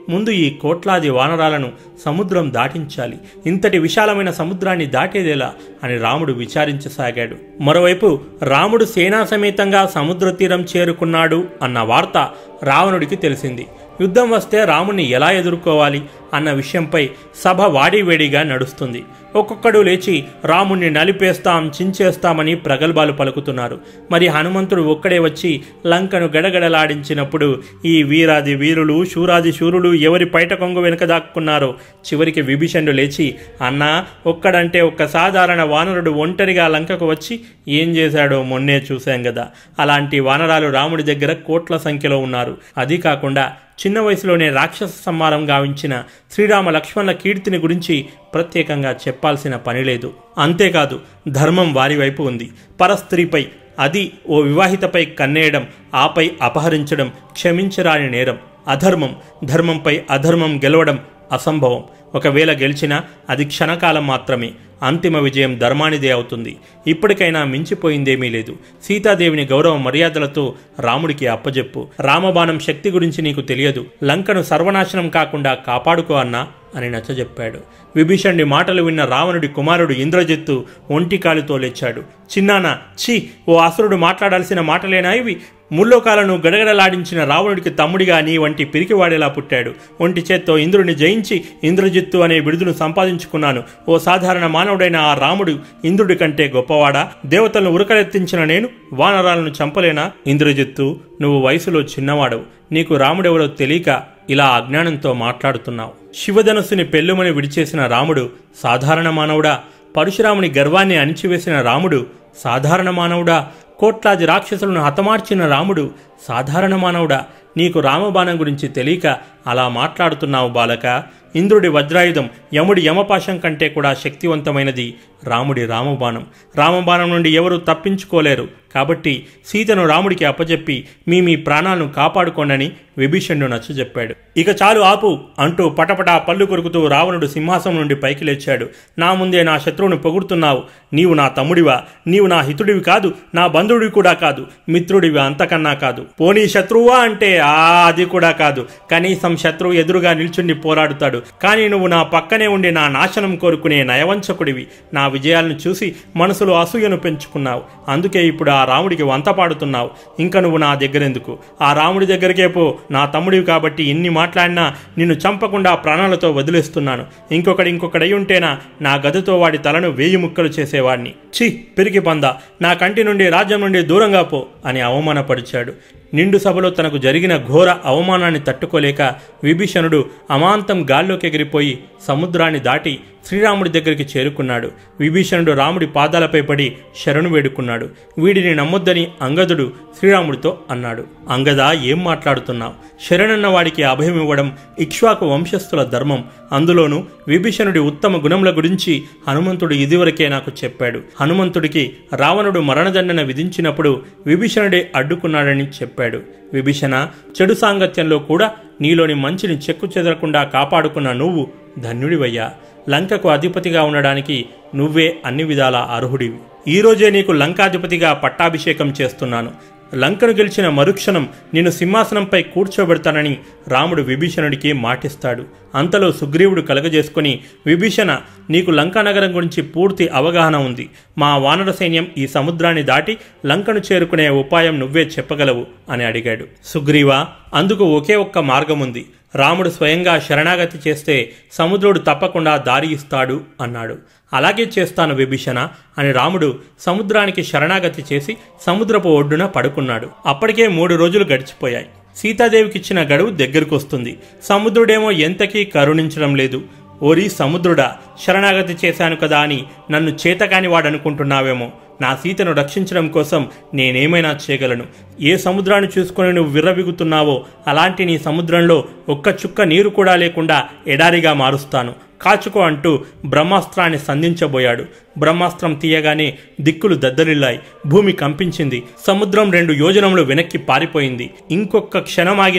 Speaker 1: ముందు ఈ కోట్లాది వానరాలను సముద్రం దాటించాలి ఇంతటి విశాలమైన సముద్రాన్ని దాటేదేలా అని రాముడు విచారించసాగాడు మరోవైపు రాముడు సేనా సమేతంగా సముద్ర తీరం చేరుకున్నాడు అన్న వార్త రావణుడికి తెలిసింది యుద్ధం వస్తే రాముణ్ణి ఎలా ఎదుర్కోవాలి అన్న విషయంపై సభ వాడివేడిగా నడుస్తుంది ఒక్కొక్కడు లేచి రాముణ్ణి నలిపేస్తాం చించేస్తామని ప్రగల్భాలు పలుకుతున్నారు మరి హనుమంతుడు ఒక్కడే వచ్చి లంకను గడగడలాడించినప్పుడు ఈ వీరాది వీరులు శూరాది శూరులు ఎవరి పైట కొంగు వెనుక దాక్కున్నారో చివరికి విభీషణుడు లేచి అన్నా ఒక్కడంటే ఒక్క సాధారణ వానరుడు ఒంటరిగా లంకకు వచ్చి ఏం చేశాడో మొన్నే చూశాం కదా అలాంటి వానరాలు రాముడి దగ్గర కోట్ల సంఖ్యలో ఉన్నారు అది కాకుండా చిన్న వయసులోనే రాక్షస సంహారం గావించిన శ్రీరామ లక్ష్మణుల కీర్తిని గురించి ప్రత్యేకంగా చెప్పాల్సిన పని లేదు అంతేకాదు ధర్మం వారి వైపు ఉంది పరస్త్రీపై అది ఓ వివాహితపై కన్నేయడం ఆపై అపహరించడం క్షమించరాని నేరం అధర్మం ధర్మంపై అధర్మం గెలవడం అసంభవం ఒకవేళ గెలిచినా అది క్షణకాలం మాత్రమే అంతిమ విజయం ధర్మానిదే అవుతుంది ఇప్పటికైనా మించిపోయిందేమీ లేదు సీతాదేవిని గౌరవ మర్యాదలతో రాముడికి అప్పజెప్పు రామబాణం శక్తి గురించి నీకు తెలియదు లంకను సర్వనాశనం కాకుండా కాపాడుకో అన్నా అని నచ్చజెప్పాడు విభీషణుడి మాటలు విన్న రావణుడి కుమారుడు ఇంద్రజిత్తు ఒంటికాలితో లేచాడు చిన్నానా ఛీ ఓ అసురుడు మాట్లాడాల్సిన మాటలేనా ఇవి ముల్లోకాలను గడగడలాడించిన రావణుడికి తమ్ముడిగా నీ వంటి పిరికివాడేలా పుట్టాడు ఒంటి చేత్తో ఇంద్రుని జయించి ఇంద్రజిత్తు అనే బిడుదును సంపాదించుకున్నాను ఓ సాధారణ మానవుడైన ఆ రాముడు ఇంద్రుడి కంటే గొప్పవాడా దేవతలను ఉరకలెత్తించిన నేను వానరాలను చంపలేనా ఇంద్రజిత్తు నువ్వు వయసులో చిన్నవాడవు నీకు రాముడెవరో తెలియక ఇలా అజ్ఞానంతో మాట్లాడుతున్నావు శివధనుస్సుని పెళ్ళుమని విడిచేసిన రాముడు సాధారణ మానవుడా పరశురాముని గర్వాన్ని అణిచివేసిన రాముడు సాధారణ మానవుడా కోట్లాది రాక్షసులను హతమార్చిన రాముడు సాధారణ మానవుడా నీకు రామబాణం గురించి తెలియక అలా మాట్లాడుతున్నావు బాలక ఇంద్రుడి వజ్రాయుధం యముడి యమపాశం కంటే కూడా శక్తివంతమైనది రాముడి రామబాణం రామబాణం నుండి ఎవరూ తప్పించుకోలేరు కాబట్టి సీతను రాముడికి అప్పజెప్పి మీ మీ ప్రాణాలను కాపాడుకోండని విభీషణుడు నచ్చజెప్పాడు ఇక చాలు ఆపు అంటూ పటపటా పళ్ళు కొరుకుతూ రావణుడు సింహాసనం నుండి పైకి లేచాడు నా ముందే నా శత్రువును పొగుడుతున్నావు నీవు నా తమ్ముడివా నీవు నా హితుడివి కాదు నా బంధువుడివి కూడా కాదు మిత్రుడివి అంతకన్నా కాదు పోనీ శత్రువా అంటే ఆ అది కూడా కాదు కనీసం శత్రువు ఎదురుగా నిల్చుండి పోరాడుతాడు కానీ నువ్వు నా పక్కనే ఉండి నా నాశనం కోరుకునే నయవంచకుడివి నా విజయాలను చూసి మనసులో అసూయను పెంచుకున్నావు అందుకే ఇప్పుడు ఆ రాముడికి వంత పాడుతున్నావు ఇంకా నువ్వు నా దగ్గరెందుకు ఆ రాముడి దగ్గరికే పో నా తమ్ముడివి కాబట్టి ఎన్ని మాట్లాడినా నిన్ను చంపకుండా ప్రాణాలతో వదిలేస్తున్నాను ఇంకొకటి ఇంకొకడై ఉంటేనా నా గదతో వాడి తలను వేయి ముక్కలు చేసేవాడిని ఛీ పిరికి పంద నా కంటి నుండి రాజ్యం నుండి దూరంగా పో అని అవమానపరిచాడు నిండు సభలో తనకు జరిగిన ఘోర అవమానాన్ని తట్టుకోలేక విభీషణుడు అమాంతం గాల్లోకి ఎగిరిపోయి సముద్రాన్ని దాటి శ్రీరాముడి దగ్గరికి చేరుకున్నాడు విభీషణుడు రాముడి పాదాలపై పడి శరణు వేడుకున్నాడు వీడిని నమ్మొద్దని అంగదుడు శ్రీరాముడితో అన్నాడు అంగద ఏం మాట్లాడుతున్నావు శరణన్న వాడికి అభయం ఇవ్వడం ఇక్ష్వాకు వంశస్థుల ధర్మం అందులోనూ విభీషణుడి ఉత్తమ గుణముల గురించి హనుమంతుడు ఇదివరకే నాకు చెప్పాడు హనుమంతుడికి రావణుడు మరణదండన విధించినప్పుడు విభీషణుడే అడ్డుకున్నాడని చెప్పాడు విభీషణ చెడు సాంగత్యంలో కూడా నీలోని మంచిని చెక్కు చెదరకుండా కాపాడుకున్న నువ్వు ధన్యుడివయ్యా లంకకు అధిపతిగా ఉండడానికి నువ్వే అన్ని విధాల అర్హుడివి ఈరోజే నీకు లంకాధిపతిగా పట్టాభిషేకం చేస్తున్నాను లంకను గెలిచిన మరుక్షణం నిన్ను సింహాసనంపై కూర్చోబెడతానని రాముడు విభీషణుడికి మాటిస్తాడు అంతలో సుగ్రీవుడు కలగజేసుకుని విభీషణ నీకు లంకా నగరం గురించి పూర్తి అవగాహన ఉంది మా వానర సైన్యం ఈ సముద్రాన్ని దాటి లంకను చేరుకునే ఉపాయం నువ్వే చెప్పగలవు అని అడిగాడు సుగ్రీవా అందుకు ఒకే ఒక్క మార్గం ఉంది రాముడు స్వయంగా శరణాగతి చేస్తే సముద్రుడు తప్పకుండా దారి ఇస్తాడు అన్నాడు అలాగే చేస్తాను విభీషణ అని రాముడు సముద్రానికి శరణాగతి చేసి సముద్రపు ఒడ్డున పడుకున్నాడు అప్పటికే మూడు రోజులు గడిచిపోయాయి సీతాదేవికిచ్చిన గడువు దగ్గరకొస్తుంది సముద్రుడేమో ఎంతకీ కరుణించడం లేదు ఓరి సముద్రుడా శరణాగతి చేశాను కదా అని నన్ను చేతకాని వాడనుకుంటున్నావేమో నా సీతను రక్షించడం కోసం నేనేమైనా చేయగలను ఏ సముద్రాన్ని చూసుకొని నువ్వు విర్రవిగుతున్నావో అలాంటి నీ సముద్రంలో ఒక్క చుక్క నీరు కూడా లేకుండా ఎడారిగా మారుస్తాను కాచుకో అంటూ బ్రహ్మాస్త్రాన్ని సంధించబోయాడు బ్రహ్మాస్త్రం తీయగానే దిక్కులు దద్దరిల్లాయి భూమి కంపించింది సముద్రం రెండు యోజనములు వెనక్కి పారిపోయింది ఇంకొక క్షణమాగినా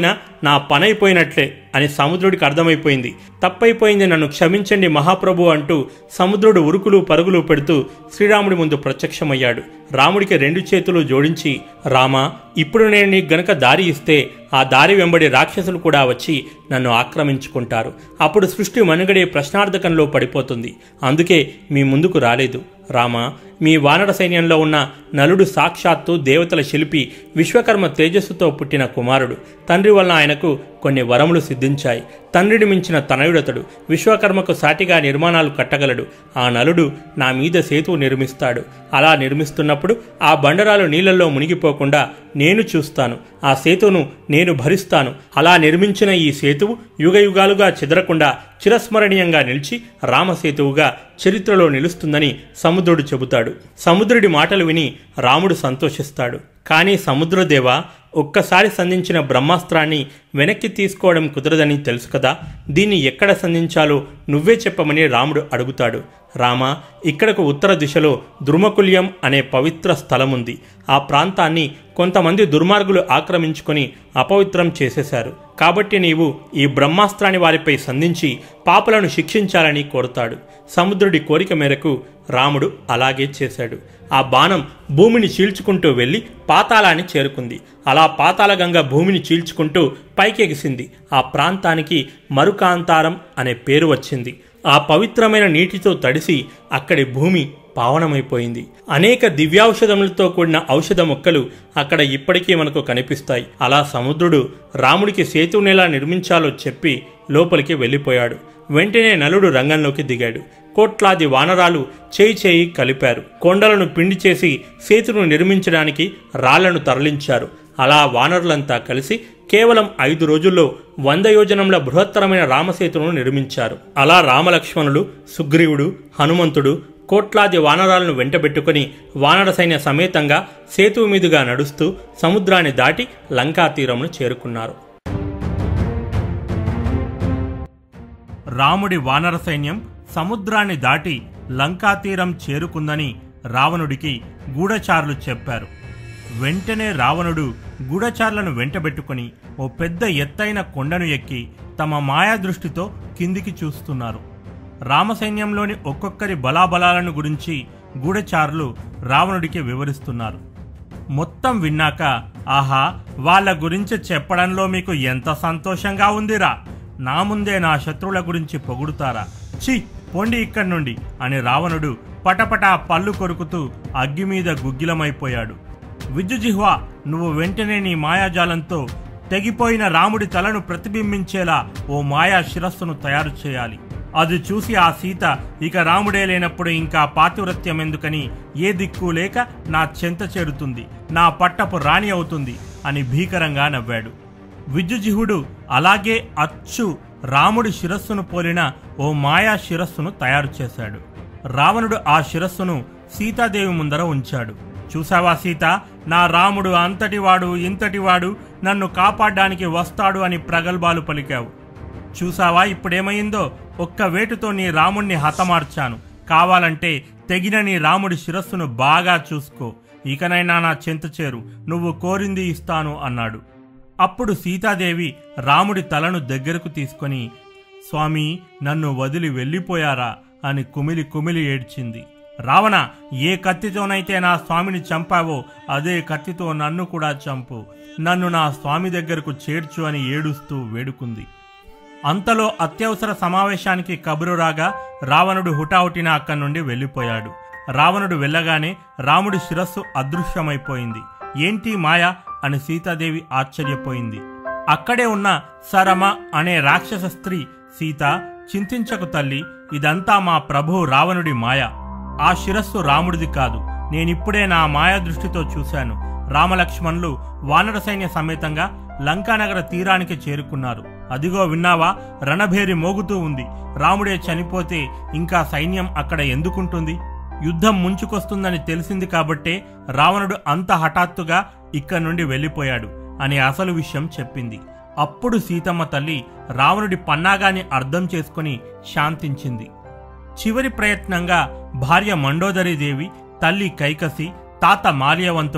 Speaker 1: నా పనైపోయినట్లే అని సముద్రుడికి అర్థమైపోయింది తప్పైపోయింది నన్ను క్షమించండి మహాప్రభు అంటూ సముద్రుడు ఉరుకులు పరుగులు పెడుతూ శ్రీరాముడి ముందు ప్రత్యక్షమయ్యాడు రాముడికి రెండు చేతులు జోడించి రామా ఇప్పుడు నేను నీకు గనక దారి ఇస్తే ఆ దారి వెంబడి రాక్షసులు కూడా వచ్చి నన్ను ఆక్రమించుకుంటారు అప్పుడు సృష్టి మనుగడే ప్రశ్నార్థకంలో పడిపోతుంది అందుకే మీ ముందుకు రాలేదు రామా మీ వానర సైన్యంలో ఉన్న నలుడు సాక్షాత్తు దేవతల శిల్పి విశ్వకర్మ తేజస్సుతో పుట్టిన కుమారుడు తండ్రి వల్ల ఆయనకు కొన్ని వరములు సిద్ధించాయి తండ్రిని మించిన తనయుడతడు విశ్వకర్మకు సాటిగా నిర్మాణాలు కట్టగలడు ఆ నలుడు నా మీద సేతువు నిర్మిస్తాడు అలా నిర్మిస్తున్నప్పుడు ఆ బండరాలు నీళ్లలో మునిగిపోకుండా నేను చూస్తాను ఆ సేతువును నేను భరిస్తాను అలా నిర్మించిన ఈ సేతువు యుగయుగాలుగా చెదరకుండా చిరస్మరణీయంగా నిలిచి రామసేతువుగా చరిత్రలో నిలుస్తుందని సముద్రుడు చెబుతాడు సముద్రుడి మాటలు విని రాముడు సంతోషిస్తాడు కానీ సముద్రదేవ ఒక్కసారి సంధించిన బ్రహ్మాస్త్రాన్ని వెనక్కి తీసుకోవడం కుదరదని తెలుసు కదా దీన్ని ఎక్కడ సంధించాలో నువ్వే చెప్పమని రాముడు అడుగుతాడు రామ ఇక్కడకు ఉత్తర దిశలో ద్రుమకుల్యం అనే పవిత్ర స్థలం ఉంది ఆ ప్రాంతాన్ని కొంతమంది దుర్మార్గులు ఆక్రమించుకొని అపవిత్రం చేసేశారు కాబట్టి నీవు ఈ బ్రహ్మాస్త్రాన్ని వారిపై సంధించి పాపలను శిక్షించాలని కోరుతాడు సముద్రుడి కోరిక మేరకు రాముడు అలాగే చేశాడు ఆ బాణం భూమిని చీల్చుకుంటూ వెళ్లి పాతాళాన్ని చేరుకుంది అలా పాతాళగంగ భూమిని చీల్చుకుంటూ పైకెగిసింది ఆ ప్రాంతానికి మరుకాంతారం అనే పేరు వచ్చింది ఆ పవిత్రమైన నీటితో తడిసి అక్కడి భూమి పావనమైపోయింది అనేక దివ్యౌషధములతో కూడిన ఔషధ మొక్కలు అక్కడ ఇప్పటికీ మనకు కనిపిస్తాయి అలా సముద్రుడు రాముడికి సేతువునెలా నిర్మించాలో చెప్పి లోపలికి వెళ్ళిపోయాడు వెంటనే నలుడు రంగంలోకి దిగాడు కోట్లాది వానరాలు చేయి చేయి కలిపారు కొండలను పిండి చేసి సేతును నిర్మించడానికి రాళ్లను తరలించారు అలా వానరులంతా కలిసి కేవలం ఐదు రోజుల్లో వంద యోజనంల బృహత్తరమైన రామసేతును నిర్మించారు అలా రామలక్ష్మణులు సుగ్రీవుడు హనుమంతుడు కోట్లాది వానరాలను వెంటబెట్టుకుని వానర సైన్య సమేతంగా సేతువు మీదుగా నడుస్తూ సముద్రాన్ని దాటి లంకా తీరమును చేరుకున్నారు రాముడి వానర సైన్యం సముద్రాన్ని దాటి లంకా తీరం చేరుకుందని రావణుడికి గూఢచారులు చెప్పారు వెంటనే రావణుడు గూఢచారులను వెంటబెట్టుకుని ఓ పెద్ద ఎత్తైన కొండను ఎక్కి తమ మాయా దృష్టితో కిందికి చూస్తున్నారు రామసైన్యంలోని ఒక్కొక్కరి బలాబలాలను గురించి గూఢచారులు రావణుడికి వివరిస్తున్నారు మొత్తం విన్నాక ఆహా వాళ్ళ గురించి చెప్పడంలో మీకు ఎంత సంతోషంగా ఉందిరా నా ముందే నా శత్రువుల గురించి పొగుడుతారా ఛీ పొండి ఇక్కడి నుండి అని రావణుడు పటపటా పళ్ళు కొరుకుతూ అగ్గి మీద గుగ్గిలమైపోయాడు విద్యుజిహ్వ నువ్వు వెంటనే నీ మాయాజాలంతో తెగిపోయిన రాముడి తలను ప్రతిబింబించేలా ఓ మాయా శిరస్సును తయారు చేయాలి అది చూసి ఆ సీత ఇక రాముడే లేనప్పుడు ఇంకా పాతివ్రత్యం ఎందుకని ఏ దిక్కు లేక నా చెంత చేరుతుంది నా పట్టపు రాణి అవుతుంది అని భీకరంగా నవ్వాడు విద్యుజిహుడు అలాగే అచ్చు రాముడి శిరస్సును పోలిన ఓ మాయా శిరస్సును తయారు చేశాడు రావణుడు ఆ శిరస్సును సీతాదేవి ముందర ఉంచాడు చూసావా సీత నా రాముడు అంతటివాడు ఇంతటివాడు నన్ను కాపాడడానికి వస్తాడు అని ప్రగల్భాలు పలికావు చూసావా ఇప్పుడేమైందో ఒక్క వేటుతో నీ రాముణ్ణి హతమార్చాను కావాలంటే తెగిన నీ రాముడి శిరస్సును బాగా చూసుకో ఇకనైనా నా చెంత చేరు నువ్వు కోరింది ఇస్తాను అన్నాడు అప్పుడు సీతాదేవి రాముడి తలను దగ్గరకు తీసుకొని స్వామి నన్ను వదిలి వెళ్ళిపోయారా అని కుమిలి కుమిలి ఏడ్చింది రావణ ఏ కత్తితోనైతే నా స్వామిని చంపావో అదే కత్తితో నన్ను కూడా చంపు నన్ను నా స్వామి దగ్గరకు చేర్చు అని ఏడుస్తూ వేడుకుంది అంతలో అత్యవసర సమావేశానికి కబురు రాగా రావణుడు హుటాహుటిన అక్కడి నుండి వెళ్ళిపోయాడు రావణుడు వెళ్ళగానే రాముడి శిరస్సు అదృశ్యమైపోయింది ఏంటి మాయ అని సీతాదేవి ఆశ్చర్యపోయింది అక్కడే ఉన్న సరమ అనే రాక్షస స్త్రీ సీత చింతించకు తల్లి ఇదంతా మా ప్రభు రావణుడి మాయ ఆ శిరస్సు రాముడిది కాదు నేనిప్పుడే నా మాయా దృష్టితో చూశాను రామలక్ష్మణులు వానర సైన్య సమేతంగా లంకానగర తీరానికి చేరుకున్నారు అదిగో విన్నావా రణభేరి మోగుతూ ఉంది రాముడే చనిపోతే ఇంకా సైన్యం అక్కడ ఎందుకుంటుంది యుద్ధం ముంచుకొస్తుందని తెలిసింది కాబట్టే రావణుడు అంత హఠాత్తుగా ఇక్కడి నుండి వెళ్ళిపోయాడు అని అసలు విషయం చెప్పింది అప్పుడు సీతమ్మ తల్లి రావణుడి పన్నాగాన్ని అర్థం చేసుకుని శాంతించింది చివరి ప్రయత్నంగా భార్య మండోదరీదేవి తల్లి కైకసి తాత మాల్యవంతుడు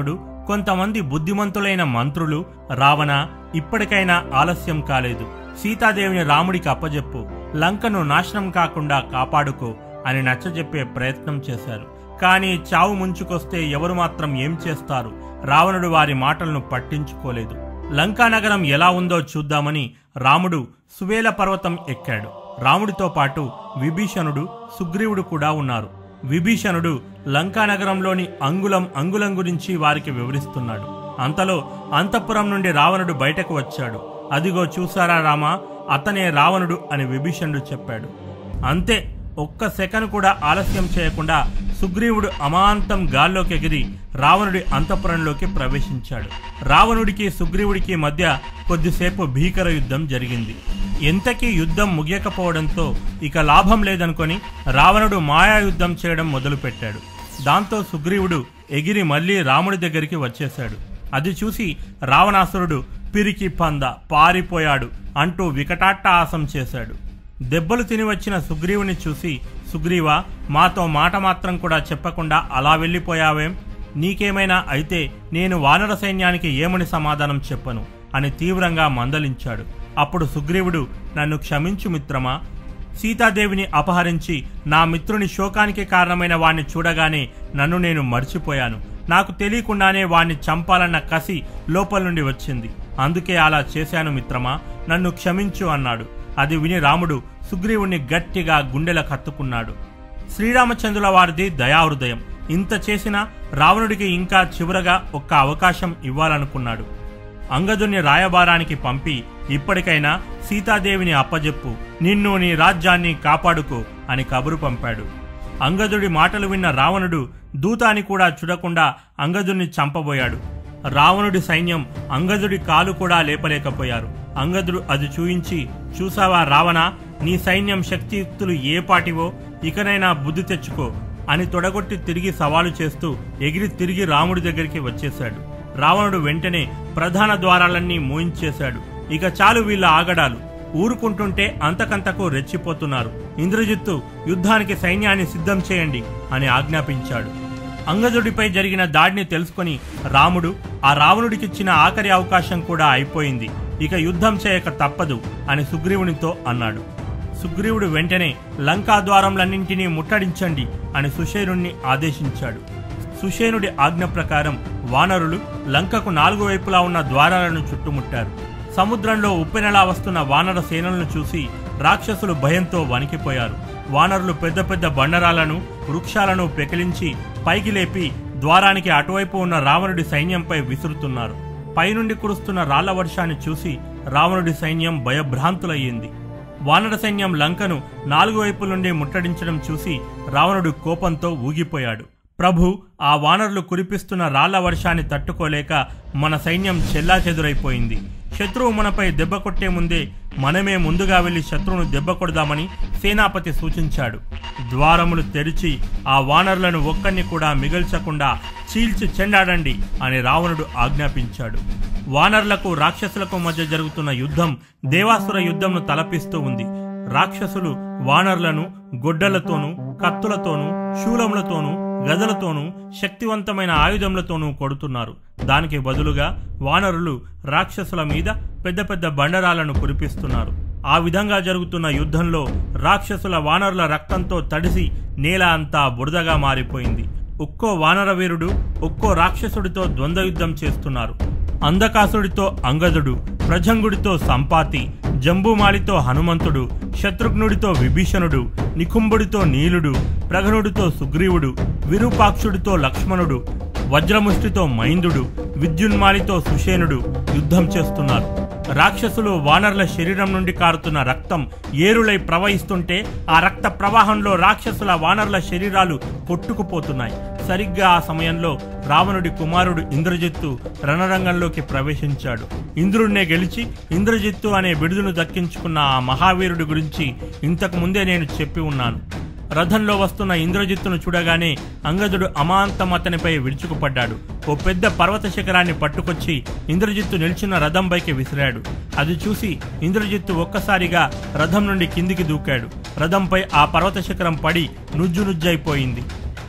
Speaker 1: కొంతమంది బుద్ధిమంతులైన మంత్రులు రావణ ఇప్పటికైనా ఆలస్యం కాలేదు సీతాదేవిని రాముడికి అప్పజెప్పు లంకను నాశనం కాకుండా కాపాడుకో అని నచ్చజెప్పే ప్రయత్నం చేశారు కానీ చావు ముంచుకొస్తే ఎవరు మాత్రం ఏం చేస్తారు రావణుడు వారి మాటలను పట్టించుకోలేదు లంకా నగరం ఎలా ఉందో చూద్దామని రాముడు సువేల పర్వతం ఎక్కాడు రాముడితో పాటు విభీషణుడు సుగ్రీవుడు కూడా ఉన్నారు విభీషణుడు లంకా నగరంలోని అంగుళం అంగుళం గురించి వారికి వివరిస్తున్నాడు అంతలో అంతఃపురం నుండి రావణుడు బయటకు వచ్చాడు అదిగో చూసారా రామా అతనే రావణుడు అని విభీషణుడు చెప్పాడు అంతే ఒక్క సెకను కూడా ఆలస్యం చేయకుండా సుగ్రీవుడు అమాంతం గాల్లోకి ఎగిరి రావణుడి అంతఃపురంలోకి ప్రవేశించాడు రావణుడికి సుగ్రీవుడికి మధ్య కొద్దిసేపు భీకర యుద్ధం జరిగింది ఎంతకీ యుద్ధం ముగియకపోవడంతో ఇక లాభం లేదనుకొని రావణుడు మాయా యుద్ధం చేయడం మొదలుపెట్టాడు దాంతో సుగ్రీవుడు ఎగిరి మళ్ళీ రాముడి దగ్గరికి వచ్చేశాడు అది చూసి రావణాసురుడు పిరికి పంద పారిపోయాడు అంటూ వికటాట్టహాసం చేశాడు దెబ్బలు తిని వచ్చిన సుగ్రీవుని చూసి సుగ్రీవా మాతో మాట మాత్రం కూడా చెప్పకుండా అలా వెళ్ళిపోయావేం నీకేమైనా అయితే నేను వానర సైన్యానికి ఏమని సమాధానం చెప్పను అని తీవ్రంగా మందలించాడు అప్పుడు సుగ్రీవుడు నన్ను క్షమించు మిత్రమా సీతాదేవిని అపహరించి నా మిత్రుని శోకానికి కారణమైన వాణ్ణి చూడగానే నన్ను నేను మర్చిపోయాను నాకు తెలియకుండానే వాణ్ణి చంపాలన్న కసి లోపల నుండి వచ్చింది అందుకే అలా చేశాను మిత్రమా నన్ను క్షమించు అన్నాడు అది విని రాముడు సుగ్రీవుణ్ణి గట్టిగా గుండెల కత్తుకున్నాడు శ్రీరామచంద్రుల వారిది దయాహృదయం ఇంత చేసినా రావణుడికి ఇంకా చివరగా ఒక్క అవకాశం ఇవ్వాలనుకున్నాడు అంగదుని రాయబారానికి పంపి ఇప్పటికైనా సీతాదేవిని అప్పజెప్పు నిన్ను నీ రాజ్యాన్ని కాపాడుకో అని కబురు పంపాడు అంగదుడి మాటలు విన్న రావణుడు దూతాని కూడా చూడకుండా అంగదుని చంపబోయాడు రావణుడి సైన్యం అంగదుడి కాలు కూడా లేపలేకపోయారు అంగదుడు అది చూయించి చూసావా రావణ నీ సైన్యం శక్తియుక్తులు ఏ పాటివో ఇకనైనా బుద్ధి తెచ్చుకో అని తొడగొట్టి తిరిగి సవాలు చేస్తూ ఎగిరి తిరిగి రాముడి దగ్గరికి వచ్చేశాడు రావణుడు వెంటనే ప్రధాన ద్వారాలన్నీ మూయించేశాడు ఇక చాలు వీళ్ళ ఆగడాలు ఊరుకుంటుంటే అంతకంతకు రెచ్చిపోతున్నారు ఇంద్రజిత్తు యుద్ధానికి సైన్యాన్ని సిద్ధం చేయండి అని ఆజ్ఞాపించాడు అంగదుడిపై జరిగిన దాడిని తెలుసుకొని రాముడు ఆ రావణుడికిచ్చిన ఆఖరి అవకాశం కూడా అయిపోయింది ఇక యుద్ధం చేయక తప్పదు అని సుగ్రీవునితో అన్నాడు సుగ్రీవుడు వెంటనే లంకా ద్వారములన్నింటినీ ముట్టడించండి అని సుషేనుణ్ణి ఆదేశించాడు సుషేనుడి ఆజ్ఞ ప్రకారం వానరులు లంకకు నాలుగు వైపులా ఉన్న ద్వారాలను చుట్టుముట్టారు సముద్రంలో ఉప్పెనలా వస్తున్న వానర సేనలను చూసి రాక్షసులు భయంతో వణికిపోయారు వానరులు పెద్ద పెద్ద బండరాలను వృక్షాలను పెకిలించి పైకి లేపి ద్వారానికి అటువైపు ఉన్న రావణుడి సైన్యంపై విసురుతున్నారు పైనుండి కురుస్తున్న రాళ్ల వర్షాన్ని చూసి రావణుడి సైన్యం భయభ్రాంతులయ్యింది వానర సైన్యం లంకను నాలుగు వైపుల నుండి ముట్టడించడం చూసి రావణుడు కోపంతో ఊగిపోయాడు ప్రభు ఆ వానరులు కురిపిస్తున్న రాళ్ల వర్షాన్ని తట్టుకోలేక మన సైన్యం చెల్లాచెదురైపోయింది శత్రువు మనపై దెబ్బ కొట్టే ముందే మనమే ముందుగా వెళ్లి శత్రువును దెబ్బ కొడదామని సేనాపతి సూచించాడు ద్వారములు తెరిచి ఆ వానరులను ఒక్కరిని కూడా మిగల్చకుండా చీల్చి చెండాడండి అని రావణుడు ఆజ్ఞాపించాడు వానరులకు రాక్షసులకు మధ్య జరుగుతున్న యుద్ధం దేవాసుర యుద్ధంను తలపిస్తూ ఉంది రాక్షసులు వానరులను గొడ్డలతోనూ కత్తులతోనూ శూలములతోనూ గదలతోనూ శక్తివంతమైన ఆయుధములతోనూ కొడుతున్నారు దానికి బదులుగా వానరులు రాక్షసుల మీద పెద్ద పెద్ద బండరాలను కురిపిస్తున్నారు ఆ విధంగా జరుగుతున్న యుద్ధంలో రాక్షసుల వానరుల రక్తంతో తడిసి నేల అంతా బురదగా మారిపోయింది ఒక్కో వానర వీరుడు ఒక్కో రాక్షసుడితో ద్వంద్వ యుద్ధం చేస్తున్నారు అంధకాసుడితో అంగదుడు ప్రజంగుడితో సంపాతి జంబుమాలితో హనుమంతుడు శత్రుఘ్నుడితో విభీషణుడు నికుంభుడితో నీలుడు ప్రగనుడితో సుగ్రీవుడు విరూపాక్షుడితో లక్ష్మణుడు వజ్రముష్టితో మైందుడు విద్యున్మాలితో సుషేనుడు యుద్ధం చేస్తున్నారు రాక్షసులు వానరుల శరీరం నుండి కారుతున్న రక్తం ఏరులై ప్రవహిస్తుంటే ఆ రక్త ప్రవాహంలో రాక్షసుల వానరుల శరీరాలు కొట్టుకుపోతున్నాయి సరిగ్గా ఆ సమయంలో రావణుడి కుమారుడు ఇంద్రజిత్తు రణరంగంలోకి ప్రవేశించాడు ఇంద్రుడినే గెలిచి ఇంద్రజిత్తు అనే బిడుదును దక్కించుకున్న ఆ మహావీరుడి గురించి ఇంతకు ముందే నేను చెప్పి ఉన్నాను రథంలో వస్తున్న ఇంద్రజిత్తును చూడగానే అంగదుడు అమాంతం అతనిపై విరుచుకుపడ్డాడు ఓ పెద్ద పర్వత శిఖరాన్ని పట్టుకొచ్చి ఇంద్రజిత్తు నిల్చున్న రథంపైకి విసిరాడు అది చూసి ఇంద్రజిత్తు ఒక్కసారిగా రథం నుండి కిందికి దూకాడు రథంపై ఆ పర్వత శిఖరం పడి నుజ్జు నుజ్జైపోయింది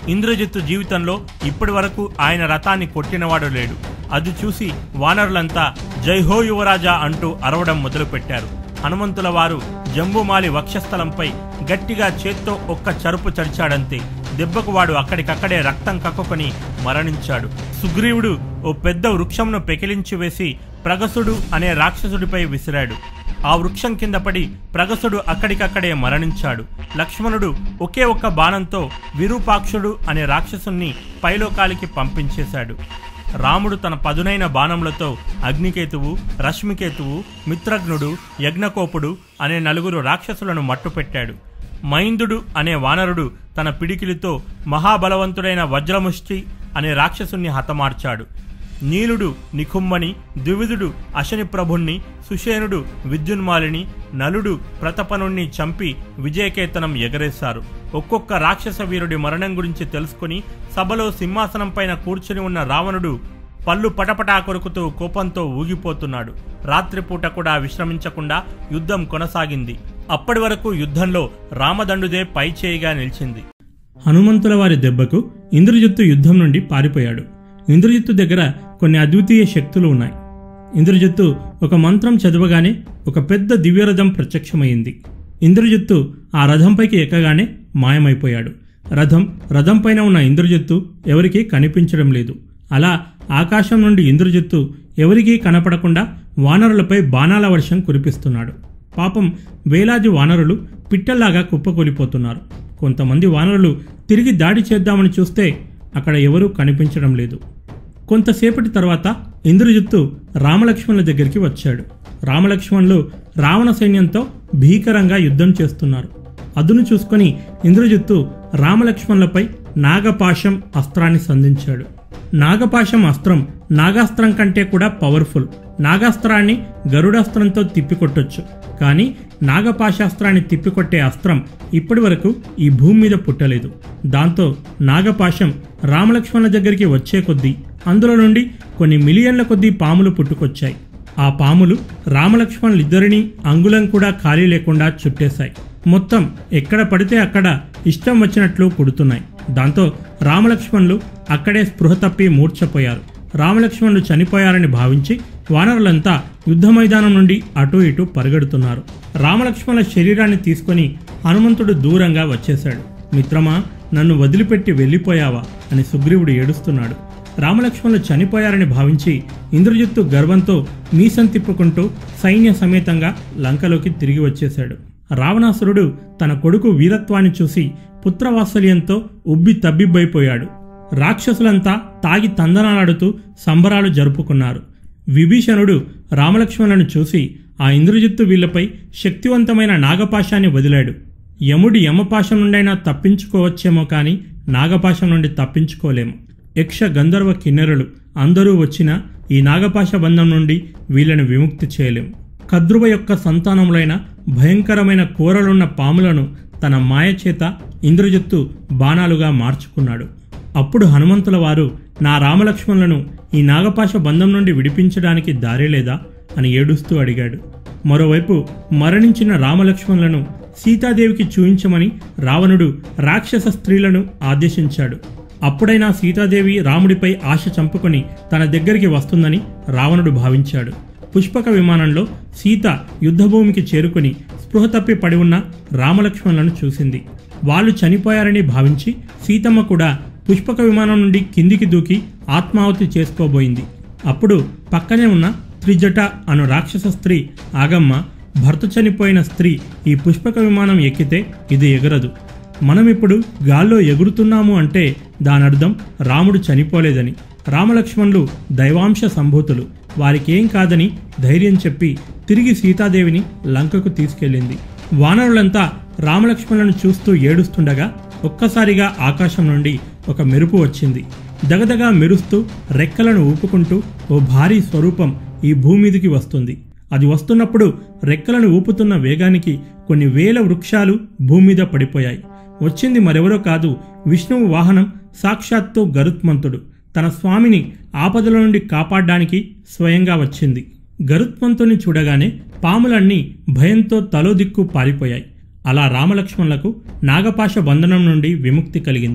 Speaker 1: ఇంద్రజిత్తు జీవితంలో ఇప్పటి వరకు ఆయన రథాన్ని కొట్టినవాడు లేడు అది చూసి వానరులంతా జై హో యువరాజా అంటూ అరవడం మొదలుపెట్టారు హనుమంతుల వారు జంబుమాలి వక్షస్థలంపై గట్టిగా చేత్తో ఒక్క చరుపు చడిచాడంతే దెబ్బకు వాడు అక్కడికక్కడే రక్తం కక్కుకొని మరణించాడు సుగ్రీవుడు ఓ పెద్ద వృక్షంను పెకిలించి వేసి ప్రగసుడు అనే రాక్షసుడిపై విసిరాడు ఆ వృక్షం కింద పడి ప్రగసుడు అక్కడికక్కడే మరణించాడు లక్ష్మణుడు ఒకే ఒక్క బాణంతో విరూపాక్షుడు అనే రాక్షసుణ్ణి పైలోకాలికి పంపించేశాడు రాముడు తన పదునైన బాణములతో అగ్నికేతువు రశ్మికేతువు మిత్రజ్ఞుడు యజ్ఞకోపుడు అనే నలుగురు రాక్షసులను మట్టుపెట్టాడు మైందుడు అనే వానరుడు తన పిడికిలితో మహాబలవంతుడైన వజ్రముష్టి అనే రాక్షసుణ్ణి హతమార్చాడు నీలుడు నిఖుమ్మని ద్వివిధుడు అశని ప్రభుణ్ణి సుషేనుడు విద్యున్మాలిని నలుడు ప్రతపనుణ్ణి చంపి విజయకేతనం ఎగరేశారు ఒక్కొక్క రాక్షస వీరుడి మరణం గురించి తెలుసుకుని సభలో సింహాసనం పైన కూర్చుని ఉన్న రావణుడు పళ్ళు పటపటా కొరుకుతూ కోపంతో ఊగిపోతున్నాడు రాత్రిపూట కూడా విశ్రమించకుండా యుద్ధం కొనసాగింది అప్పటి వరకు యుద్ధంలో రామదండుదే పై చేయిగా నిలిచింది
Speaker 2: హనుమంతుల వారి దెబ్బకు ఇంద్రజిత్తు యుద్ధం నుండి పారిపోయాడు ఇంద్రజిత్తు దగ్గర కొన్ని అద్వితీయ శక్తులు ఉన్నాయి ఇంద్రజిత్తు ఒక మంత్రం చదవగానే ఒక పెద్ద దివ్యరథం ప్రత్యక్షమైంది ఇంద్రజిత్తు ఆ రథంపైకి ఎక్కగానే మాయమైపోయాడు రథం రథం పైన ఉన్న ఇంద్రజిత్తు ఎవరికీ కనిపించడం లేదు అలా ఆకాశం నుండి ఇంద్రజిత్తు ఎవరికీ కనపడకుండా వానరులపై బాణాల వర్షం కురిపిస్తున్నాడు పాపం వేలాది వానరులు పిట్టల్లాగా కుప్పకూలిపోతున్నారు కొంతమంది వానరులు తిరిగి దాడి చేద్దామని చూస్తే అక్కడ ఎవరూ కనిపించడం లేదు కొంతసేపటి తర్వాత ఇంద్రజిత్తు రామలక్ష్మణుల దగ్గరికి వచ్చాడు రామలక్ష్మణులు రావణ సైన్యంతో భీకరంగా యుద్ధం చేస్తున్నారు అదును చూసుకొని ఇంద్రజిత్తు రామలక్ష్మణులపై నాగపాశం అస్త్రాన్ని సంధించాడు నాగపాశం అస్త్రం నాగాస్త్రం కంటే కూడా పవర్ఫుల్ నాగాస్త్రాన్ని గరుడాస్త్రంతో తిప్పికొట్టొచ్చు కానీ నాగపాశాస్త్రాన్ని తిప్పికొట్టే అస్త్రం ఇప్పటి వరకు ఈ భూమి మీద పుట్టలేదు దాంతో నాగపాశం రామలక్ష్మణుల దగ్గరికి వచ్చే కొద్దీ అందులో నుండి కొన్ని మిలియన్ల కొద్దీ పాములు పుట్టుకొచ్చాయి ఆ పాములు రామలక్ష్మణులిద్దరినీ అంగుళం కూడా ఖాళీ లేకుండా చుట్టేశాయి మొత్తం ఎక్కడ పడితే అక్కడ ఇష్టం వచ్చినట్లు పుడుతున్నాయి దాంతో రామలక్ష్మణులు అక్కడే స్పృహ తప్పి మూర్ఛపోయారు రామలక్ష్మణులు చనిపోయారని భావించి వానరులంతా యుద్ధ మైదానం నుండి అటూ ఇటూ పరిగెడుతున్నారు రామలక్ష్మణుల శరీరాన్ని తీసుకొని హనుమంతుడు దూరంగా వచ్చేశాడు మిత్రమా నన్ను వదిలిపెట్టి వెళ్ళిపోయావా అని సుగ్రీవుడు ఏడుస్తున్నాడు రామలక్ష్మణులు చనిపోయారని భావించి ఇంద్రజిత్తు గర్వంతో మీసం తిప్పుకుంటూ సైన్య సమేతంగా లంకలోకి తిరిగి వచ్చేశాడు రావణాసురుడు తన కొడుకు వీరత్వాన్ని చూసి పుత్రవాత్సల్యంతో ఉబ్బి తబ్బిబ్బైపోయాడు రాక్షసులంతా తాగి తందనాలాడుతూ సంబరాలు జరుపుకున్నారు విభీషణుడు రామలక్ష్మణులను చూసి ఆ ఇంద్రజిత్తు వీళ్లపై శక్తివంతమైన నాగపాశాన్ని వదిలాడు యముడి యమపాశం నుండైనా తప్పించుకోవచ్చేమో కాని నాగపాశం నుండి తప్పించుకోలేము యక్ష గంధర్వ కిన్నెరలు అందరూ వచ్చినా ఈ నాగపాశ బంధం నుండి వీళ్ళని విముక్తి చేయలేం కద్రువ యొక్క సంతానములైన భయంకరమైన కూరలున్న పాములను తన మాయ చేత ఇంద్రజిత్తు బాణాలుగా మార్చుకున్నాడు అప్పుడు హనుమంతుల వారు నా రామలక్ష్మణులను ఈ నాగపాశ బంధం నుండి విడిపించడానికి దారి లేదా అని ఏడుస్తూ అడిగాడు మరోవైపు మరణించిన రామలక్ష్మణులను సీతాదేవికి చూయించమని రావణుడు రాక్షస స్త్రీలను ఆదేశించాడు అప్పుడైనా సీతాదేవి రాముడిపై ఆశ చంపుకొని తన దగ్గరికి వస్తుందని రావణుడు భావించాడు పుష్పక విమానంలో సీత యుద్ధభూమికి చేరుకుని స్పృహ తప్పి పడి ఉన్న రామలక్ష్మణులను చూసింది వాళ్ళు చనిపోయారని భావించి సీతమ్మ కూడా పుష్పక విమానం నుండి కిందికి దూకి ఆత్మాహుతి చేసుకోబోయింది అప్పుడు పక్కనే ఉన్న త్రిజట అను రాక్షస స్త్రీ ఆగమ్మ భర్త చనిపోయిన స్త్రీ ఈ పుష్పక విమానం ఎక్కితే ఇది ఎగరదు మనం ఇప్పుడు గాల్లో ఎగురుతున్నాము అంటే దానర్థం రాముడు చనిపోలేదని రామలక్ష్మణులు దైవాంశ సంభూతులు వారికేం కాదని ధైర్యం చెప్పి తిరిగి సీతాదేవిని లంకకు తీసుకెళ్ళింది వానరులంతా రామలక్ష్మణులను చూస్తూ ఏడుస్తుండగా ఒక్కసారిగా ఆకాశం నుండి ఒక మెరుపు వచ్చింది దగదగా మెరుస్తూ రెక్కలను ఊపుకుంటూ ఓ భారీ స్వరూపం ఈ భూమి మీదికి వస్తుంది అది వస్తున్నప్పుడు రెక్కలను ఊపుతున్న వేగానికి కొన్ని వేల వృక్షాలు భూమి మీద పడిపోయాయి వచ్చింది మరెవరో కాదు విష్ణువు వాహనం సాక్షాత్తు గరుత్మంతుడు తన స్వామిని ఆపదల నుండి కాపాడడానికి స్వయంగా వచ్చింది గరుత్మంతుని చూడగానే పాములన్నీ భయంతో తలో దిక్కు పారిపోయాయి అలా రామలక్ష్మణులకు నాగపాశ బంధనం నుండి విముక్తి కలిగింది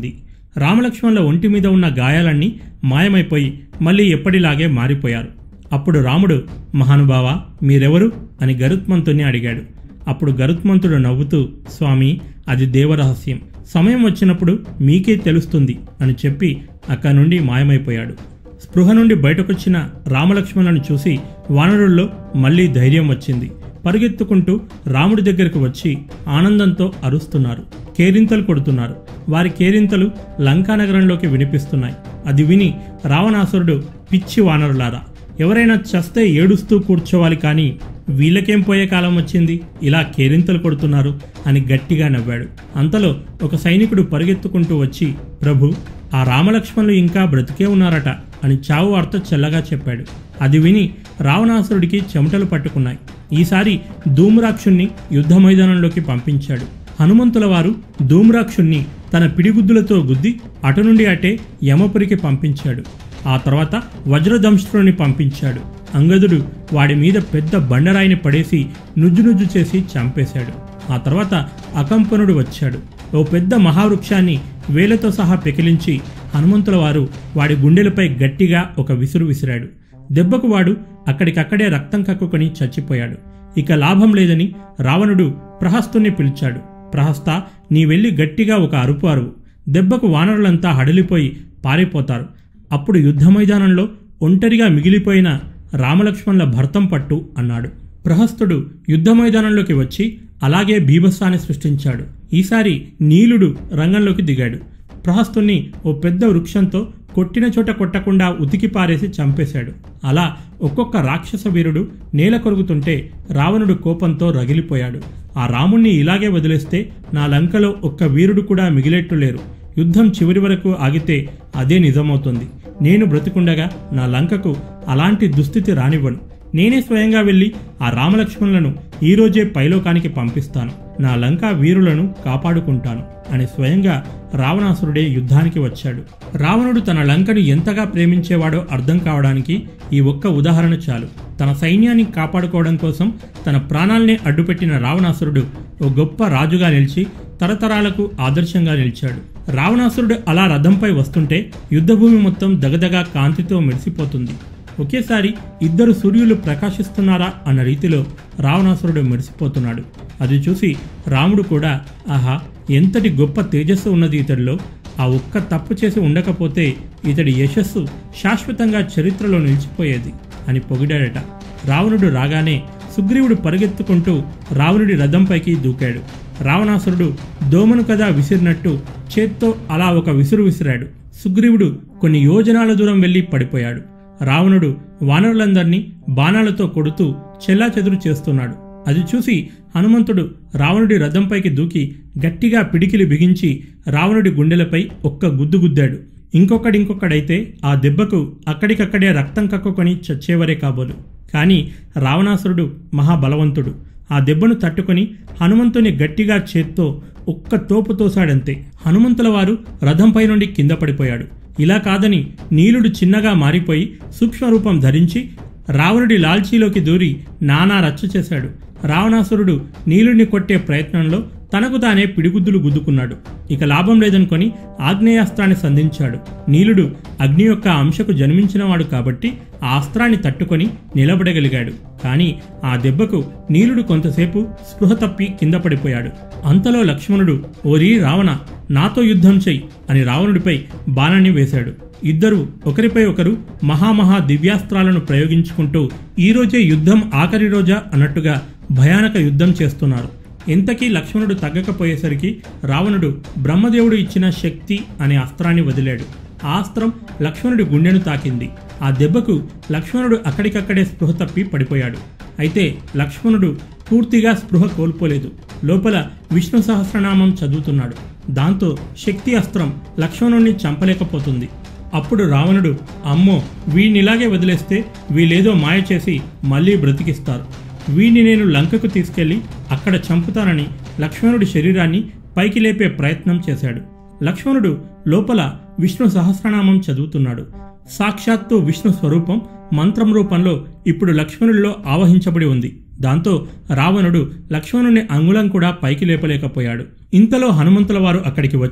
Speaker 2: రామలక్ష్మణుల ఒంటి మీద ఉన్న గాయాలన్నీ మాయమైపోయి మళ్ళీ ఎప్పటిలాగే మారిపోయారు అప్పుడు రాముడు మహానుభావా మీరెవరు అని గరుత్మంతుని అడిగాడు అప్పుడు గరుత్మంతుడు నవ్వుతూ స్వామి అది దేవరహస్యం సమయం వచ్చినప్పుడు మీకే తెలుస్తుంది అని చెప్పి అక్కడి నుండి మాయమైపోయాడు స్పృహ నుండి బయటకొచ్చిన రామలక్ష్మణులను చూసి వానరుల్లో మళ్ళీ ధైర్యం వచ్చింది పరుగెత్తుకుంటూ రాముడి దగ్గరకు వచ్చి ఆనందంతో అరుస్తున్నారు కేరింతలు కొడుతున్నారు వారి కేరింతలు లంకానగరంలోకి వినిపిస్తున్నాయి అది విని రావణాసురుడు పిచ్చి వానరులారా ఎవరైనా చస్తే ఏడుస్తూ కూర్చోవాలి కానీ వీళ్ళకేం పోయే కాలం వచ్చింది ఇలా కేరింతలు కొడుతున్నారు అని గట్టిగా నవ్వాడు అంతలో ఒక సైనికుడు పరిగెత్తుకుంటూ వచ్చి ప్రభు ఆ రామలక్ష్మణులు ఇంకా బ్రతికే ఉన్నారట అని చావు వార్త చెల్లగా చెప్పాడు అది విని రావణాసురుడికి చెమటలు పట్టుకున్నాయి ఈసారి ధూమ్రాక్షుణ్ణి యుద్ధ మైదానంలోకి పంపించాడు హనుమంతుల వారు ధూమ్రాక్షుణ్ణి తన పిడిగుద్దులతో గుద్ది అటు నుండి అటే యమపురికి పంపించాడు ఆ తర్వాత వజ్రదంష్ట్రుని పంపించాడు అంగదుడు వాడి మీద పెద్ద బండరాయిని పడేసి నుజ్జు నుజ్జు చేసి చంపేశాడు ఆ తర్వాత అకంపనుడు వచ్చాడు ఓ పెద్ద మహావృక్షాన్ని వేలతో సహా పెకిలించి హనుమంతుల వారు వాడి గుండెలపై గట్టిగా ఒక విసురు విసిరాడు దెబ్బకు వాడు అక్కడికక్కడే రక్తం కక్కుకొని చచ్చిపోయాడు ఇక లాభం లేదని రావణుడు ప్రహస్తుని పిలిచాడు ప్రహస్త నీ వెళ్ళి గట్టిగా ఒక అరుపు అరువు దెబ్బకు వానరులంతా హడలిపోయి పారిపోతారు అప్పుడు యుద్ధ మైదానంలో ఒంటరిగా మిగిలిపోయిన రామలక్ష్మణుల భర్తం పట్టు అన్నాడు ప్రహస్తుడు యుద్ధ మైదానంలోకి వచ్చి అలాగే బీభత్సాన్ని సృష్టించాడు ఈసారి నీలుడు రంగంలోకి దిగాడు ప్రహస్తుని ఓ పెద్ద వృక్షంతో కొట్టిన చోట కొట్టకుండా ఉతికి పారేసి చంపేశాడు అలా ఒక్కొక్క రాక్షస వీరుడు నేల కొరుగుతుంటే రావణుడు కోపంతో రగిలిపోయాడు ఆ రాముణ్ణి ఇలాగే వదిలేస్తే నా లంకలో ఒక్క వీరుడు కూడా మిగిలేట్టు లేరు యుద్ధం చివరి వరకు ఆగితే అదే నిజమవుతుంది నేను బ్రతికుండగా నా లంకకు అలాంటి దుస్థితి రానివ్వను నేనే స్వయంగా వెళ్ళి ఆ రామలక్ష్మణులను ఈరోజే పైలోకానికి పంపిస్తాను నా లంకా వీరులను కాపాడుకుంటాను అని స్వయంగా రావణాసురుడే యుద్ధానికి వచ్చాడు రావణుడు తన లంకను ఎంతగా ప్రేమించేవాడో అర్థం కావడానికి ఈ ఒక్క ఉదాహరణ చాలు తన సైన్యాన్ని కాపాడుకోవడం కోసం తన ప్రాణాల్నే అడ్డుపెట్టిన రావణాసురుడు ఓ గొప్ప రాజుగా నిలిచి తరతరాలకు ఆదర్శంగా నిలిచాడు రావణాసురుడు అలా రథంపై వస్తుంటే యుద్ధభూమి మొత్తం దగదగా కాంతితో మెరిసిపోతుంది ఒకేసారి ఇద్దరు సూర్యులు ప్రకాశిస్తున్నారా అన్న రీతిలో రావణాసురుడు మెరిసిపోతున్నాడు అది చూసి రాముడు కూడా ఆహా ఎంతటి గొప్ప తేజస్సు ఉన్నది ఇతడిలో ఆ ఒక్క తప్పు చేసి ఉండకపోతే ఇతడి యశస్సు శాశ్వతంగా చరిత్రలో నిలిచిపోయేది అని పొగిడాడట రావణుడు రాగానే సుగ్రీవుడు పరిగెత్తుకుంటూ రావణుడి రథంపైకి దూకాడు రావణాసురుడు దోమను కదా విసిరినట్టు చేత్తో అలా ఒక విసురు విసిరాడు సుగ్రీవుడు కొన్ని యోజనాల దూరం వెళ్లి పడిపోయాడు రావణుడు వానరులందర్నీ బాణాలతో కొడుతూ చెల్లాచెదురు చేస్తున్నాడు అది చూసి హనుమంతుడు రావణుడి రథంపైకి దూకి గట్టిగా పిడికిలి బిగించి రావణుడి గుండెలపై ఒక్క గుద్దు గుద్దాడు ఇంకొకడింకొకడైతే ఆ దెబ్బకు అక్కడికక్కడే రక్తం కక్కుకొని చచ్చేవరే కాబోలు కాని రావణాసురుడు మహాబలవంతుడు ఆ దెబ్బను తట్టుకొని హనుమంతుని గట్టిగా చేత్తో ఒక్క తోపు తోశాడంతే హనుమంతుల వారు రథంపై నుండి కింద పడిపోయాడు ఇలా కాదని నీలుడు చిన్నగా మారిపోయి సూక్ష్మరూపం ధరించి రావణుడి లాల్చీలోకి దూరి నానా రచ్చ చేశాడు రావణాసురుడు నీలుడిని కొట్టే ప్రయత్నంలో తనకు తానే పిడిగుద్దులు గుద్దుకున్నాడు ఇక లాభం లేదనుకొని ఆగ్నేయాస్త్రాన్ని సంధించాడు నీలుడు అగ్ని యొక్క అంశకు జన్మించినవాడు కాబట్టి ఆ అస్త్రాన్ని తట్టుకొని నిలబడగలిగాడు కానీ ఆ దెబ్బకు నీలుడు కొంతసేపు స్పృహ తప్పి కింద పడిపోయాడు అంతలో లక్ష్మణుడు ఓరి రావణ నాతో యుద్ధం చెయ్యి అని రావణుడిపై బాణాన్ని వేశాడు ఇద్దరు ఒకరిపై ఒకరు మహామహా దివ్యాస్త్రాలను ప్రయోగించుకుంటూ ఈరోజే యుద్ధం ఆఖరి రోజా అన్నట్టుగా భయానక యుద్ధం చేస్తున్నారు ఇంతకీ లక్ష్మణుడు తగ్గకపోయేసరికి రావణుడు బ్రహ్మదేవుడు ఇచ్చిన శక్తి అనే అస్త్రాన్ని వదిలాడు ఆ అస్త్రం లక్ష్మణుడి గుండెను తాకింది ఆ దెబ్బకు లక్ష్మణుడు అక్కడికక్కడే స్పృహ తప్పి పడిపోయాడు అయితే లక్ష్మణుడు పూర్తిగా స్పృహ కోల్పోలేదు లోపల విష్ణు సహస్రనామం చదువుతున్నాడు దాంతో శక్తి అస్త్రం లక్ష్మణుణ్ణి చంపలేకపోతుంది అప్పుడు రావణుడు అమ్మో వీణ్ణిలాగే వదిలేస్తే వీళ్ళేదో మాయ చేసి మళ్ళీ బ్రతికిస్తారు వీణ్ణి నేను లంకకు తీసుకెళ్లి అక్కడ చంపుతానని లక్ష్మణుడి శరీరాన్ని పైకి లేపే ప్రయత్నం చేశాడు లక్ష్మణుడు లోపల విష్ణు సహస్రనామం చదువుతున్నాడు సాక్షాత్తు విష్ణు స్వరూపం మంత్రం రూపంలో ఇప్పుడు లక్ష్మణుడిలో ఆవహించబడి ఉంది దాంతో రావణుడు లక్ష్మణుని అంగుళం కూడా పైకి లేపలేకపోయాడు ఇంతలో హనుమంతుల వారు అక్కడికి వచ్చి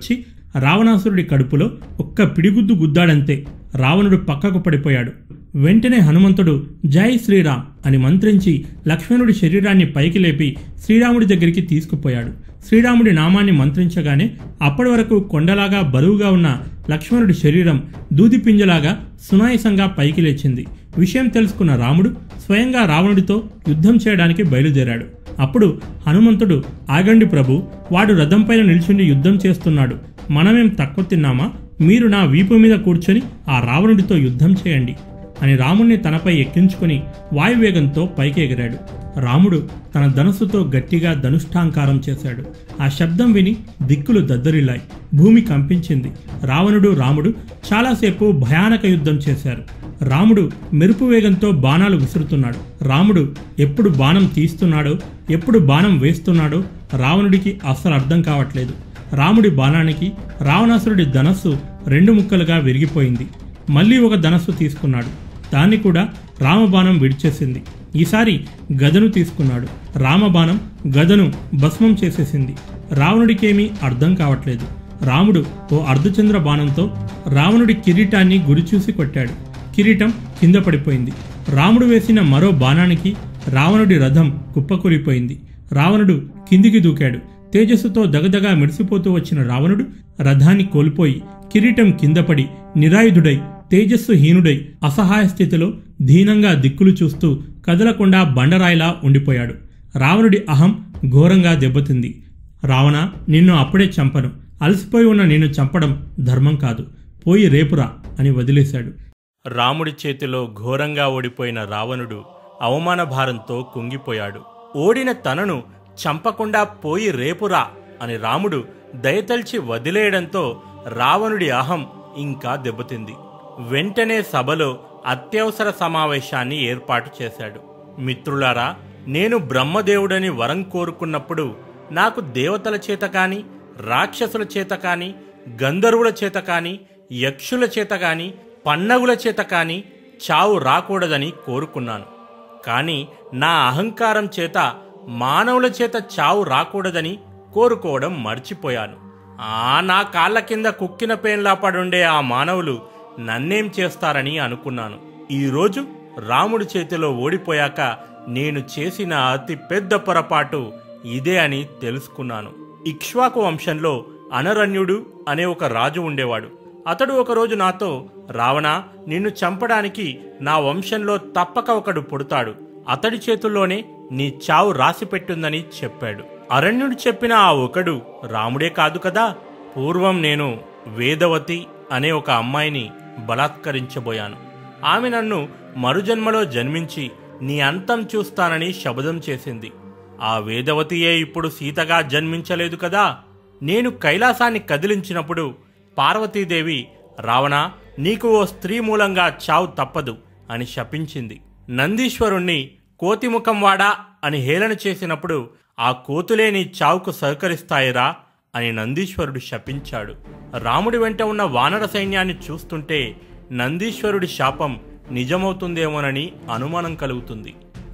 Speaker 2: రావణాసురుడి కడుపులో ఒక్క పిడిగుద్దు గుద్దాడంతే రావణుడు పక్కకు పడిపోయాడు వెంటనే హనుమంతుడు జై శ్రీరామ్ అని మంత్రించి లక్ష్మణుడి శరీరాన్ని పైకి లేపి శ్రీరాముడి దగ్గరికి తీసుకుపోయాడు శ్రీరాముడి నామాన్ని మంత్రించగానే అప్పటి వరకు కొండలాగా బరువుగా ఉన్న లక్ష్మణుడి శరీరం దూదిపింజలాగా సునాయసంగా పైకి లేచింది విషయం తెలుసుకున్న రాముడు స్వయంగా రావణుడితో యుద్ధం చేయడానికి బయలుదేరాడు అప్పుడు హనుమంతుడు ఆగండి ప్రభు వాడు రథంపైన నిల్చుండి యుద్ధం చేస్తున్నాడు మనమేం తక్కువ తిన్నామా మీరు నా వీపు మీద కూర్చొని ఆ రావణుడితో యుద్ధం చేయండి అని రాముణ్ణి తనపై ఎక్కించుకుని వాయువేగంతో పైకి ఎగిరాడు రాముడు తన ధనుస్సుతో గట్టిగా ధనుష్ఠాంకారం చేశాడు ఆ శబ్దం విని దిక్కులు దద్దరిల్లాయి భూమి కంపించింది రావణుడు రాముడు చాలాసేపు భయానక యుద్ధం చేశారు రాముడు మెరుపు వేగంతో బాణాలు విసురుతున్నాడు రాముడు ఎప్పుడు బాణం తీస్తున్నాడో ఎప్పుడు బాణం వేస్తున్నాడో రావణుడికి అస్సలు అర్థం కావట్లేదు రాముడి బాణానికి రావణాసురుడి ధనస్సు రెండు ముక్కలుగా విరిగిపోయింది మళ్ళీ ఒక ధనస్సు తీసుకున్నాడు దాన్ని కూడా రామబాణం విడిచేసింది ఈసారి గదను తీసుకున్నాడు రామబాణం గదను భస్మం చేసేసింది రావణుడికేమీ అర్థం కావట్లేదు రాముడు ఓ అర్ధచంద్ర బాణంతో రావణుడి కిరీటాన్ని గురిచూసి కొట్టాడు కిరీటం కింద పడిపోయింది రాముడు వేసిన మరో బాణానికి రావణుడి రథం కుప్పకూలిపోయింది రావణుడు కిందికి దూకాడు తేజస్సుతో దగదగా మెరిసిపోతూ వచ్చిన రావణుడు రథాన్ని కోల్పోయి కిరీటం కిందపడి నిరాయుధుడై తేజస్సు హీనుడై అసహాయ స్థితిలో దీనంగా దిక్కులు చూస్తూ కదలకుండా బండరాయిలా ఉండిపోయాడు రావణుడి అహం ఘోరంగా దెబ్బతింది రావణ నిన్ను అప్పుడే చంపను అలసిపోయి ఉన్న నిన్ను చంపడం ధర్మం కాదు పోయి రేపురా అని వదిలేశాడు
Speaker 1: రాముడి చేతిలో ఘోరంగా ఓడిపోయిన రావణుడు అవమాన భారంతో కుంగిపోయాడు ఓడిన తనను చంపకుండా పోయి రేపురా అని రాముడు దయతల్చి వదిలేయడంతో రావణుడి అహం ఇంకా దెబ్బతింది వెంటనే సభలో అత్యవసర సమావేశాన్ని ఏర్పాటు చేశాడు మిత్రులారా నేను బ్రహ్మదేవుడని వరం కోరుకున్నప్పుడు నాకు దేవతల చేత కాని రాక్షసుల చేత కాని గంధర్వుల చేత కాని యక్షుల చేత కాని పన్నగుల చేత కాని చావు రాకూడదని కోరుకున్నాను కాని నా అహంకారం చేత మానవుల చేత చావు రాకూడదని కోరుకోవడం మర్చిపోయాను ఆ నా కాళ్ళ కింద కుక్కిన పేన్లా పడుండే ఆ మానవులు నన్నేం చేస్తారని అనుకున్నాను ఈరోజు రాముడి చేతిలో ఓడిపోయాక నేను చేసిన అతి పెద్ద పొరపాటు ఇదే అని తెలుసుకున్నాను ఇక్ష్వాకు వంశంలో అనరణ్యుడు అనే ఒక రాజు ఉండేవాడు అతడు ఒకరోజు నాతో రావణ నిన్ను చంపడానికి నా వంశంలో తప్పక ఒకడు పుడతాడు అతడి చేతుల్లోనే నీ చావు రాసిపెట్టుందని చెప్పాడు అరణ్యుడు చెప్పిన ఆ ఒకడు రాముడే కాదు కదా పూర్వం నేను వేదవతి అనే ఒక అమ్మాయిని బలాత్కరించబోయాను ఆమె నన్ను మరుజన్మలో జన్మించి నీ అంతం చూస్తానని శబదం చేసింది ఆ వేదవతియే ఇప్పుడు సీతగా జన్మించలేదు కదా నేను కైలాసాన్ని కదిలించినప్పుడు పార్వతీదేవి రావణ నీకు ఓ స్త్రీ మూలంగా చావు తప్పదు అని శపించింది నందీశ్వరుణ్ణి కోతిముఖం వాడా అని హేళన చేసినప్పుడు ఆ కోతులే నీ చావుకు సహకరిస్తాయిరా అని నందీశ్వరుడు శపించాడు రాముడి వెంట ఉన్న వానర సైన్యాన్ని చూస్తుంటే నందీశ్వరుడి శాపం నిజమవుతుందేమోనని అనుమానం కలుగుతుంది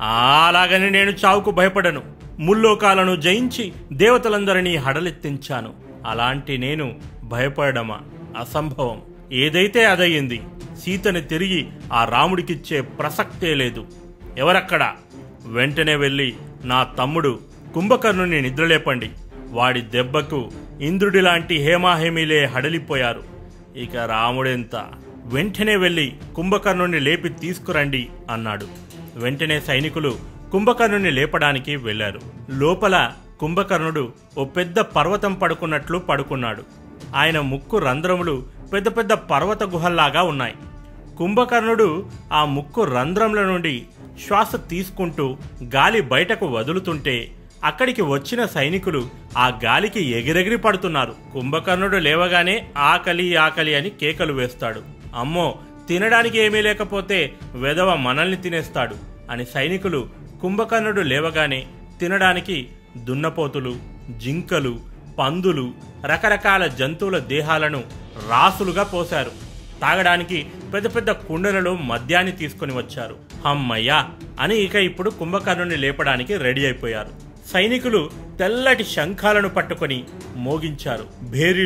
Speaker 1: అలాగని నేను చావుకు భయపడను ముల్లోకాలను జయించి దేవతలందరినీ హడలెత్తించాను అలాంటి నేను భయపడమా అసంభవం ఏదైతే అదయ్యింది సీతని తిరిగి ఆ రాముడికిచ్చే ప్రసక్తే లేదు ఎవరక్కడా వెంటనే వెళ్ళి నా తమ్ముడు కుంభకర్ణుని నిద్రలేపండి వాడి దెబ్బకు ఇంద్రుడిలాంటి హేమాహేమీలే హడలిపోయారు ఇక రాముడెంత వెంటనే వెళ్ళి కుంభకర్ణుని లేపి తీసుకురండి అన్నాడు వెంటనే సైనికులు కుంభకర్ణుని లేపడానికి వెళ్లారు లోపల కుంభకర్ణుడు ఓ పెద్ద పర్వతం పడుకున్నట్లు పడుకున్నాడు ఆయన ముక్కు రంధ్రములు పెద్ద పెద్ద పర్వత గుహల్లాగా ఉన్నాయి కుంభకర్ణుడు ఆ ముక్కు రంధ్రంల నుండి శ్వాస తీసుకుంటూ గాలి బయటకు వదులుతుంటే అక్కడికి వచ్చిన సైనికులు ఆ గాలికి ఎగిరెగిరి పడుతున్నారు కుంభకర్ణుడు లేవగానే ఆకలి ఆకలి అని కేకలు వేస్తాడు అమ్మో తినడానికి ఏమీ లేకపోతే వెధవ మనల్ని తినేస్తాడు అని సైనికులు కుంభకర్ణుడు లేవగానే తినడానికి దున్నపోతులు జింకలు పందులు రకరకాల జంతువుల దేహాలను రాసులుగా పోశారు తాగడానికి పెద్ద పెద్ద కుండలలో మద్యాన్ని తీసుకొని వచ్చారు హమ్మయ్యా అని ఇక ఇప్పుడు కుంభకర్ణుని లేపడానికి రెడీ అయిపోయారు సైనికులు తెల్లటి శంఖాలను పట్టుకొని మోగించారు భేరీలు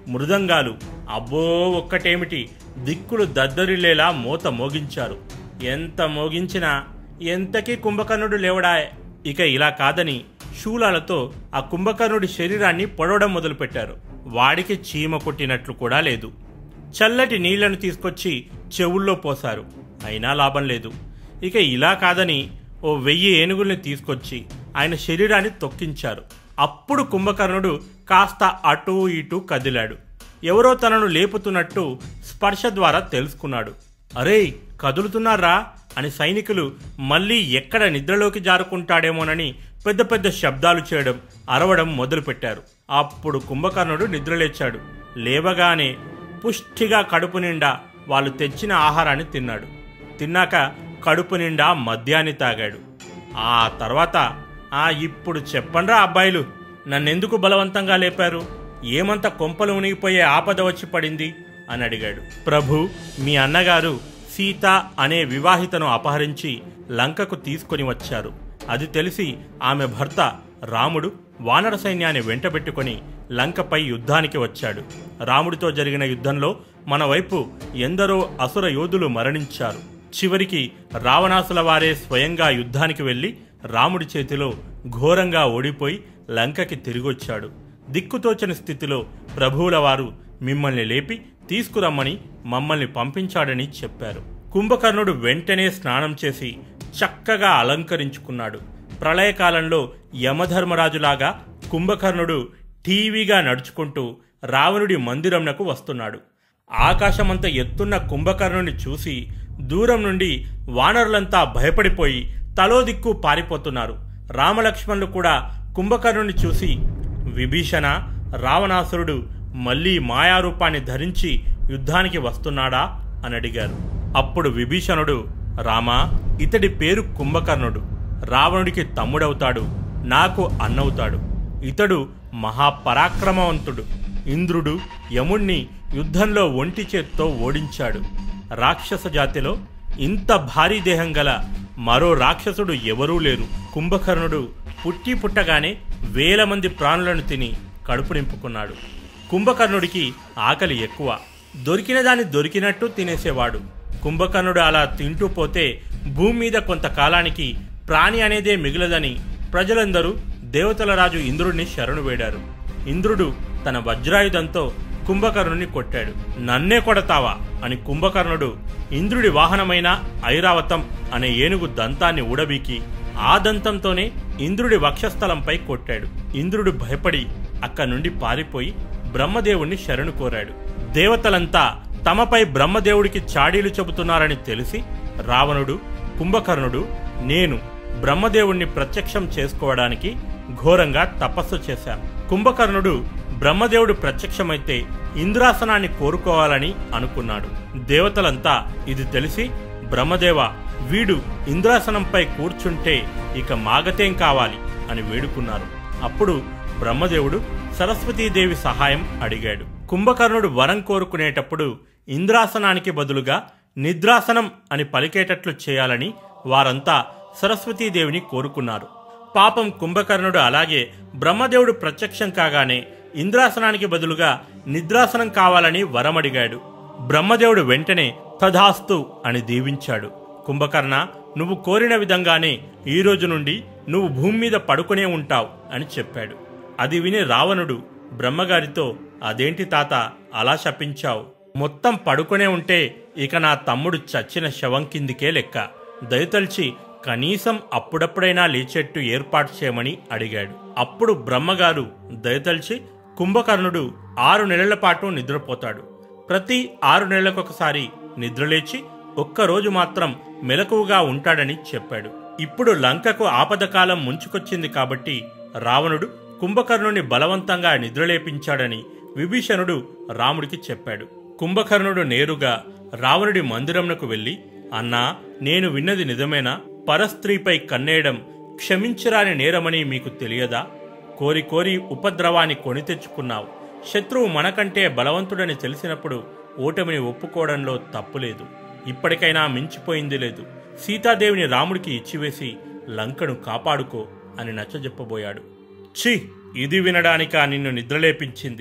Speaker 1: మృదంగాలు అబ్బో ఒక్కటేమిటి దిక్కులు దద్దరిల్లేలా మోత మోగించారు ఎంత మోగించినా ఎంతకీ కుంభకర్ణుడు లేవడాయ్ ఇక ఇలా కాదని శూలాలతో ఆ కుంభకర్ణుడి శరీరాన్ని పొడవడం మొదలుపెట్టారు వాడికి చీమ కొట్టినట్లు కూడా లేదు చల్లటి నీళ్లను తీసుకొచ్చి చెవుల్లో పోశారు అయినా లాభం లేదు ఇక ఇలా కాదని ఓ వెయ్యి ఏనుగుల్ని తీసుకొచ్చి ఆయన శరీరాన్ని తొక్కించారు అప్పుడు కుంభకర్ణుడు కాస్త అటూ ఇటూ కదిలాడు ఎవరో తనను లేపుతున్నట్టు స్పర్శ ద్వారా తెలుసుకున్నాడు అరే కదులుతున్నారా అని సైనికులు మళ్ళీ ఎక్కడ నిద్రలోకి జారుకుంటాడేమోనని పెద్ద పెద్ద శబ్దాలు చేయడం అరవడం మొదలుపెట్టారు అప్పుడు కుంభకర్ణుడు నిద్రలేచాడు లేవగానే పుష్టిగా కడుపు నిండా వాళ్ళు తెచ్చిన ఆహారాన్ని తిన్నాడు తిన్నాక కడుపు నిండా మద్యాన్ని తాగాడు ఆ తర్వాత ఆ ఇప్పుడు చెప్పండ్రా అబ్బాయిలు నన్నెందుకు బలవంతంగా లేపారు ఏమంత కొంపలు మునిగిపోయే ఆపద వచ్చి పడింది అని అడిగాడు ప్రభు మీ అన్నగారు సీత అనే వివాహితను అపహరించి లంకకు తీసుకొని వచ్చారు అది తెలిసి ఆమె భర్త రాముడు వానర సైన్యాన్ని వెంటబెట్టుకొని లంకపై యుద్ధానికి వచ్చాడు రాముడితో జరిగిన యుద్ధంలో మన వైపు ఎందరో అసుర యోధులు మరణించారు చివరికి రావణాసుల వారే స్వయంగా యుద్ధానికి వెళ్లి రాముడి చేతిలో ఘోరంగా ఓడిపోయి లంకకి తిరిగొచ్చాడు దిక్కుతోచని స్థితిలో ప్రభువుల వారు మిమ్మల్ని లేపి తీసుకురమ్మని మమ్మల్ని పంపించాడని చెప్పారు కుంభకర్ణుడు వెంటనే స్నానం చేసి చక్కగా అలంకరించుకున్నాడు ప్రళయకాలంలో యమధర్మరాజులాగా కుంభకర్ణుడు టీవీగా నడుచుకుంటూ రావణుడి మందిరంనకు వస్తున్నాడు ఆకాశమంత ఎత్తున్న కుంభకర్ణుని చూసి దూరం నుండి వానరులంతా భయపడిపోయి తలో దిక్కు పారిపోతున్నారు రామలక్ష్మణులు కూడా కుంభకర్ణుని చూసి విభీషణ రావణాసురుడు మళ్ళీ మాయారూపాన్ని ధరించి యుద్ధానికి వస్తున్నాడా అని అడిగారు అప్పుడు విభీషణుడు రామా ఇతడి పేరు కుంభకర్ణుడు రావణుడికి తమ్ముడవుతాడు నాకు అన్నవుతాడు ఇతడు మహాపరాక్రమవంతుడు ఇంద్రుడు యముణ్ణి యుద్ధంలో ఒంటి చేత్తో ఓడించాడు రాక్షస జాతిలో ఇంత భారీ దేహం గల మరో రాక్షసుడు ఎవరూ లేరు కుంభకర్ణుడు పుట్టి పుట్టగానే వేల మంది ప్రాణులను తిని కడుపు నింపుకున్నాడు కుంభకర్ణుడికి ఆకలి ఎక్కువ దొరికిన దాన్ని దొరికినట్టు తినేసేవాడు కుంభకర్ణుడు అలా తింటూ పోతే భూమి మీద కొంతకాలానికి ప్రాణి అనేదే మిగిలదని ప్రజలందరూ దేవతల రాజు ఇంద్రుడిని శరణు వేడారు ఇంద్రుడు తన వజ్రాయుధంతో కుంభకర్ణుని కొట్టాడు నన్నే కొడతావా అని కుంభకర్ణుడు ఇంద్రుడి వాహనమైన ఐరావతం అనే ఏనుగు దంతాన్ని ఊడబీకి ఆ దంతంతోనే ఇంద్రుడి వక్షస్థలంపై కొట్టాడు ఇంద్రుడు భయపడి అక్కడి నుండి పారిపోయి బ్రహ్మదేవుణ్ణి శరణు కోరాడు దేవతలంతా తమపై బ్రహ్మదేవుడికి చాడీలు చెబుతున్నారని తెలిసి రావణుడు కుంభకర్ణుడు నేను బ్రహ్మదేవుణ్ణి ప్రత్యక్షం చేసుకోవడానికి ఘోరంగా తపస్సు చేశాను కుంభకర్ణుడు బ్రహ్మదేవుడు ప్రత్యక్షమైతే ఇంద్రాసనాన్ని కోరుకోవాలని అనుకున్నాడు దేవతలంతా ఇది తెలిసి బ్రహ్మదేవ వీడు ఇంద్రాసనంపై కూర్చుంటే ఇక మాగతేం కావాలి అని వేడుకున్నారు అప్పుడు బ్రహ్మదేవుడు సరస్వతీదేవి సహాయం అడిగాడు కుంభకర్ణుడు వరం కోరుకునేటప్పుడు ఇంద్రాసనానికి బదులుగా నిద్రాసనం అని పలికేటట్లు చేయాలని వారంతా సరస్వతీదేవిని కోరుకున్నారు పాపం కుంభకర్ణుడు అలాగే బ్రహ్మదేవుడు ప్రత్యక్షం కాగానే ఇంద్రాసనానికి బదులుగా నిద్రాసనం కావాలని వరమడిగాడు బ్రహ్మదేవుడు వెంటనే తథాస్తు అని దీవించాడు కుంభకర్ణ నువ్వు కోరిన విధంగానే ఈ రోజు నుండి నువ్వు భూమి మీద పడుకునే ఉంటావు అని చెప్పాడు అది విని రావణుడు బ్రహ్మగారితో అదేంటి తాత అలా శపించావు మొత్తం పడుకునే ఉంటే ఇక నా తమ్ముడు చచ్చిన శవం కిందికే లెక్క దయతల్చి కనీసం అప్పుడప్పుడైనా లేచేట్టు ఏర్పాటు చేయమని అడిగాడు అప్పుడు బ్రహ్మగారు దయతల్చి కుంభకర్ణుడు ఆరు నెలల పాటు నిద్రపోతాడు ప్రతి ఆరు నెలలకొకసారి నిద్రలేచి ఒక్కరోజు మాత్రం మెలకువగా ఉంటాడని చెప్పాడు ఇప్పుడు లంకకు ఆపదకాలం ముంచుకొచ్చింది కాబట్టి రావణుడు కుంభకర్ణుని బలవంతంగా నిద్రలేపించాడని విభీషణుడు రాముడికి చెప్పాడు కుంభకర్ణుడు నేరుగా రావణుడి మందిరంనకు వెళ్లి అన్నా నేను విన్నది నిజమేనా పరస్త్రీపై కన్నేయడం క్షమించరాని నేరమని మీకు తెలియదా కోరి కోరి ఉపద్రవాన్ని కొని తెచ్చుకున్నావు శత్రువు మనకంటే బలవంతుడని తెలిసినప్పుడు ఓటమిని ఒప్పుకోవడంలో తప్పులేదు ఇప్పటికైనా మించిపోయింది లేదు సీతాదేవిని రాముడికి ఇచ్చివేసి లంకను కాపాడుకో అని నచ్చజెప్పబోయాడు ఛీ ఇది వినడానికా నిన్ను నిద్రలేపించింది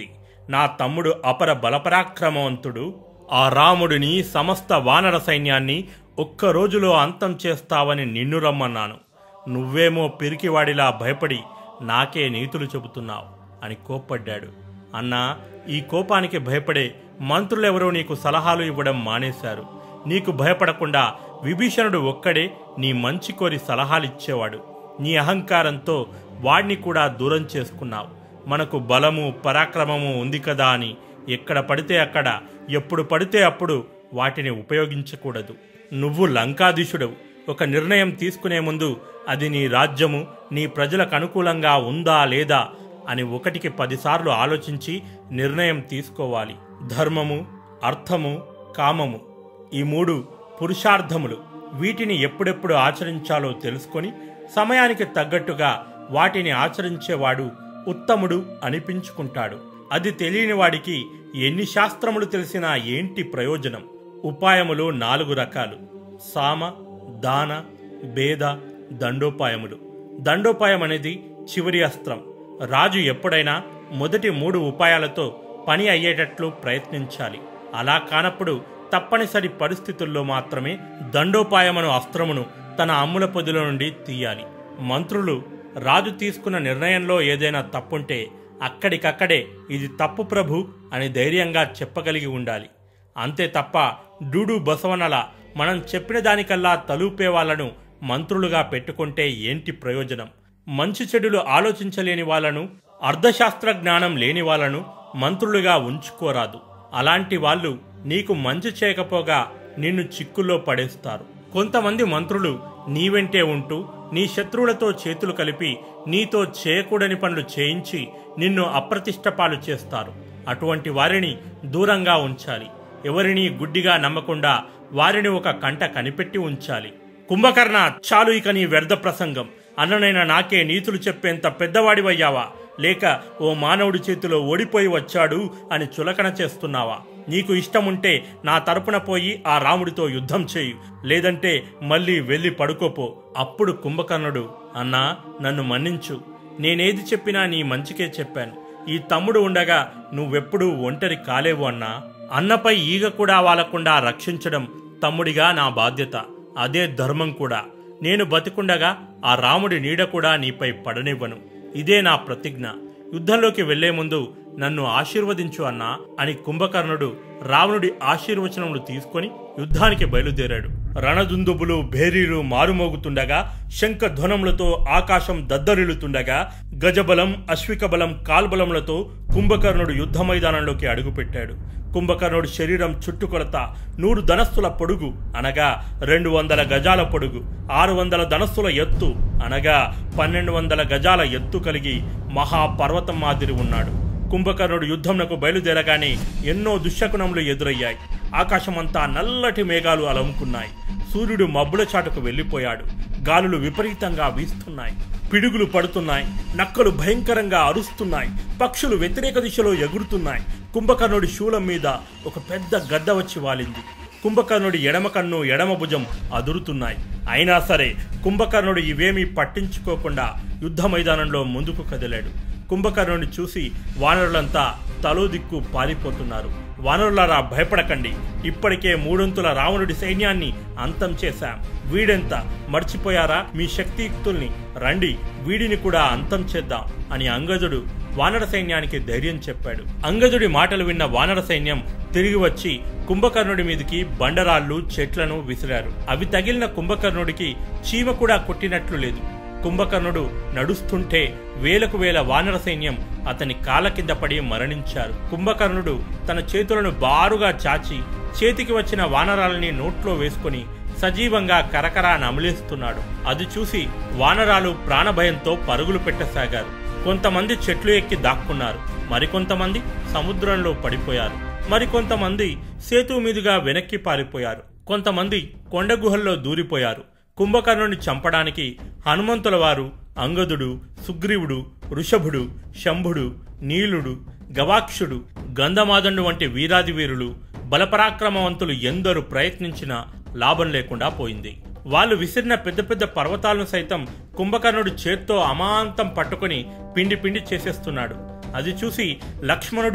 Speaker 1: నా తమ్ముడు అపర బలపరాక్రమవంతుడు ఆ రాముడిని సమస్త వానర సైన్యాన్ని ఒక్క రోజులో అంతం చేస్తావని నిన్ను రమ్మన్నాను నువ్వేమో పిరికివాడిలా భయపడి నాకే నీతులు చెబుతున్నావు అని కోప్పడ్డాడు అన్నా ఈ కోపానికి భయపడే మంత్రులెవరో నీకు సలహాలు ఇవ్వడం మానేశారు నీకు భయపడకుండా విభీషణుడు ఒక్కడే నీ మంచి కోరి సలహాలిచ్చేవాడు నీ అహంకారంతో వాడిని కూడా దూరం చేసుకున్నావు మనకు బలము పరాక్రమము ఉంది కదా అని ఎక్కడ పడితే అక్కడ ఎప్పుడు పడితే అప్పుడు వాటిని ఉపయోగించకూడదు నువ్వు లంకాధీశుడవు ఒక నిర్ణయం తీసుకునే ముందు అది నీ రాజ్యము నీ ప్రజలకు అనుకూలంగా ఉందా లేదా అని ఒకటికి పదిసార్లు ఆలోచించి నిర్ణయం తీసుకోవాలి ధర్మము అర్థము కామము ఈ మూడు పురుషార్థములు వీటిని ఎప్పుడెప్పుడు ఆచరించాలో తెలుసుకొని సమయానికి తగ్గట్టుగా వాటిని ఆచరించేవాడు ఉత్తముడు అనిపించుకుంటాడు అది తెలియని వాడికి ఎన్ని శాస్త్రములు తెలిసినా ఏంటి ప్రయోజనం ఉపాయములు నాలుగు రకాలు సామ దాన భేద దండోపాయములు దండోపాయం అనేది చివరి అస్త్రం రాజు ఎప్పుడైనా మొదటి మూడు ఉపాయాలతో పని అయ్యేటట్లు ప్రయత్నించాలి అలా కానప్పుడు తప్పనిసరి పరిస్థితుల్లో మాత్రమే దండోపాయమను అస్త్రమును తన అమ్ముల పొదిలో నుండి తీయాలి మంత్రులు రాజు తీసుకున్న నిర్ణయంలో ఏదైనా తప్పుంటే అక్కడికక్కడే ఇది తప్పు ప్రభు అని ధైర్యంగా చెప్పగలిగి ఉండాలి అంతే తప్ప డూడు బసవనల మనం చెప్పిన దానికల్లా తలూపే వాళ్ళను మంత్రులుగా పెట్టుకుంటే ఏంటి ప్రయోజనం మంచి చెడులు ఆలోచించలేని వాళ్ళను అర్ధశాస్త్ర జ్ఞానం లేని వాళ్ళను మంత్రులుగా ఉంచుకోరాదు అలాంటి వాళ్ళు నీకు మంచి చేయకపోగా నిన్ను చిక్కుల్లో పడేస్తారు కొంతమంది మంత్రులు నీ వెంటే ఉంటూ నీ శత్రువులతో చేతులు కలిపి నీతో చేయకూడని పనులు చేయించి నిన్ను అప్రతిష్ట పాలు చేస్తారు అటువంటి వారిని దూరంగా ఉంచాలి ఎవరిని గుడ్డిగా నమ్మకుండా వారిని ఒక కంట కనిపెట్టి ఉంచాలి కుంభకర్ణ చాలు ఇక నీ వ్యర్థ ప్రసంగం అన్ననైన నాకే నీతులు చెప్పేంత పెద్దవాడివయ్యావా లేక ఓ మానవుడి చేతిలో ఓడిపోయి వచ్చాడు అని చులకన చేస్తున్నావా నీకు ఇష్టముంటే నా తరపున పోయి ఆ రాముడితో యుద్ధం చేయి లేదంటే మళ్ళీ వెళ్ళి పడుకోపో అప్పుడు కుంభకర్ణుడు అన్నా నన్ను మన్నించు నేనేది చెప్పినా నీ మంచికే చెప్పాను ఈ తమ్ముడు ఉండగా నువ్వెప్పుడూ ఒంటరి కాలేవు అన్నా అన్నపై ఈగ కూడా వాలకుండా రక్షించడం తమ్ముడిగా నా బాధ్యత అదే ధర్మం కూడా నేను బతికుండగా ఆ రాముడి నీడ కూడా నీపై పడనివ్వను ఇదే నా ప్రతిజ్ఞ యుద్ధంలోకి వెళ్లే ముందు నన్ను ఆశీర్వదించు అన్నా అని కుంభకర్ణుడు రావణుడి ఆశీర్వచనములు తీసుకొని యుద్ధానికి బయలుదేరాడు రణదుందుబులు భేరీలు మారుమోగుతుండగా శంఖ ధ్వనములతో ఆకాశం దద్దరిల్లుతుండగా గజబలం అశ్విక బలం కాల్బలములతో కుంభకర్ణుడు యుద్ధ మైదానంలోకి అడుగుపెట్టాడు కుంభకర్ణుడి శరీరం చుట్టుకొలత నూరు ధనస్సుల పొడుగు అనగా రెండు వందల గజాల పొడుగు ఆరు వందల ధనస్సుల ఎత్తు అనగా పన్నెండు వందల గజాల ఎత్తు కలిగి మహాపర్వతం మాదిరి ఉన్నాడు కుంభకర్ణుడు యుద్ధంనకు బయలుదేరగానే ఎన్నో దుశ్శకునములు ఎదురయ్యాయి ఆకాశమంతా నల్లటి మేఘాలు అలముకున్నాయి సూర్యుడు మబ్బుల చాటుకు వెళ్లిపోయాడు గాలులు విపరీతంగా వీస్తున్నాయి పిడుగులు పడుతున్నాయి నక్కలు భయంకరంగా అరుస్తున్నాయి పక్షులు వ్యతిరేక దిశలో ఎగురుతున్నాయి కుంభకర్ణుడి శూలం మీద ఒక పెద్ద గద్ద వచ్చి వాలింది కుంభకర్ణుడి ఎడమ కన్ను ఎడమ భుజం అదురుతున్నాయి అయినా సరే కుంభకర్ణుడు ఇవేమీ పట్టించుకోకుండా యుద్ధ మైదానంలో ముందుకు కదిలాడు కుంభకర్ణుని చూసి వానరులంతా తలో దిక్కు పారిపోతున్నారు వానరులారా భయపడకండి ఇప్పటికే మూడొంతుల రావణుడి సైన్యాన్ని అంతం చేశాం వీడెంత మర్చిపోయారా మీ శక్తియుక్తుల్ని రండి వీడిని కూడా అంతం చేద్దాం అని అంగజుడు వానర సైన్యానికి ధైర్యం చెప్పాడు అంగజుడి మాటలు విన్న వానర సైన్యం తిరిగి వచ్చి కుంభకర్ణుడి మీదికి బండరాళ్ళు చెట్లను విసిరారు అవి తగిలిన కుంభకర్ణుడికి చీమ కూడా కొట్టినట్లు లేదు కుంభకర్ణుడు నడుస్తుంటే వేలకు వేల వానర సైన్యం అతని కాళ్ళ కింద పడి మరణించారు కుంభకర్ణుడు తన చేతులను బారుగా చాచి చేతికి వచ్చిన వానరాలని నోట్లో వేసుకుని సజీవంగా కరకరా నమిలేస్తున్నాడు అది చూసి వానరాలు ప్రాణభయంతో పరుగులు పెట్టసాగారు కొంతమంది చెట్లు ఎక్కి దాక్కున్నారు మరికొంతమంది సముద్రంలో పడిపోయారు మరికొంతమంది సేతు మీదుగా వెనక్కి పారిపోయారు కొంతమంది కొండ గుహల్లో దూరిపోయారు కుంభకర్ణుని చంపడానికి హనుమంతుల వారు అంగదుడు సుగ్రీవుడు వృషభుడు శంభుడు నీలుడు గవాక్షుడు గంధమాదండు వంటి వీరాది వీరులు బలపరాక్రమవంతులు ఎందరు ప్రయత్నించినా లాభం లేకుండా పోయింది వాళ్ళు విసిరిన పెద్ద పెద్ద పర్వతాలను సైతం కుంభకర్ణుడు చేత్తో అమాంతం పట్టుకుని పిండి పిండి చేసేస్తున్నాడు అది చూసి లక్ష్మణుడు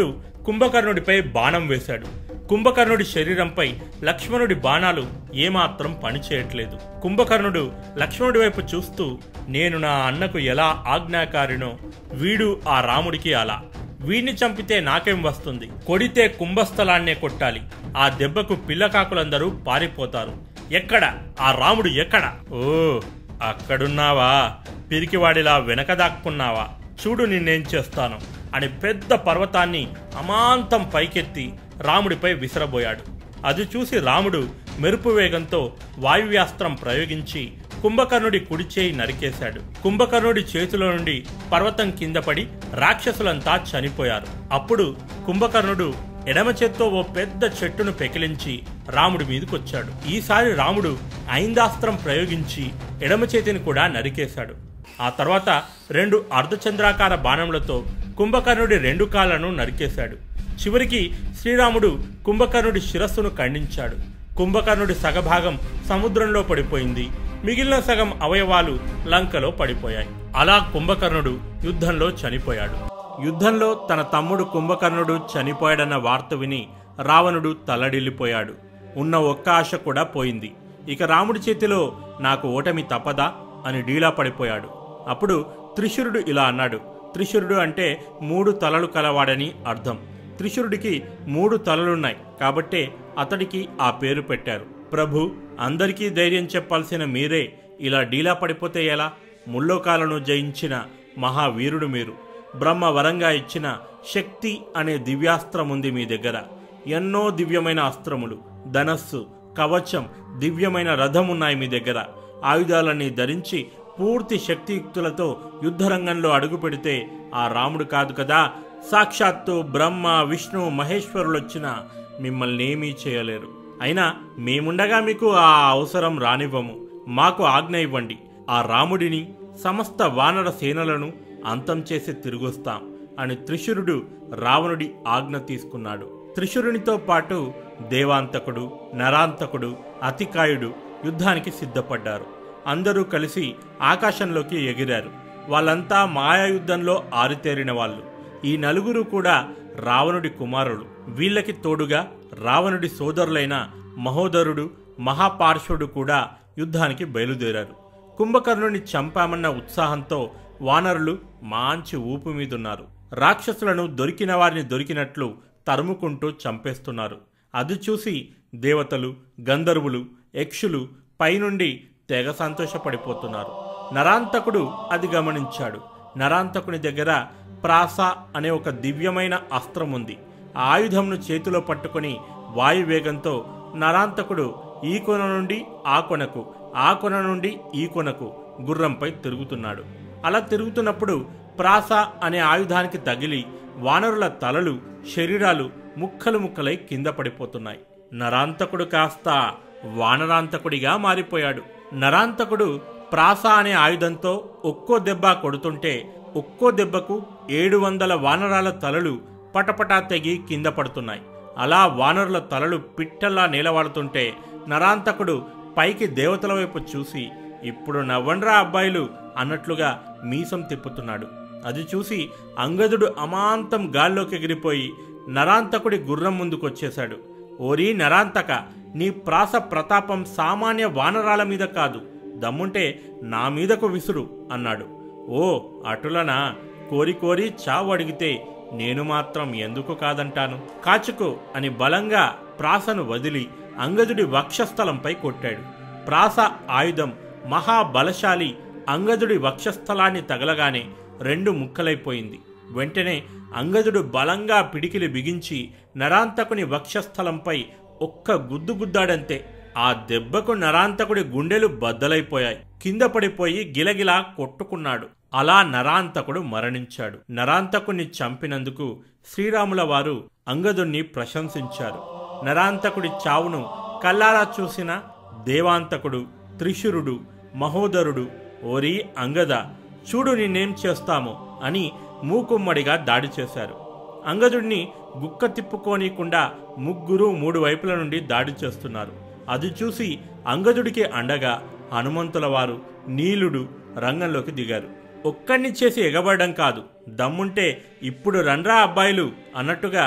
Speaker 1: కుంభకర్ణుడిపై బాణం వేశాడు కుంభకర్ణుడి శరీరంపై లక్ష్మణుడి బాణాలు ఏమాత్రం పనిచేయట్లేదు కుంభకర్ణుడు లక్ష్మణుడి వైపు చూస్తూ నేను నా అన్నకు ఎలా ఆజ్ఞాకారినో వీడు ఆ రాముడికి అలా వీడిని చంపితే నాకేం వస్తుంది కొడితే కుంభస్థలాన్నే కొట్టాలి ఆ దెబ్బకు పిల్లకాకులందరూ పారిపోతారు ఎక్కడ ఆ రాముడు ఎక్కడ ఓ అక్కడున్నావా పిరికివాడిలా వెనక దాక్కున్నావా చూడు నిన్నేం చేస్తాను అని పెద్ద పర్వతాన్ని అమాంతం పైకెత్తి రాముడిపై విసిరబోయాడు అది చూసి రాముడు మెరుపు వేగంతో వాయువ్యాస్త్రం ప్రయోగించి కుంభకర్ణుడి కుడి చేయి నరికేశాడు కుంభకర్ణుడి చేతిలో నుండి పర్వతం కింద పడి రాక్షసులంతా చనిపోయారు అప్పుడు కుంభకర్ణుడు ఎడమ చేత్తో ఓ పెద్ద చెట్టును పెకిలించి రాముడి మీదకొచ్చాడు ఈసారి రాముడు ఐందాస్త్రం ప్రయోగించి ఎడమ చేతిని కూడా నరికేశాడు ఆ తర్వాత రెండు అర్ధచంద్రాకార బాణములతో కుంభకర్ణుడి రెండు కాళ్లను నరికేశాడు చివరికి శ్రీరాముడు కుంభకర్ణుడి శిరస్సును ఖండించాడు కుంభకర్ణుడి సగభాగం సముద్రంలో పడిపోయింది మిగిలిన సగం అవయవాలు లంకలో పడిపోయాయి అలా కుంభకర్ణుడు యుద్ధంలో చనిపోయాడు యుద్ధంలో తన తమ్ముడు కుంభకర్ణుడు చనిపోయాడన్న వార్త విని రావణుడు తల్లడిల్లిపోయాడు ఉన్న ఒక్క ఆశ కూడా పోయింది ఇక రాముడి చేతిలో నాకు ఓటమి తప్పదా అని డీలా పడిపోయాడు అప్పుడు త్రిశురుడు ఇలా అన్నాడు త్రిశురుడు అంటే మూడు తలలు కలవాడని అర్థం త్రిశురుడికి మూడు తలలున్నాయి కాబట్టే అతడికి ఆ పేరు పెట్టారు ప్రభు అందరికీ ధైర్యం చెప్పాల్సిన మీరే ఇలా డీలా పడిపోతే ఎలా ముల్లోకాలను జయించిన మహావీరుడు మీరు బ్రహ్మ వరంగా ఇచ్చిన శక్తి అనే దివ్యాస్త్రం ఉంది మీ దగ్గర ఎన్నో దివ్యమైన అస్త్రములు ధనస్సు కవచం దివ్యమైన రథం ఉన్నాయి మీ దగ్గర ఆయుధాలన్నీ ధరించి పూర్తి శక్తియుక్తులతో యుద్ధరంగంలో అడుగు పెడితే ఆ రాముడు కాదు కదా సాక్షాత్తు బ్రహ్మ విష్ణు మహేశ్వరులొచ్చిన మిమ్మల్ని ఏమీ చేయలేరు అయినా మేముండగా మీకు ఆ అవసరం రానివ్వము మాకు ఆజ్ఞ ఇవ్వండి ఆ రాముడిని సమస్త వానర సేనలను అంతం చేసి తిరిగొస్తాం అని త్రిశురుడు రావణుడి ఆజ్ఞ తీసుకున్నాడు త్రిశురునితో పాటు దేవాంతకుడు నరాంతకుడు అతికాయుడు యుద్ధానికి సిద్ధపడ్డారు అందరూ కలిసి ఆకాశంలోకి ఎగిరారు వాళ్ళంతా మాయాయుద్ధంలో ఆరితేరిన వాళ్ళు ఈ నలుగురు కూడా రావణుడి కుమారులు వీళ్ళకి తోడుగా రావణుడి సోదరులైన మహోదరుడు మహాపార్శ్వుడు కూడా యుద్ధానికి బయలుదేరారు కుంభకర్ణుని చంపామన్న ఉత్సాహంతో వానరులు మాంచి ఊపు మీదున్నారు రాక్షసులను దొరికిన వారిని దొరికినట్లు తరుముకుంటూ చంపేస్తున్నారు అది చూసి దేవతలు గంధర్వులు యక్షులు పైనుండి తెగ సంతోషపడిపోతున్నారు నరాంతకుడు అది గమనించాడు నరాంతకుని దగ్గర ప్రాస అనే ఒక దివ్యమైన అస్త్రం ఉంది ఆ ఆయుధంను చేతిలో పట్టుకొని వాయువేగంతో నరాంతకుడు ఈ కొన నుండి ఆ కొనకు ఆ కొన నుండి ఈ కొనకు గుర్రంపై తిరుగుతున్నాడు అలా తిరుగుతున్నప్పుడు ప్రాస అనే ఆయుధానికి తగిలి వానరుల తలలు శరీరాలు ముక్కలు ముక్కలై కింద పడిపోతున్నాయి నరాంతకుడు కాస్త వానరాంతకుడిగా మారిపోయాడు నరాంతకుడు ప్రాస అనే ఆయుధంతో ఒక్కో దెబ్బ కొడుతుంటే ఒక్కో దెబ్బకు ఏడు వందల వానరాల తలలు పటపటా తెగి కింద పడుతున్నాయి అలా వానరుల తలలు పిట్టల్లా నీలవాడుతుంటే నరాంతకుడు పైకి దేవతల వైపు చూసి ఇప్పుడు నవ్వండ్రా అబ్బాయిలు అన్నట్లుగా మీసం తిప్పుతున్నాడు అది చూసి అంగదుడు అమాంతం గాల్లోకి ఎగిరిపోయి నరాంతకుడి గుర్రం ముందుకొచ్చేశాడు ఓరీ నరాంతక నీ ప్రాస ప్రతాపం సామాన్య వానరాల మీద కాదు దమ్ముంటే నా మీదకు విసురు అన్నాడు ఓ అటులనా కోరి కోరి చావు అడిగితే నేను మాత్రం ఎందుకు కాదంటాను కాచుకో అని బలంగా ప్రాసను వదిలి అంగదుడి వక్షస్థలంపై కొట్టాడు ప్రాస ఆయుధం మహాబలశాలి అంగదుడి వక్షస్థలాన్ని తగలగానే రెండు ముక్కలైపోయింది వెంటనే అంగదుడు బలంగా పిడికిలి బిగించి నరాంతకుని వక్షస్థలంపై ఒక్క గుద్దు గుద్దాడంతే ఆ దెబ్బకు నరాంతకుడి గుండెలు బద్దలైపోయాయి కింద పడిపోయి గిలగిలా కొట్టుకున్నాడు అలా నరాంతకుడు మరణించాడు నరాంతకుని చంపినందుకు శ్రీరాముల వారు అంగదుణ్ణి ప్రశంసించారు నరాంతకుడి చావును కల్లారా చూసిన దేవాంతకుడు త్రిశురుడు మహోదరుడు ఓరి అంగద చూడు నిన్నేం చేస్తామో అని మూకుమ్మడిగా దాడి చేశారు అంగదుడిని గుక్క తిప్పుకోనీకుండా ముగ్గురు మూడు వైపుల నుండి దాడి చేస్తున్నారు అది చూసి అంగదుడికి అండగా హనుమంతుల వారు నీలుడు రంగంలోకి దిగారు ఒక్కడిని చేసి ఎగబడడం కాదు దమ్ముంటే ఇప్పుడు రండ్రా అబ్బాయిలు అన్నట్టుగా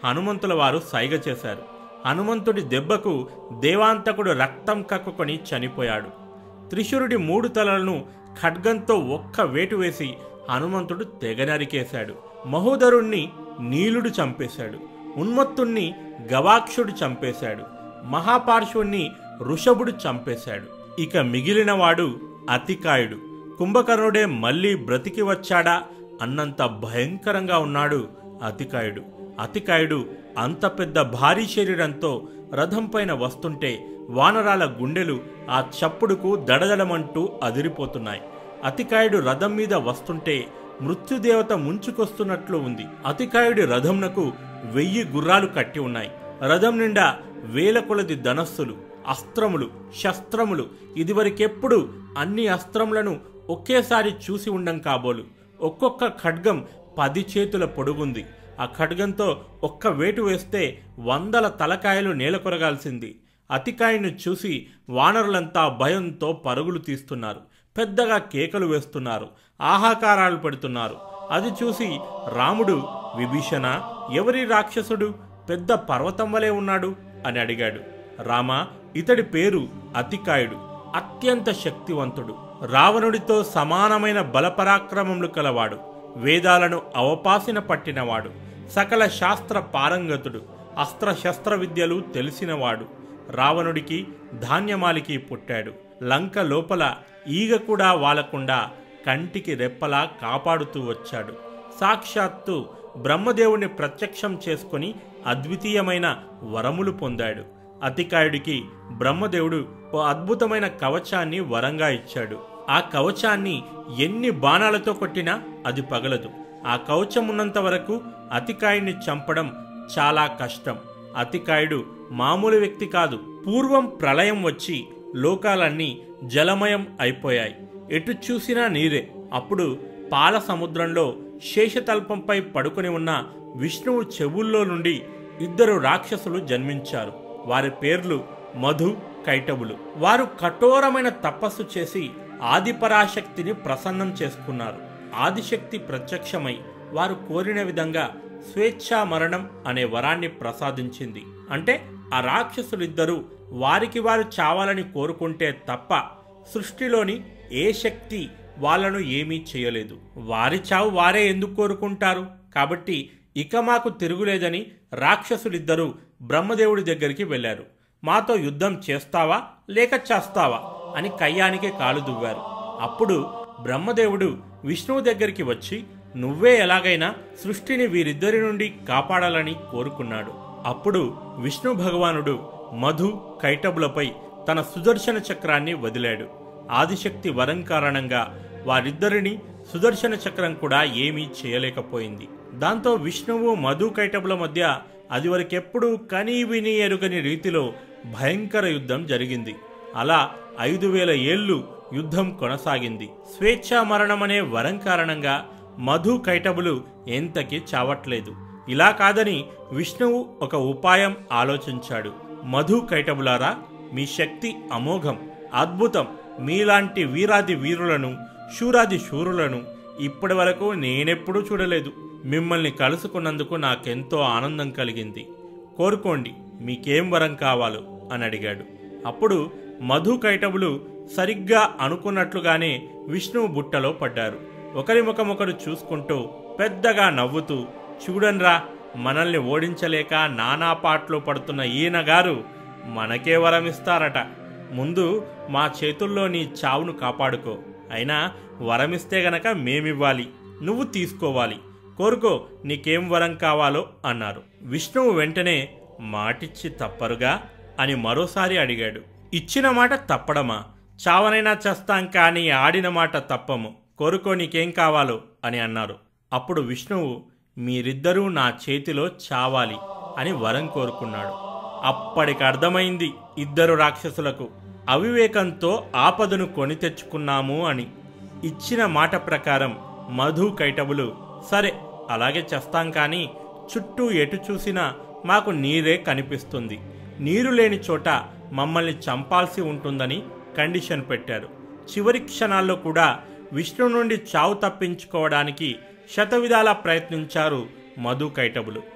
Speaker 1: హనుమంతుల వారు సైగ చేశారు హనుమంతుడి దెబ్బకు దేవాంతకుడు రక్తం కక్కుకొని చనిపోయాడు త్రిశూరుడి మూడు తలలను ఖడ్గంతో ఒక్క వేటు వేసి హనుమంతుడు తెగ నరికేశాడు మహోదరుణ్ణి నీలుడు చంపేశాడు ఉన్మత్తుణ్ణి గవాక్షుడు చంపేశాడు మహాపార్శ్వుణ్ణి ఋషభుడు చంపేశాడు ఇక మిగిలినవాడు అతికాయుడు కుంభకర్ణుడే మళ్ళీ బ్రతికి వచ్చాడా అన్నంత భయంకరంగా ఉన్నాడు అతికాయుడు అతికాయుడు అంత పెద్ద భారీ శరీరంతో రథం పైన వస్తుంటే వానరాల గుండెలు ఆ చప్పుడుకు దడదడమంటూ అదిరిపోతున్నాయి అతికాయుడు రథం మీద వస్తుంటే మృత్యుదేవత ముంచుకొస్తున్నట్లు ఉంది అతికాయుడి రథంనకు వెయ్యి గుర్రాలు కట్టి ఉన్నాయి రథం నిండా వేల కొలది ధనస్సులు అస్త్రములు శస్త్రములు ఇదివరకెప్పుడు అన్ని అస్త్రములను ఒకేసారి చూసి ఉండం కాబోలు ఒక్కొక్క ఖడ్గం పది చేతుల పొడుగుంది ఆ ఖడ్గంతో ఒక్క వేటు వేస్తే వందల తలకాయలు నేల కొరగాల్సింది అతికాయను చూసి వానరులంతా భయంతో పరుగులు తీస్తున్నారు పెద్దగా కేకలు వేస్తున్నారు ఆహాకారాలు పెడుతున్నారు అది చూసి రాముడు విభీషణ ఎవరి రాక్షసుడు పెద్ద పర్వతం వలె ఉన్నాడు అని అడిగాడు రామ ఇతడి పేరు అతికాయుడు అత్యంత శక్తివంతుడు రావణుడితో సమానమైన బలపరాక్రమములు కలవాడు వేదాలను అవపాసిన పట్టినవాడు సకల శాస్త్ర పారంగతుడు అస్త్ర శస్త్ర విద్యలు తెలిసినవాడు రావణుడికి ధాన్యమాలికి పుట్టాడు లంక లోపల ఈగ కూడా వాలకుండా కంటికి రెప్పలా కాపాడుతూ వచ్చాడు సాక్షాత్తు బ్రహ్మదేవుని ప్రత్యక్షం చేసుకుని అద్వితీయమైన వరములు పొందాడు అతికాయుడికి బ్రహ్మదేవుడు ఓ అద్భుతమైన కవచాన్ని వరంగా ఇచ్చాడు ఆ కవచాన్ని ఎన్ని బాణాలతో కొట్టినా అది పగలదు ఆ కవచం ఉన్నంత వరకు అతికాయుడిని చంపడం చాలా కష్టం అతికాయుడు మామూలు వ్యక్తి కాదు పూర్వం ప్రళయం వచ్చి లోకాలన్నీ జలమయం అయిపోయాయి ఎటు చూసినా నీరే అప్పుడు పాల సముద్రంలో శేషతల్పంపై పడుకుని ఉన్న విష్ణువు చెవుల్లో నుండి ఇద్దరు రాక్షసులు జన్మించారు వారి పేర్లు మధు కైటబులు వారు కఠోరమైన తపస్సు చేసి ఆదిపరాశక్తిని ప్రసన్నం చేసుకున్నారు ఆదిశక్తి ప్రత్యక్షమై వారు కోరిన విధంగా స్వేచ్ఛా మరణం అనే వరాన్ని ప్రసాదించింది అంటే ఆ రాక్షసులిద్దరూ వారికి వారు చావాలని కోరుకుంటే తప్ప సృష్టిలోని ఏ శక్తి వాళ్ళను ఏమీ చేయలేదు వారి చావు వారే ఎందుకు కోరుకుంటారు కాబట్టి ఇక మాకు తిరుగులేదని రాక్షసులిద్దరూ బ్రహ్మదేవుడి దగ్గరికి వెళ్ళారు మాతో యుద్ధం చేస్తావా లేక చేస్తావా అని కయ్యానికి కాలు దువ్వారు అప్పుడు బ్రహ్మదేవుడు విష్ణువు దగ్గరికి వచ్చి నువ్వే ఎలాగైనా సృష్టిని వీరిద్దరి నుండి కాపాడాలని కోరుకున్నాడు అప్పుడు విష్ణు భగవానుడు మధు కైటబులపై తన సుదర్శన చక్రాన్ని వదిలాడు ఆదిశక్తి వరం కారణంగా వారిద్దరిని సుదర్శన చక్రం కూడా ఏమీ చేయలేకపోయింది దాంతో విష్ణువు మధు కైటబుల మధ్య అది వరకెప్పుడు కనీ విని ఎరుగని రీతిలో భయంకర యుద్ధం జరిగింది అలా ఐదు వేల ఏళ్లు యుద్ధం కొనసాగింది స్వేచ్ఛా మరణమనే వరం కారణంగా మధు కైటబులు ఎంతకి చావట్లేదు ఇలా కాదని విష్ణువు ఒక ఉపాయం ఆలోచించాడు మధు కైటబులారా మీ శక్తి అమోఘం అద్భుతం మీలాంటి వీరాది వీరులను శూరాది శూరులను ఇప్పటి వరకు నేనెప్పుడూ చూడలేదు మిమ్మల్ని కలుసుకున్నందుకు నాకెంతో ఆనందం కలిగింది కోరుకోండి మీకేం వరం కావాలో అని అడిగాడు అప్పుడు మధు కైటబులు సరిగ్గా అనుకున్నట్లుగానే విష్ణువు బుట్టలో పడ్డారు ఒకరి ముఖమొకరు చూసుకుంటూ పెద్దగా నవ్వుతూ చూడండ్రా మనల్ని ఓడించలేక నానా పాటలు పడుతున్న ఈయన గారు మనకే వరం ఇస్తారట ముందు మా చేతుల్లో నీ చావును కాపాడుకో అయినా వరమిస్తే గనక మేమివ్వాలి నువ్వు తీసుకోవాలి కోరుకో నీకేం వరం కావాలో అన్నారు విష్ణువు వెంటనే మాటిచ్చి తప్పరుగా అని మరోసారి అడిగాడు ఇచ్చిన మాట తప్పడమా చావనైనా చేస్తాం కానీ ఆడిన మాట తప్పము కోరుకో నీకేం కావాలో అని అన్నారు అప్పుడు విష్ణువు మీరిద్దరూ నా చేతిలో చావాలి అని వరం కోరుకున్నాడు అప్పటికి అర్థమైంది ఇద్దరు రాక్షసులకు అవివేకంతో ఆపదను కొని తెచ్చుకున్నాము అని ఇచ్చిన మాట ప్రకారం మధు కైటబులు సరే అలాగే చేస్తాం కానీ చుట్టూ ఎటు చూసినా మాకు నీరే కనిపిస్తుంది నీరు లేని చోట మమ్మల్ని చంపాల్సి ఉంటుందని కండిషన్ పెట్టారు చివరి క్షణాల్లో కూడా విష్ణు నుండి చావు తప్పించుకోవడానికి శతవిధాలా ప్రయత్నించారు మధు కైటబులు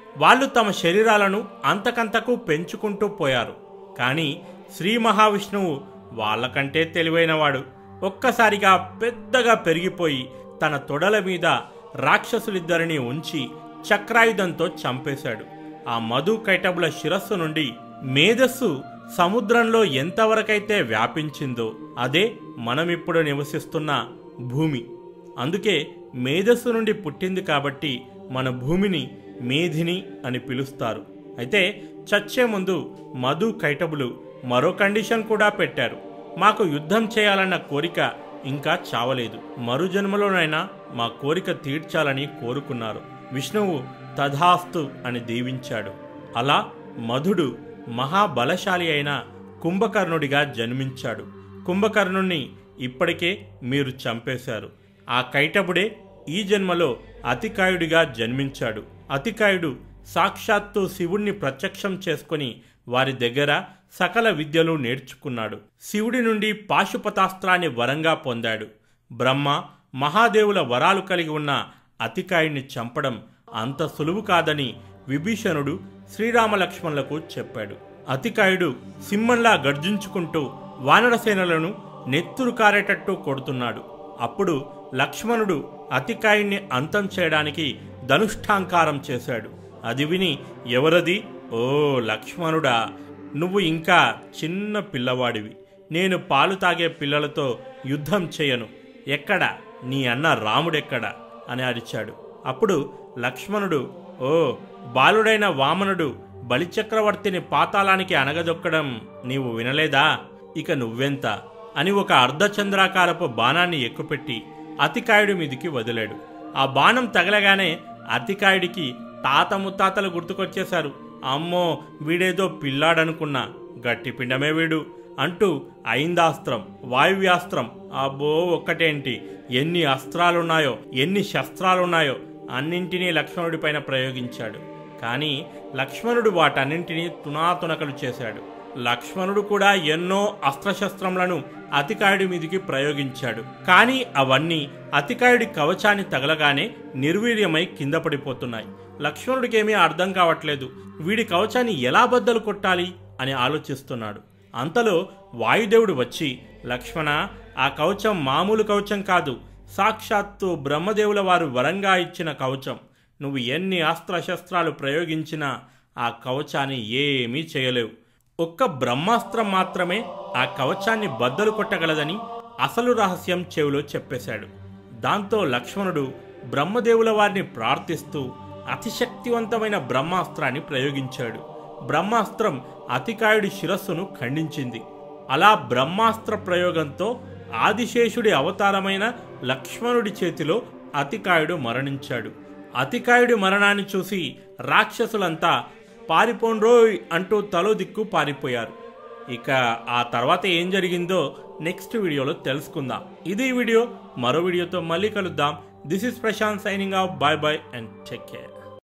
Speaker 1: వాళ్ళు తమ శరీరాలను అంతకంతకు పెంచుకుంటూ పోయారు కానీ శ్రీ మహావిష్ణువు వాళ్ళకంటే తెలివైనవాడు ఒక్కసారిగా పెద్దగా పెరిగిపోయి తన తొడల మీద రాక్షసులిద్దరిని ఉంచి చక్రాయుధంతో చంపేశాడు ఆ మధు కైటబుల శిరస్సు నుండి మేధస్సు సముద్రంలో ఎంతవరకైతే వ్యాపించిందో అదే మనమిప్పుడు నివసిస్తున్న భూమి అందుకే మేధస్సు నుండి పుట్టింది కాబట్టి మన భూమిని మేధిని అని పిలుస్తారు అయితే చచ్చే ముందు మధు కైటబులు మరో కండిషన్ కూడా పెట్టారు మాకు యుద్ధం చేయాలన్న కోరిక ఇంకా చావలేదు మరు జన్మలోనైనా మా కోరిక తీర్చాలని కోరుకున్నారు విష్ణువు తథాస్తు అని దీవించాడు అలా మధుడు మహాబలశాలి అయిన కుంభకర్ణుడిగా జన్మించాడు కుంభకర్ణుణ్ణి ఇప్పటికే మీరు చంపేశారు ఆ కైటబుడే ఈ జన్మలో అతికాయుడిగా జన్మించాడు అతికాయుడు సాక్షాత్తు శివుణ్ణి ప్రత్యక్షం చేసుకొని వారి దగ్గర సకల విద్యలు నేర్చుకున్నాడు శివుడి నుండి పాశుపతాస్త్రాన్ని వరంగా పొందాడు బ్రహ్మ మహాదేవుల వరాలు కలిగి ఉన్న అతికాయుణ్ణి చంపడం అంత సులువు కాదని విభీషణుడు శ్రీరామలక్ష్మణులకు చెప్పాడు అతికాయుడు సింహంలా గర్జించుకుంటూ వానరసేనలను నెత్తురు కారేటట్టు కొడుతున్నాడు అప్పుడు లక్ష్మణుడు అతికాయుణ్ణి అంతం చేయడానికి ధనుష్ఠాంకారం చేశాడు అది విని ఎవరది ఓ లక్ష్మణుడా నువ్వు ఇంకా చిన్న పిల్లవాడివి నేను పాలు తాగే పిల్లలతో యుద్ధం చేయను ఎక్కడ నీ అన్న రాముడెక్కడ అని అరిచాడు అప్పుడు లక్ష్మణుడు ఓ బాలుడైన వామనుడు బలిచక్రవర్తిని పాతాళానికి అనగదొక్కడం నీవు వినలేదా ఇక నువ్వెంత అని ఒక అర్ధచంద్రాకారపు బాణాన్ని ఎక్కుపెట్టి అతికాయుడి మీదికి వదిలాడు ఆ బాణం తగలగానే అతికాయుడికి తాత ముత్తాతలు గుర్తుకొచ్చేశారు అమ్మో వీడేదో పిల్లాడనుకున్నా గట్టి పిండమే వీడు అంటూ ఐందాస్త్రం వాయువ్యాస్త్రం అబ్బో ఒక్కటేంటి ఎన్ని అస్త్రాలున్నాయో ఎన్ని శస్త్రాలున్నాయో అన్నింటినీ లక్ష్మణుడిపైన ప్రయోగించాడు కానీ లక్ష్మణుడు వాటన్నింటినీ తునాతునకలు చేశాడు లక్ష్మణుడు కూడా ఎన్నో అస్త్రశస్త్రములను అతికాయుడి మీదికి ప్రయోగించాడు కానీ అవన్నీ అతికాయుడి కవచాన్ని తగలగానే నిర్వీర్యమై కింద పడిపోతున్నాయి లక్ష్మణుడికేమీ అర్థం కావట్లేదు వీడి కవచాన్ని ఎలా బద్దలు కొట్టాలి అని ఆలోచిస్తున్నాడు అంతలో వాయుదేవుడు వచ్చి లక్ష్మణ ఆ కవచం మామూలు కవచం కాదు సాక్షాత్తు బ్రహ్మదేవుల వారు వరంగా ఇచ్చిన కవచం నువ్వు ఎన్ని అస్త్రశస్త్రాలు ప్రయోగించినా ఆ కవచాన్ని ఏమీ చేయలేవు ఒక్క బ్రహ్మాస్త్రం మాత్రమే ఆ కవచాన్ని బద్దలు కొట్టగలదని అసలు రహస్యం చెవిలో చెప్పేశాడు దాంతో లక్ష్మణుడు బ్రహ్మదేవుల వారిని ప్రార్థిస్తూ అతిశక్తివంతమైన బ్రహ్మాస్త్రాన్ని ప్రయోగించాడు బ్రహ్మాస్త్రం అతికాయుడి శిరస్సును ఖండించింది అలా బ్రహ్మాస్త్ర ప్రయోగంతో ఆదిశేషుడి అవతారమైన లక్ష్మణుడి చేతిలో అతికాయుడు మరణించాడు అతికాయుడి మరణాన్ని చూసి రాక్షసులంతా పారిపోండ్రోయ్ అంటూ తలో దిక్కు పారిపోయారు ఇక ఆ తర్వాత ఏం జరిగిందో నెక్స్ట్ వీడియోలో తెలుసుకుందాం ఇది ఈ వీడియో మరో వీడియోతో మళ్ళీ కలుద్దాం this is Prashant signing off bye bye and take care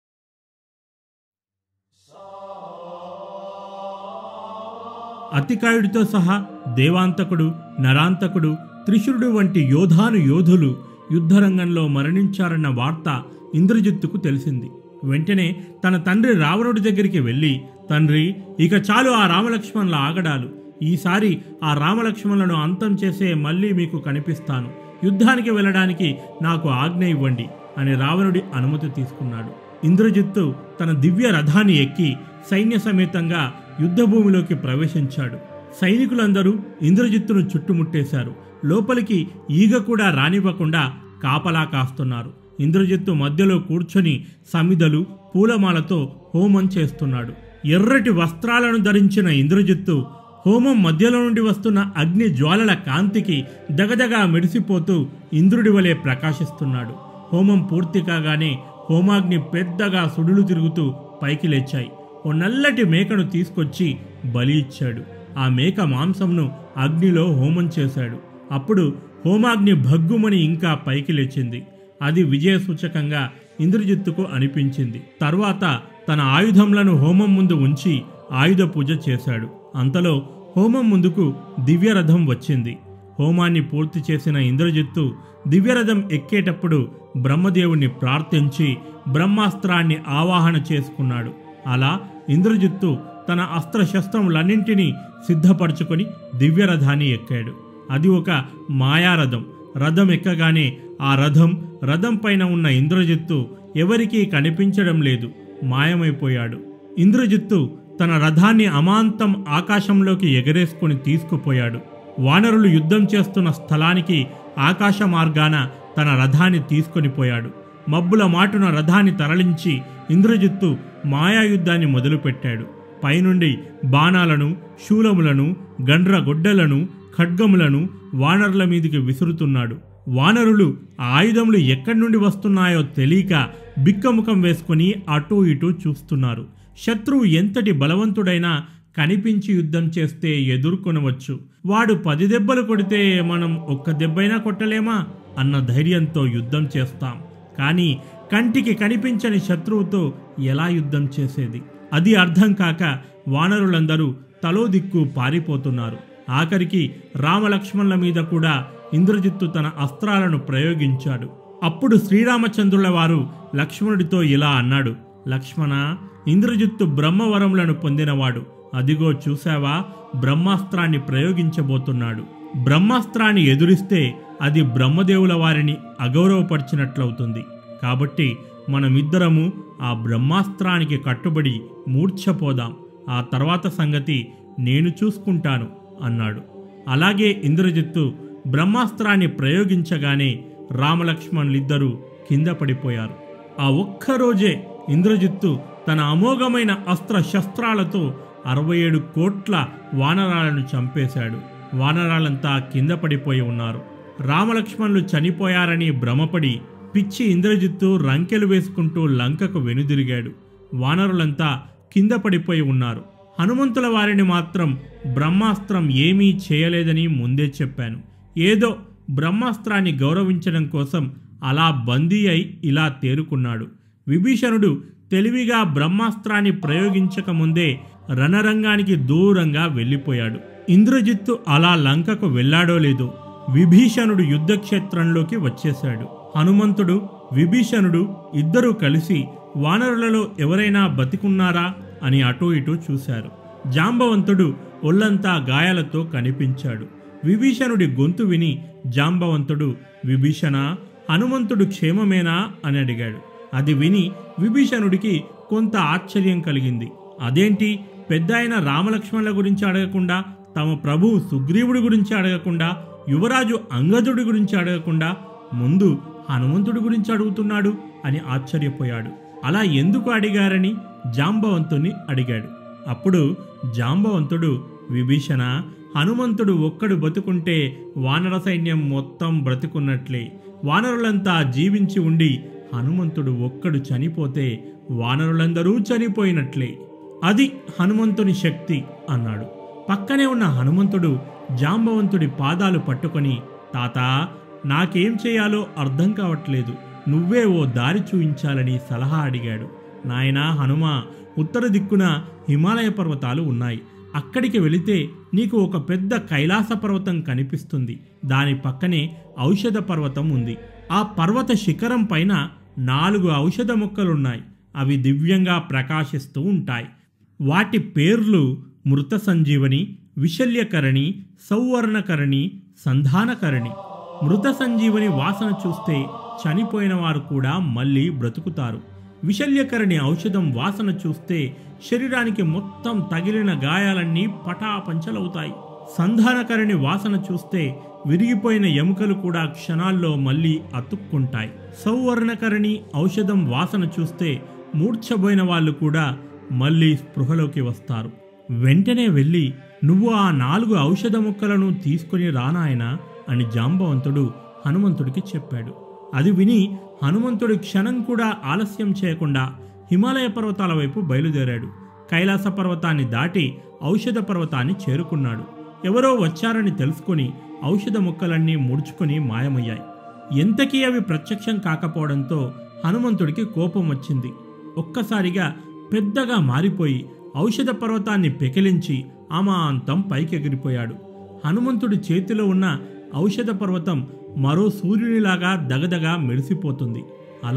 Speaker 2: అతికాయుడితో సహా దేవాంతకుడు నరాంతకుడు త్రిశురుడు వంటి యోధాను యోధులు యుద్ధరంగంలో మరణించారన్న వార్త ఇంద్రజిత్తుకు తెలిసింది వెంటనే తన తండ్రి రావణుడి దగ్గరికి వెళ్ళి తండ్రి ఇక చాలు ఆ రామలక్ష్మణుల ఆగడాలు ఈసారి ఆ రామలక్ష్మణులను అంతం చేసే మళ్ళీ మీకు కనిపిస్తాను యుద్ధానికి వెళ్ళడానికి నాకు ఆజ్ఞ ఇవ్వండి అని రావణుడి అనుమతి తీసుకున్నాడు ఇంద్రజిత్తు తన దివ్య రథాన్ని ఎక్కి సైన్య సమేతంగా యుద్ధభూమిలోకి ప్రవేశించాడు సైనికులందరూ ఇంద్రజిత్తును చుట్టుముట్టేశారు లోపలికి ఈగ కూడా రానివ్వకుండా కాపలా కాస్తున్నారు ఇంద్రజిత్తు మధ్యలో కూర్చొని సమిదలు పూలమాలతో హోమం చేస్తున్నాడు ఎర్రటి వస్త్రాలను ధరించిన ఇంద్రజిత్తు హోమం మధ్యలో నుండి వస్తున్న అగ్ని జ్వాలల కాంతికి దగదగా మెరిసిపోతూ ఇంద్రుడి వలె ప్రకాశిస్తున్నాడు హోమం పూర్తి కాగానే హోమాగ్ని పెద్దగా సుడులు తిరుగుతూ పైకి లేచాయి ఓ నల్లటి మేకను తీసుకొచ్చి బలి ఇచ్చాడు ఆ మేక మాంసంను అగ్నిలో హోమం చేశాడు అప్పుడు హోమాగ్ని భగ్గుమని ఇంకా పైకి లేచింది అది విజయ సూచకంగా ఇంద్రజిత్తుకు అనిపించింది తర్వాత తన ఆయుధంలను హోమం ముందు ఉంచి ఆయుధ పూజ చేశాడు అంతలో హోమం ముందుకు దివ్యరథం వచ్చింది హోమాన్ని పూర్తి చేసిన ఇంద్రజిత్తు దివ్యరథం ఎక్కేటప్పుడు బ్రహ్మదేవుణ్ణి ప్రార్థించి బ్రహ్మాస్త్రాన్ని ఆవాహన చేసుకున్నాడు అలా ఇంద్రజిత్తు తన అస్త్రశస్త్రములన్నింటినీ సిద్ధపరచుకొని దివ్యరథాన్ని ఎక్కాడు అది ఒక మాయారథం రథం ఎక్కగానే ఆ రథం రథం పైన ఉన్న ఇంద్రజిత్తు ఎవరికీ కనిపించడం లేదు మాయమైపోయాడు ఇంద్రజిత్తు తన రథాన్ని అమాంతం ఆకాశంలోకి ఎగరేసుకుని తీసుకుపోయాడు వానరులు యుద్ధం చేస్తున్న స్థలానికి ఆకాశ మార్గాన తన రథాన్ని తీసుకొని పోయాడు మబ్బుల మాటున రథాన్ని తరలించి ఇంద్రజిత్తు మాయాయుద్ధాన్ని మొదలుపెట్టాడు పైనుండి బాణాలను శూలములను గండ్ర గొడ్డలను ఖడ్గములను వానరుల మీదికి విసురుతున్నాడు వానరులు ఆ ఆయుధములు ఎక్కడి నుండి వస్తున్నాయో తెలియక బిక్కముఖం వేసుకుని అటూ ఇటూ చూస్తున్నారు శత్రువు ఎంతటి బలవంతుడైనా కనిపించి యుద్ధం చేస్తే ఎదుర్కొనవచ్చు వాడు పది దెబ్బలు కొడితే మనం ఒక్క దెబ్బైనా కొట్టలేమా అన్న ధైర్యంతో యుద్ధం చేస్తాం కానీ కంటికి కనిపించని శత్రువుతో ఎలా యుద్ధం చేసేది అది అర్థం కాక వానరులందరూ తలో దిక్కు పారిపోతున్నారు ఆఖరికి రామలక్ష్మణుల మీద కూడా ఇంద్రజిత్తు తన అస్త్రాలను ప్రయోగించాడు అప్పుడు శ్రీరామచంద్రుల వారు లక్ష్మణుడితో ఇలా అన్నాడు లక్ష్మణ ఇంద్రజిత్తు బ్రహ్మవరములను పొందినవాడు అదిగో చూశావా బ్రహ్మాస్త్రాన్ని ప్రయోగించబోతున్నాడు బ్రహ్మాస్త్రాన్ని ఎదురిస్తే అది బ్రహ్మదేవుల వారిని అగౌరవపరిచినట్లవుతుంది కాబట్టి మనమిద్దరము ఆ బ్రహ్మాస్త్రానికి కట్టుబడి మూర్ఛపోదాం ఆ తర్వాత సంగతి నేను చూసుకుంటాను అన్నాడు అలాగే ఇంద్రజిత్తు బ్రహ్మాస్త్రాన్ని ప్రయోగించగానే రామలక్ష్మణులిద్దరూ కింద పడిపోయారు ఆ ఒక్కరోజే ఇంద్రజిత్తు తన అమోఘమైన అస్త్ర శస్త్రాలతో అరవై ఏడు కోట్ల వానరాలను చంపేశాడు వానరాలంతా కింద పడిపోయి ఉన్నారు రామలక్ష్మణులు చనిపోయారని భ్రమపడి పిచ్చి ఇంద్రజిత్తు రంకెలు వేసుకుంటూ లంకకు వెనుదిరిగాడు వానరులంతా కింద పడిపోయి ఉన్నారు హనుమంతుల వారిని మాత్రం బ్రహ్మాస్త్రం ఏమీ చేయలేదని ముందే చెప్పాను ఏదో బ్రహ్మాస్త్రాన్ని గౌరవించడం కోసం అలా బందీ అయి ఇలా తేరుకున్నాడు విభీషణుడు తెలివిగా బ్రహ్మాస్త్రాన్ని ప్రయోగించకముందే రణరంగానికి దూరంగా వెళ్ళిపోయాడు ఇంద్రజిత్తు అలా లంకకు వెళ్ళాడో లేదో విభీషణుడు యుద్ధక్షేత్రంలోకి వచ్చేశాడు హనుమంతుడు విభీషణుడు ఇద్దరూ కలిసి వానరులలో ఎవరైనా బతికున్నారా అని అటూ ఇటూ చూశారు జాంబవంతుడు ఒళ్ళంతా గాయాలతో కనిపించాడు విభీషణుడి గొంతు విని జాంబవంతుడు విభీషణ హనుమంతుడు క్షేమమేనా అని అడిగాడు అది విని విభీషణుడికి కొంత ఆశ్చర్యం కలిగింది అదేంటి పెద్ద అయిన రామలక్ష్మణుల గురించి అడగకుండా తమ ప్రభువు సుగ్రీవుడి గురించి అడగకుండా యువరాజు అంగదుడి గురించి అడగకుండా ముందు హనుమంతుడి గురించి అడుగుతున్నాడు అని ఆశ్చర్యపోయాడు అలా ఎందుకు అడిగారని జాంబవంతుని అడిగాడు అప్పుడు జాంబవంతుడు విభీషణ హనుమంతుడు ఒక్కడు బతుకుంటే వానర సైన్యం మొత్తం బ్రతుకున్నట్లే వానరులంతా జీవించి ఉండి హనుమంతుడు ఒక్కడు చనిపోతే వానరులందరూ చనిపోయినట్లే అది హనుమంతుని శక్తి అన్నాడు పక్కనే ఉన్న హనుమంతుడు జాంబవంతుడి పాదాలు పట్టుకొని తాత నాకేం చేయాలో అర్థం కావట్లేదు నువ్వే ఓ దారి చూయించాలని సలహా అడిగాడు నాయనా హనుమ ఉత్తర దిక్కున హిమాలయ పర్వతాలు ఉన్నాయి అక్కడికి వెళితే నీకు ఒక పెద్ద కైలాస పర్వతం కనిపిస్తుంది దాని పక్కనే ఔషధ పర్వతం ఉంది ఆ పర్వత శిఖరం పైన నాలుగు ఔషధ మొక్కలున్నాయి అవి దివ్యంగా ప్రకాశిస్తూ ఉంటాయి వాటి పేర్లు మృత సంజీవని విశల్యకరణి సౌవర్ణకరణి సంధానకరణి మృత సంజీవని వాసన చూస్తే చనిపోయిన వారు కూడా మళ్ళీ బ్రతుకుతారు విశల్యకరణి ఔషధం వాసన చూస్తే శరీరానికి మొత్తం తగిలిన గాయాలన్నీ పటాపంచలవుతాయి సంధానకరణి వాసన చూస్తే విరిగిపోయిన ఎముకలు కూడా క్షణాల్లో మళ్ళీ అతుక్కుంటాయి సౌవర్ణకరణి ఔషధం వాసన చూస్తే మూర్ఛబోయిన వాళ్ళు కూడా మళ్ళీ స్పృహలోకి వస్తారు వెంటనే వెళ్ళి నువ్వు ఆ నాలుగు ఔషధ ముక్కలను తీసుకుని రానాయనా అని జాంబవంతుడు హనుమంతుడికి చెప్పాడు అది విని హనుమంతుడు క్షణం కూడా ఆలస్యం చేయకుండా హిమాలయ పర్వతాల వైపు బయలుదేరాడు కైలాస పర్వతాన్ని దాటి ఔషధ పర్వతాన్ని చేరుకున్నాడు ఎవరో వచ్చారని తెలుసుకొని ఔషధ ముక్కలన్నీ ముడుచుకొని మాయమయ్యాయి ఎంతకీ అవి ప్రత్యక్షం కాకపోవడంతో హనుమంతుడికి కోపం వచ్చింది ఒక్కసారిగా పెద్దగా మారిపోయి ఔషధ పర్వతాన్ని పెకిలించి అమాంతం పైకెగిరిపోయాడు హనుమంతుడి చేతిలో ఉన్న ఔషధ పర్వతం మరో సూర్యునిలాగా దగదగా మెరిసిపోతుంది అలా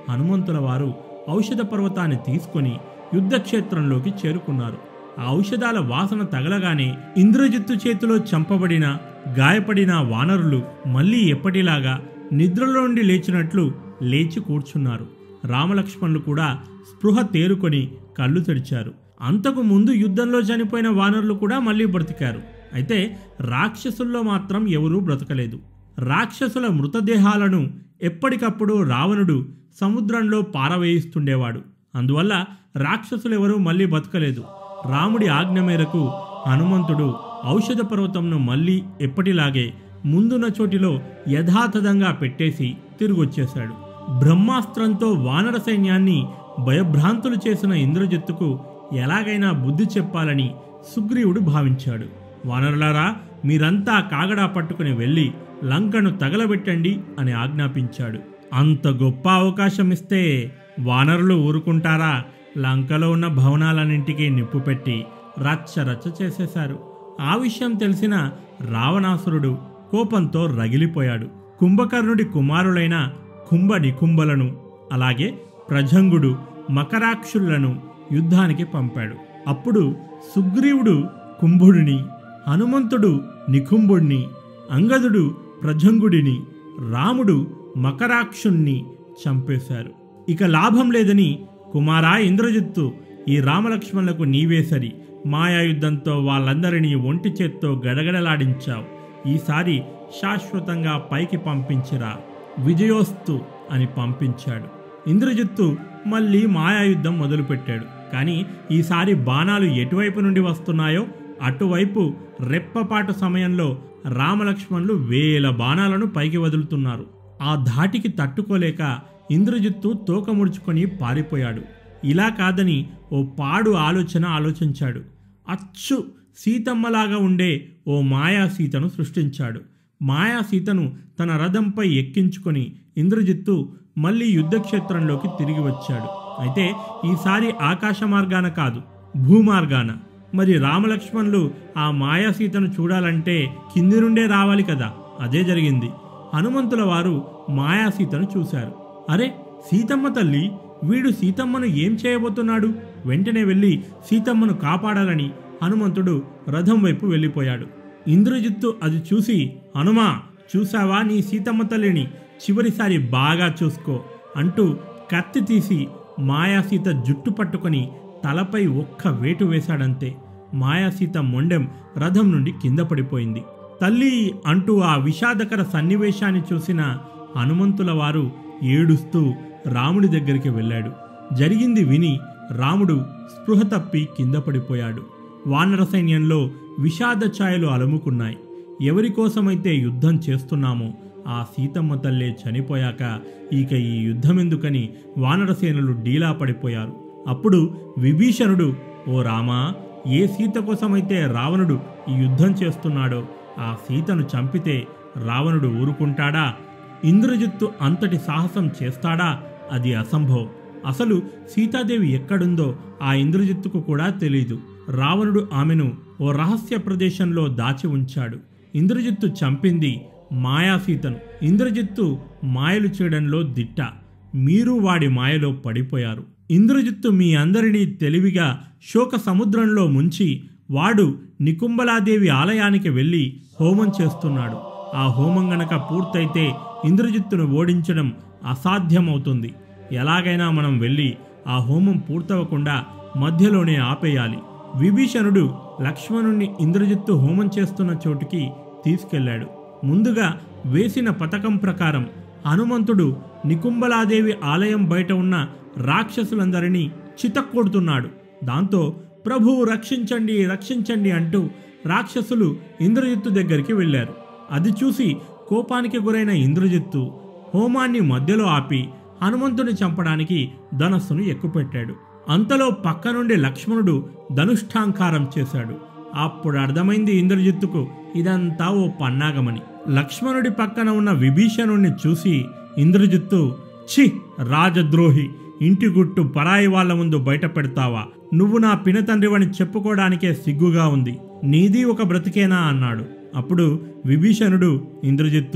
Speaker 2: హనుమంతుల వారు ఔషధ పర్వతాన్ని తీసుకొని యుద్ధక్షేత్రంలోకి చేరుకున్నారు ఆ ఔషధాల వాసన తగలగానే ఇంద్రజిత్తు చేతిలో చంపబడిన గాయపడిన వానరులు మళ్ళీ ఎప్పటిలాగా నిద్రలో నుండి లేచినట్లు లేచి కూర్చున్నారు రామలక్ష్మణులు కూడా స్పృహ తేరుకొని కళ్ళు తెరిచారు అంతకు ముందు యుద్ధంలో చనిపోయిన వానరులు కూడా మళ్ళీ బ్రతికారు అయితే రాక్షసుల్లో మాత్రం ఎవరూ బ్రతకలేదు రాక్షసుల మృతదేహాలను ఎప్పటికప్పుడు రావణుడు సముద్రంలో పారవేయిస్తుండేవాడు అందువల్ల రాక్షసులెవరూ మళ్ళీ బతకలేదు రాముడి ఆజ్ఞ మేరకు హనుమంతుడు ఔషధ పర్వతంను మళ్ళీ ఎప్పటిలాగే ముందున్న చోటిలో యథాతథంగా పెట్టేసి తిరిగొచ్చేశాడు బ్రహ్మాస్త్రంతో వానర సైన్యాన్ని భయభ్రాంతులు చేసిన ఇంద్రజిత్తుకు ఎలాగైనా బుద్ధి చెప్పాలని సుగ్రీవుడు భావించాడు వానరులారా మీరంతా కాగడా పట్టుకుని వెళ్ళి లంకను తగలబెట్టండి అని ఆజ్ఞాపించాడు అంత గొప్ప అవకాశం ఇస్తే వానరులు ఊరుకుంటారా లంకలో ఉన్న భవనాలన్నింటికీ నిప్పు పెట్టి రచ్చ రచ్చ చేసేశారు ఆ విషయం తెలిసిన రావణాసురుడు కోపంతో రగిలిపోయాడు కుంభకర్ణుడి కుమారులైన కుంభ నికుంభలను అలాగే ప్రజంగుడు మకరాక్షులను యుద్ధానికి పంపాడు అప్పుడు సుగ్రీవుడు కుంభుడిని హనుమంతుడు నికుంభుడిని అంగదుడు ప్రజంగుడిని రాముడు మకరాక్షుణ్ణి చంపేశారు ఇక లాభం లేదని కుమారా ఇంద్రజిత్తు ఈ రామలక్ష్మణులకు నీవే సరి మాయాయుద్ధంతో వాళ్ళందరినీ ఒంటి చేత్తో గడగడలాడించావు ఈసారి శాశ్వతంగా పైకి పంపించిరా విజయోస్తు అని పంపించాడు ఇంద్రజిత్తు మళ్ళీ మాయాయుద్ధం మొదలుపెట్టాడు కానీ ఈసారి బాణాలు ఎటువైపు నుండి వస్తున్నాయో అటువైపు రెప్పపాటు సమయంలో రామలక్ష్మణులు వేల బాణాలను పైకి వదులుతున్నారు ఆ ధాటికి తట్టుకోలేక ఇంద్రజిత్తు తోక ముడుచుకొని పారిపోయాడు ఇలా కాదని ఓ పాడు ఆలోచన ఆలోచించాడు అచ్చు సీతమ్మలాగా ఉండే ఓ మాయా సీతను సృష్టించాడు మాయా సీతను తన రథంపై ఎక్కించుకొని ఇంద్రజిత్తు మళ్ళీ యుద్ధక్షేత్రంలోకి తిరిగి వచ్చాడు అయితే ఈసారి ఆకాశ మార్గాన కాదు భూమార్గాన మరి రామలక్ష్మణులు ఆ మాయా సీతను చూడాలంటే కింది నుండే రావాలి కదా అదే జరిగింది హనుమంతుల వారు మాయా సీతను చూశారు అరే సీతమ్మ తల్లి వీడు సీతమ్మను ఏం చేయబోతున్నాడు వెంటనే వెళ్ళి సీతమ్మను కాపాడాలని హనుమంతుడు రథం వైపు వెళ్ళిపోయాడు ఇంద్రజిత్తు అది చూసి హనుమా చూసావా నీ సీతమ్మ తల్లిని చివరిసారి బాగా చూసుకో అంటూ కత్తి తీసి మాయాసీత జుట్టు పట్టుకొని తలపై ఒక్క వేటు వేశాడంతే మాయాసీత మొండెం రథం నుండి కింద పడిపోయింది తల్లి అంటూ ఆ విషాదకర సన్నివేశాన్ని చూసిన హనుమంతుల వారు ఏడుస్తూ రాముడి దగ్గరికి వెళ్ళాడు జరిగింది విని రాముడు స్పృహ తప్పి కింద పడిపోయాడు వానర సైన్యంలో విషాద ఛాయలు అలుముకున్నాయి ఎవరి కోసమైతే యుద్ధం చేస్తున్నామో ఆ సీతమ్మ తల్లే చనిపోయాక ఇక ఈ యుద్ధమెందుకని వానరసేనులు డీలా పడిపోయారు అప్పుడు విభీషణుడు ఓ రామా ఏ సీత కోసమైతే రావణుడు ఈ యుద్ధం చేస్తున్నాడో ఆ సీతను చంపితే రావణుడు ఊరుకుంటాడా ఇంద్రజిత్తు అంతటి సాహసం చేస్తాడా అది అసంభవం అసలు సీతాదేవి ఎక్కడుందో ఆ ఇంద్రజిత్తుకు కూడా తెలీదు రావణుడు ఆమెను ఓ రహస్య ప్రదేశంలో దాచి ఉంచాడు ఇంద్రజిత్తు చంపింది మాయాసీతను ఇంద్రజిత్తు మాయలు చేయడంలో దిట్ట మీరు వాడి మాయలో పడిపోయారు ఇంద్రజిత్తు మీ అందరినీ తెలివిగా శోక సముద్రంలో ముంచి వాడు నికుంబలాదేవి ఆలయానికి వెళ్ళి హోమం చేస్తున్నాడు ఆ హోమం గనక పూర్తయితే ఇంద్రజిత్తును ఓడించడం అసాధ్యమవుతుంది ఎలాగైనా మనం వెళ్ళి ఆ హోమం పూర్తవకుండా మధ్యలోనే ఆపేయాలి విభీషణుడు లక్ష్మణుణ్ణి ఇంద్రజిత్తు హోమం చేస్తున్న చోటుకి తీసుకెళ్లాడు ముందుగా వేసిన పథకం ప్రకారం హనుమంతుడు నికుంబలాదేవి ఆలయం బయట ఉన్న రాక్షసులందరినీ చితక్కొడుతున్నాడు దాంతో ప్రభువు రక్షించండి రక్షించండి అంటూ రాక్షసులు ఇంద్రజిత్తు దగ్గరికి వెళ్ళారు అది చూసి కోపానికి గురైన ఇంద్రజిత్తు హోమాన్ని మధ్యలో ఆపి హనుమంతుని చంపడానికి ధనస్సును ఎక్కుపెట్టాడు అంతలో పక్క నుండి లక్ష్మణుడు ధనుష్ఠాంకారం చేశాడు అప్పుడు అర్థమైంది ఇంద్రజిత్తుకు ఇదంతా ఓ పన్నాగమని లక్ష్మణుడి పక్కన ఉన్న విభీషణుణ్ణి చూసి ఇంద్రజిత్తు ఛి రాజద్రోహి ఇంటి గుట్టు పరాయి వాళ్ళ ముందు బయట పెడతావా నువ్వు నా పినతండ్రివని చెప్పుకోవడానికే సిగ్గుగా ఉంది నీది ఒక బ్రతికేనా అన్నాడు అప్పుడు విభీషణుడు ఇంద్రజిత్తు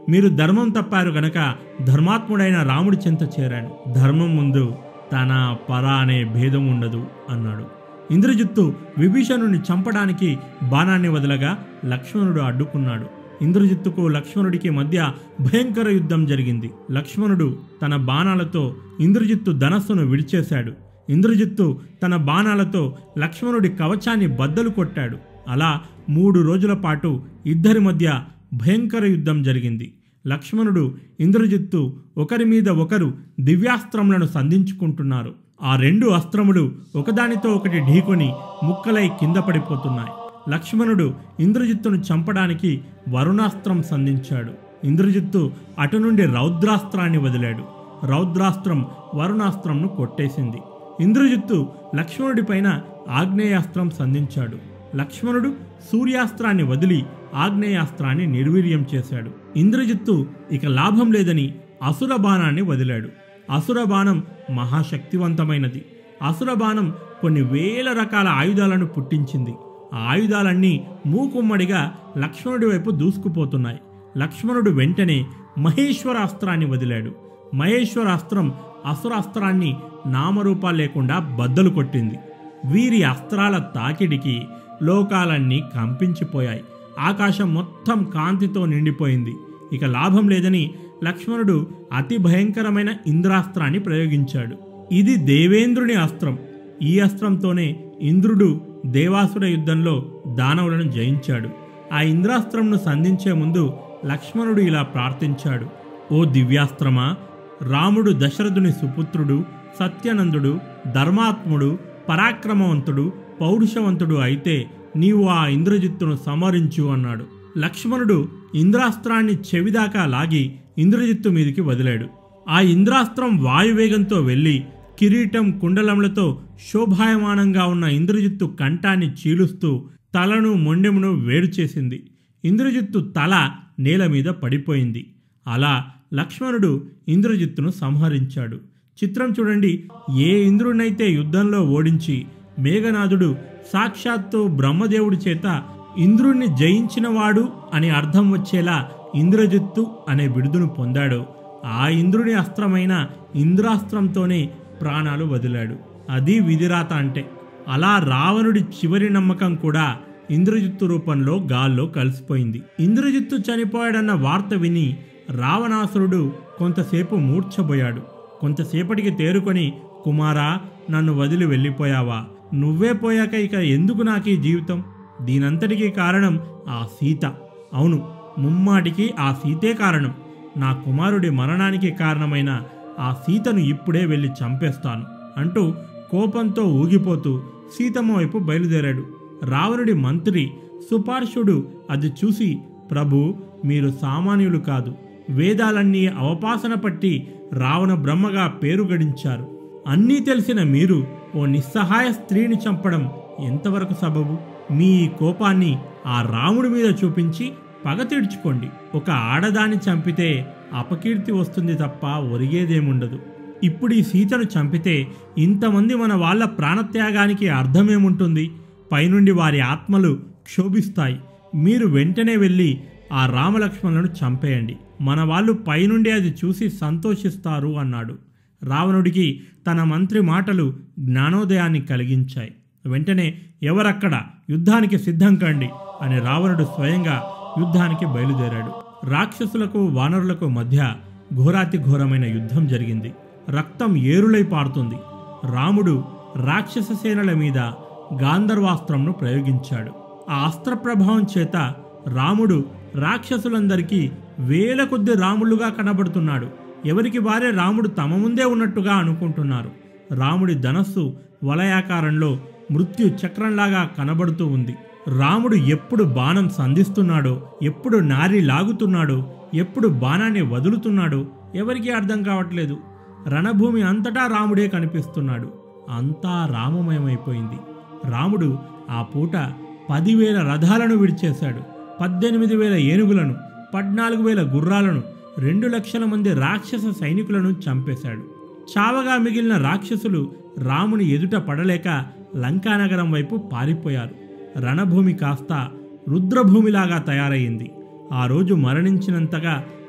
Speaker 1: మీరు ధర్మం తప్పారు గనక ధర్మాత్ముడైన రాముడి చెంత చేరాను ధర్మం ముందు తన పర అనే భేదం ఉండదు అన్నాడు ఇంద్రజిత్తు విభీషణుని చంపడానికి బాణాన్ని వదలగా లక్ష్మణుడు అడ్డుకున్నాడు ఇంద్రజిత్తుకు లక్ష్మణుడికి మధ్య భయంకర యుద్ధం జరిగింది లక్ష్మణుడు తన బాణాలతో ఇంద్రజిత్తు ధనస్సును విడిచేశాడు ఇంద్రజిత్తు తన బాణాలతో లక్ష్మణుడి కవచాన్ని బద్దలు కొట్టాడు అలా మూడు రోజుల పాటు ఇద్దరి మధ్య భయంకర యుద్ధం జరిగింది లక్ష్మణుడు ఇంద్రజిత్తు ఒకరి మీద ఒకరు దివ్యాస్త్రములను సంధించుకుంటున్నారు ఆ రెండు అస్త్రములు ఒకదానితో ఒకటి ఢీకొని ముక్కలై కింద పడిపోతున్నాయి లక్ష్మణుడు ఇంద్రజిత్తును చంపడానికి వరుణాస్త్రం సంధించాడు ఇంద్రజిత్తు అటు నుండి రౌద్రాస్త్రాన్ని వదిలాడు రౌద్రాస్త్రం వరుణాస్త్రంను కొట్టేసింది ఇంద్రజిత్తు లక్ష్మణుడిపైన ఆగ్నేయాస్త్రం సంధించాడు లక్ష్మణుడు సూర్యాస్త్రాన్ని వదిలి ఆగ్నేయాస్త్రాన్ని నిర్వీర్యం చేశాడు ఇంద్రజిత్తు ఇక లాభం లేదని అసుర బాణాన్ని వదిలాడు అసుర బాణం మహాశక్తివంతమైనది అసుర బాణం కొన్ని వేల రకాల ఆయుధాలను పుట్టించింది ఆ ఆయుధాలన్నీ మూకుమ్మడిగా లక్ష్మణుడి వైపు దూసుకుపోతున్నాయి లక్ష్మణుడు వెంటనే మహేశ్వరాస్త్రాన్ని వదిలాడు మహేశ్వరాస్త్రం అసురాస్త్రాన్ని నామరూపాలు లేకుండా బద్దలు కొట్టింది వీరి అస్త్రాల తాకిడికి లోకాలన్నీ కంపించిపోయాయి ఆకాశం మొత్తం కాంతితో నిండిపోయింది ఇక లాభం లేదని లక్ష్మణుడు అతి భయంకరమైన ఇంద్రాస్త్రాన్ని ప్రయోగించాడు ఇది దేవేంద్రుని అస్త్రం ఈ అస్త్రంతోనే ఇంద్రుడు దేవాసుర యుద్ధంలో దానవులను జయించాడు ఆ ఇంద్రాస్త్రంను సంధించే ముందు లక్ష్మణుడు ఇలా ప్రార్థించాడు ఓ దివ్యాస్త్రమా రాముడు దశరథుని సుపుత్రుడు సత్యనందుడు ధర్మాత్ముడు పరాక్రమవంతుడు పౌరుషవంతుడు అయితే నీవు ఆ ఇంద్రజిత్తును సమరించు అన్నాడు లక్ష్మణుడు ఇంద్రాస్త్రాన్ని చెవిదాకా లాగి ఇంద్రజిత్తు మీదికి వదిలాడు ఆ ఇంద్రాస్త్రం వాయువేగంతో వెళ్ళి కిరీటం కుండలములతో శోభాయమానంగా ఉన్న ఇంద్రజిత్తు కంఠాన్ని చీలుస్తూ తలను మొండెమును వేరు చేసింది ఇంద్రజిత్తు తల నేల మీద పడిపోయింది అలా లక్ష్మణుడు ఇంద్రజిత్తును సంహరించాడు చిత్రం చూడండి ఏ ఇంద్రుడినైతే యుద్ధంలో ఓడించి మేఘనాథుడు సాక్షాత్తు బ్రహ్మదేవుడి చేత ఇంద్రుణ్ణి జయించినవాడు అని అర్థం వచ్చేలా ఇంద్రజిత్తు అనే బిడుదును పొందాడో ఆ ఇంద్రుని అస్త్రమైన ఇంద్రాస్త్రంతోనే ప్రాణాలు వదిలాడు అది విధిరాత అంటే అలా రావణుడి చివరి నమ్మకం కూడా ఇంద్రజిత్తు రూపంలో గాల్లో కలిసిపోయింది ఇంద్రజిత్తు చనిపోయాడన్న వార్త విని రావణాసురుడు కొంతసేపు మూర్ఛబోయాడు కొంతసేపటికి తేరుకొని కుమారా నన్ను వదిలి వెళ్ళిపోయావా నువ్వే పోయాక ఇక ఎందుకు నాకు ఈ జీవితం దీనంతటికీ కారణం ఆ సీత అవును ముమ్మాటికి ఆ సీతే కారణం నా కుమారుడి మరణానికి కారణమైన ఆ సీతను ఇప్పుడే వెళ్ళి చంపేస్తాను అంటూ కోపంతో ఊగిపోతూ సీతమ్మ వైపు బయలుదేరాడు రావణుడి మంత్రి సుపార్షుడు అది చూసి ప్రభు మీరు సామాన్యులు కాదు వేదాలన్నీ అవపాసన పట్టి రావణ బ్రహ్మగా పేరు గడించారు అన్నీ తెలిసిన మీరు ఓ నిస్సహాయ స్త్రీని చంపడం ఎంతవరకు సబబు మీ ఈ కోపాన్ని ఆ రాముడి మీద చూపించి పగ తీర్చుకోండి ఒక ఆడదాన్ని చంపితే అపకీర్తి వస్తుంది తప్ప ఒరిగేదేముండదు ఇప్పుడు ఈ సీతను చంపితే ఇంతమంది మన వాళ్ళ ప్రాణత్యాగానికి అర్థమేముంటుంది పైనుండి వారి ఆత్మలు క్షోభిస్తాయి మీరు వెంటనే వెళ్ళి ఆ రామలక్ష్మణులను చంపేయండి మన వాళ్ళు పైనుండి అది చూసి సంతోషిస్తారు అన్నాడు రావణుడికి తన మంత్రి మాటలు జ్ఞానోదయాన్ని కలిగించాయి వెంటనే ఎవరక్కడ యుద్ధానికి సిద్ధం కండి అని రావణుడు స్వయంగా యుద్ధానికి బయలుదేరాడు రాక్షసులకు వానరులకు మధ్య ఘోరాతి ఘోరమైన యుద్ధం జరిగింది రక్తం ఏరులై పారుతుంది రాముడు రాక్షస సేనల మీద గాంధర్వాస్త్రంను ప్రయోగించాడు ఆ అస్త్ర ప్రభావం చేత రాముడు రాక్షసులందరికీ వేల కొద్ది రాములుగా కనబడుతున్నాడు ఎవరికి వారే రాముడు తమ ముందే ఉన్నట్టుగా అనుకుంటున్నారు రాముడి ధనస్సు వలయాకారంలో మృత్యు చక్రంలాగా కనబడుతూ ఉంది రాముడు ఎప్పుడు బాణం సంధిస్తున్నాడో ఎప్పుడు నారి లాగుతున్నాడో ఎప్పుడు బాణాన్ని వదులుతున్నాడో ఎవరికీ అర్థం కావట్లేదు రణభూమి అంతటా రాముడే కనిపిస్తున్నాడు అంతా రామమయమైపోయింది రాముడు ఆ పూట పదివేల రథాలను విడిచేశాడు పద్దెనిమిది వేల ఏనుగులను పద్నాలుగు వేల గుర్రాలను రెండు లక్షల మంది రాక్షస సైనికులను చంపేశాడు చావగా మిగిలిన రాక్షసులు రాముని ఎదుట పడలేక లంకానగరం వైపు పారిపోయారు రణభూమి కాస్త రుద్రభూమిలాగా తయారయ్యింది ఆ రోజు మరణించినంతగా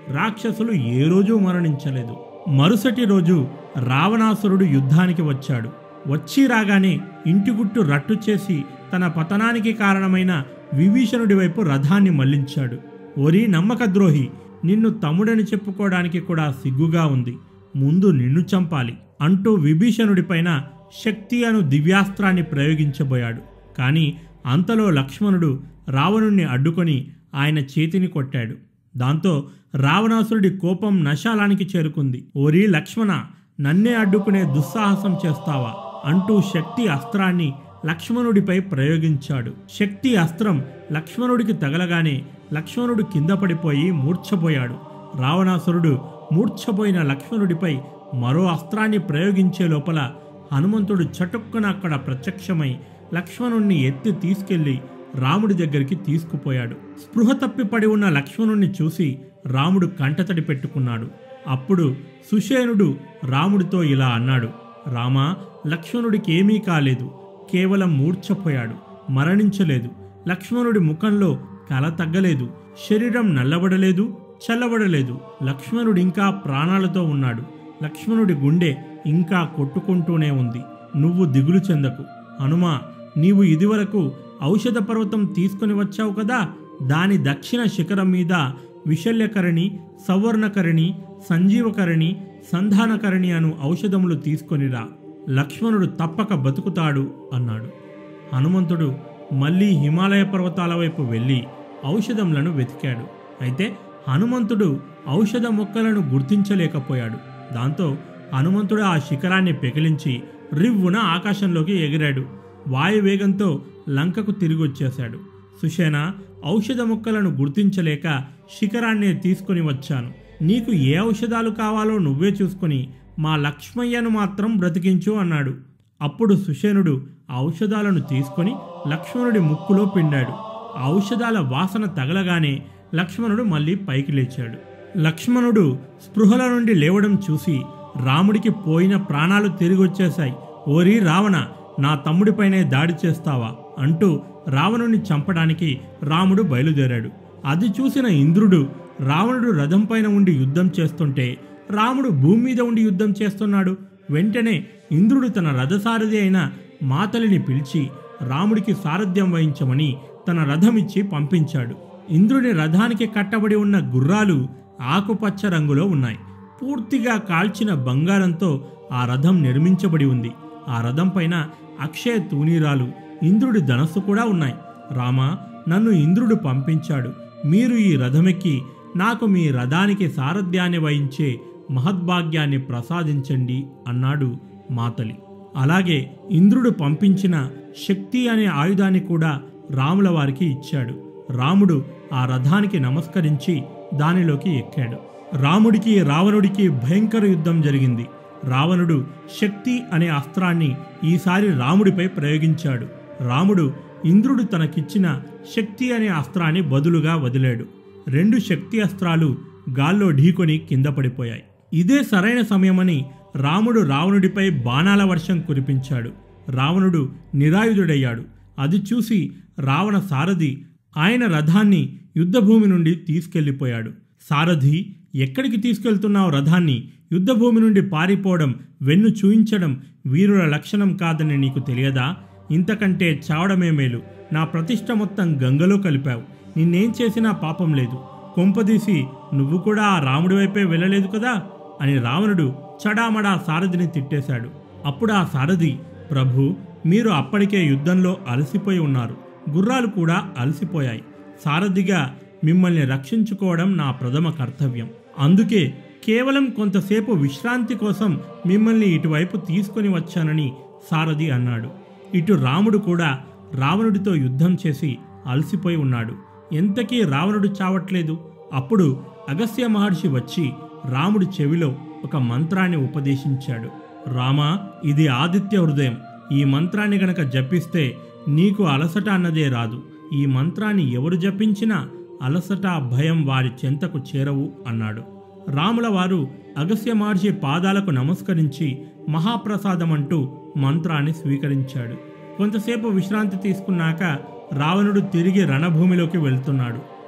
Speaker 1: రాక్షసులు ఏ రోజు మరణించలేదు మరుసటి రోజు రావణాసురుడు యుద్ధానికి వచ్చాడు వచ్చి రాగానే ఇంటి గుట్టు రట్టు చేసి తన పతనానికి కారణమైన విభీషణుడి వైపు రథాన్ని మళ్లించాడు ఓరి నమ్మకద్రోహి నిన్ను తమ్ముడని చెప్పుకోవడానికి కూడా సిగ్గుగా ఉంది ముందు నిన్ను చంపాలి అంటూ విభీషణుడిపైన శక్తి అను దివ్యాస్త్రాన్ని ప్రయోగించబోయాడు కానీ అంతలో లక్ష్మణుడు రావణుణ్ణి అడ్డుకొని ఆయన చేతిని కొట్టాడు దాంతో రావణాసురుడి కోపం నశాలానికి చేరుకుంది ఓరి లక్ష్మణ నన్నే అడ్డుకునే దుస్సాహసం చేస్తావా అంటూ శక్తి అస్త్రాన్ని లక్ష్మణుడిపై ప్రయోగించాడు శక్తి అస్త్రం లక్ష్మణుడికి తగలగానే లక్ష్మణుడు కింద పడిపోయి మూర్ఛపోయాడు రావణాసురుడు మూర్ఛపోయిన లక్ష్మణుడిపై మరో అస్త్రాన్ని ప్రయోగించే లోపల హనుమంతుడు చటుక్కున అక్కడ ప్రత్యక్షమై లక్ష్మణుణ్ణి ఎత్తి తీసుకెళ్లి రాముడి దగ్గరికి తీసుకుపోయాడు స్పృహ తప్పి పడి ఉన్న లక్ష్మణుణ్ణి చూసి రాముడు కంటతడి పెట్టుకున్నాడు అప్పుడు సుషేనుడు రాముడితో ఇలా అన్నాడు రామా లక్ష్మణుడికి ఏమీ కాలేదు కేవలం మూర్ఛపోయాడు మరణించలేదు లక్ష్మణుడి ముఖంలో కల తగ్గలేదు శరీరం నల్లబడలేదు చల్లబడలేదు లక్ష్మణుడు ఇంకా ప్రాణాలతో ఉన్నాడు లక్ష్మణుడి గుండె ఇంకా కొట్టుకుంటూనే ఉంది నువ్వు దిగులు చెందకు హనుమా నీవు ఇదివరకు ఔషధ పర్వతం తీసుకొని వచ్చావు కదా దాని దక్షిణ శిఖరం మీద విశల్యకరణి సవర్ణకరణి సంజీవకరణి సంధానకరణి అను ఔషధములు తీసుకొనిరా లక్ష్మణుడు తప్పక బతుకుతాడు అన్నాడు హనుమంతుడు మళ్ళీ హిమాలయ పర్వతాల వైపు వెళ్ళి ఔషధములను వెతికాడు అయితే హనుమంతుడు ఔషధ మొక్కలను గుర్తించలేకపోయాడు దాంతో హనుమంతుడు ఆ శిఖరాన్ని పెకిలించి రివ్వున ఆకాశంలోకి ఎగిరాడు వాయువేగంతో లంకకు తిరిగి వచ్చేశాడు సుషేన ఔషధ మొక్కలను గుర్తించలేక శిఖరాన్నే తీసుకుని వచ్చాను నీకు ఏ ఔషధాలు కావాలో నువ్వే చూసుకుని మా లక్ష్మయ్యను మాత్రం బ్రతికించు అన్నాడు అప్పుడు సుషేనుడు ఆ ఔషధాలను తీసుకొని లక్ష్మణుడి ముక్కులో పిండాడు ఆ ఔషధాల వాసన తగలగానే లక్ష్మణుడు మళ్ళీ పైకి లేచాడు లక్ష్మణుడు స్పృహల నుండి లేవడం చూసి రాముడికి పోయిన ప్రాణాలు తిరిగొచ్చేశాయి ఓరి రావణ నా తమ్ముడిపైనే దాడి చేస్తావా అంటూ రావణుని చంపడానికి రాముడు బయలుదేరాడు అది చూసిన ఇంద్రుడు రావణుడు రథంపైన ఉండి యుద్ధం చేస్తుంటే రాముడు భూమి మీద ఉండి యుద్ధం చేస్తున్నాడు వెంటనే ఇంద్రుడు తన రథసారథి అయిన మాతలిని పిలిచి రాముడికి సారథ్యం వహించమని తన రథమిచ్చి పంపించాడు ఇంద్రుని రథానికి కట్టబడి ఉన్న గుర్రాలు ఆకుపచ్చ రంగులో ఉన్నాయి పూర్తిగా కాల్చిన బంగారంతో ఆ రథం నిర్మించబడి ఉంది ఆ రథం పైన అక్షయ తూనీరాలు ఇంద్రుడి ధనస్సు కూడా ఉన్నాయి రామా నన్ను ఇంద్రుడు పంపించాడు మీరు ఈ రథమెక్కి నాకు మీ రథానికి సారథ్యాన్ని వహించే మహద్భాగ్యాన్ని ప్రసాదించండి అన్నాడు మాతలి అలాగే ఇంద్రుడు పంపించిన శక్తి అనే ఆయుధాన్ని కూడా రాముల వారికి ఇచ్చాడు రాముడు ఆ రథానికి నమస్కరించి దానిలోకి ఎక్కాడు రాముడికి రావణుడికి భయంకర యుద్ధం జరిగింది రావణుడు శక్తి అనే అస్త్రాన్ని ఈసారి రాముడిపై ప్రయోగించాడు రాముడు ఇంద్రుడు తనకిచ్చిన శక్తి అనే అస్త్రాన్ని బదులుగా వదిలాడు రెండు శక్తి అస్త్రాలు గాల్లో ఢీకొని కింద పడిపోయాయి ఇదే సరైన సమయమని రాముడు రావణుడిపై బాణాల వర్షం కురిపించాడు రావణుడు నిరాయుధుడయ్యాడు అది చూసి రావణ సారథి ఆయన రథాన్ని యుద్ధభూమి నుండి తీసుకెళ్లిపోయాడు సారథి ఎక్కడికి తీసుకెళ్తున్నావు రథాన్ని యుద్ధభూమి నుండి పారిపోవడం వెన్ను చూయించడం వీరుల లక్షణం కాదని నీకు తెలియదా ఇంతకంటే చావడమే మేలు నా ప్రతిష్ట మొత్తం గంగలో కలిపావు నిన్నేం చేసినా పాపం లేదు కొంపదీసి నువ్వు కూడా ఆ రాముడి వైపే వెళ్ళలేదు కదా అని రావణుడు చడామడా సారథిని తిట్టేశాడు అప్పుడు ఆ సారథి ప్రభు మీరు అప్పటికే యుద్ధంలో అలసిపోయి ఉన్నారు గుర్రాలు కూడా అలసిపోయాయి సారథిగా మిమ్మల్ని రక్షించుకోవడం నా ప్రథమ కర్తవ్యం అందుకే కేవలం కొంతసేపు విశ్రాంతి కోసం మిమ్మల్ని ఇటువైపు తీసుకొని వచ్చానని సారథి అన్నాడు ఇటు రాముడు కూడా రావణుడితో యుద్ధం చేసి అలసిపోయి ఉన్నాడు ఎంతకీ రావణుడు చావట్లేదు అప్పుడు అగస్త్య మహర్షి వచ్చి రాముడి చెవిలో ఒక మంత్రాన్ని ఉపదేశించాడు రామా ఇది ఆదిత్య హృదయం ఈ మంత్రాన్ని గనక జపిస్తే నీకు అలసట అన్నదే రాదు ఈ మంత్రాన్ని ఎవరు జపించినా అలసట భయం వారి చెంతకు చేరవు అన్నాడు రాముల వారు అగస్త్య మహర్షి పాదాలకు నమస్కరించి మహాప్రసాదం అంటూ మంత్రాన్ని స్వీకరించాడు కొంతసేపు విశ్రాంతి తీసుకున్నాక రావణుడు తిరిగి రణభూమిలోకి వెళ్తున్నాడు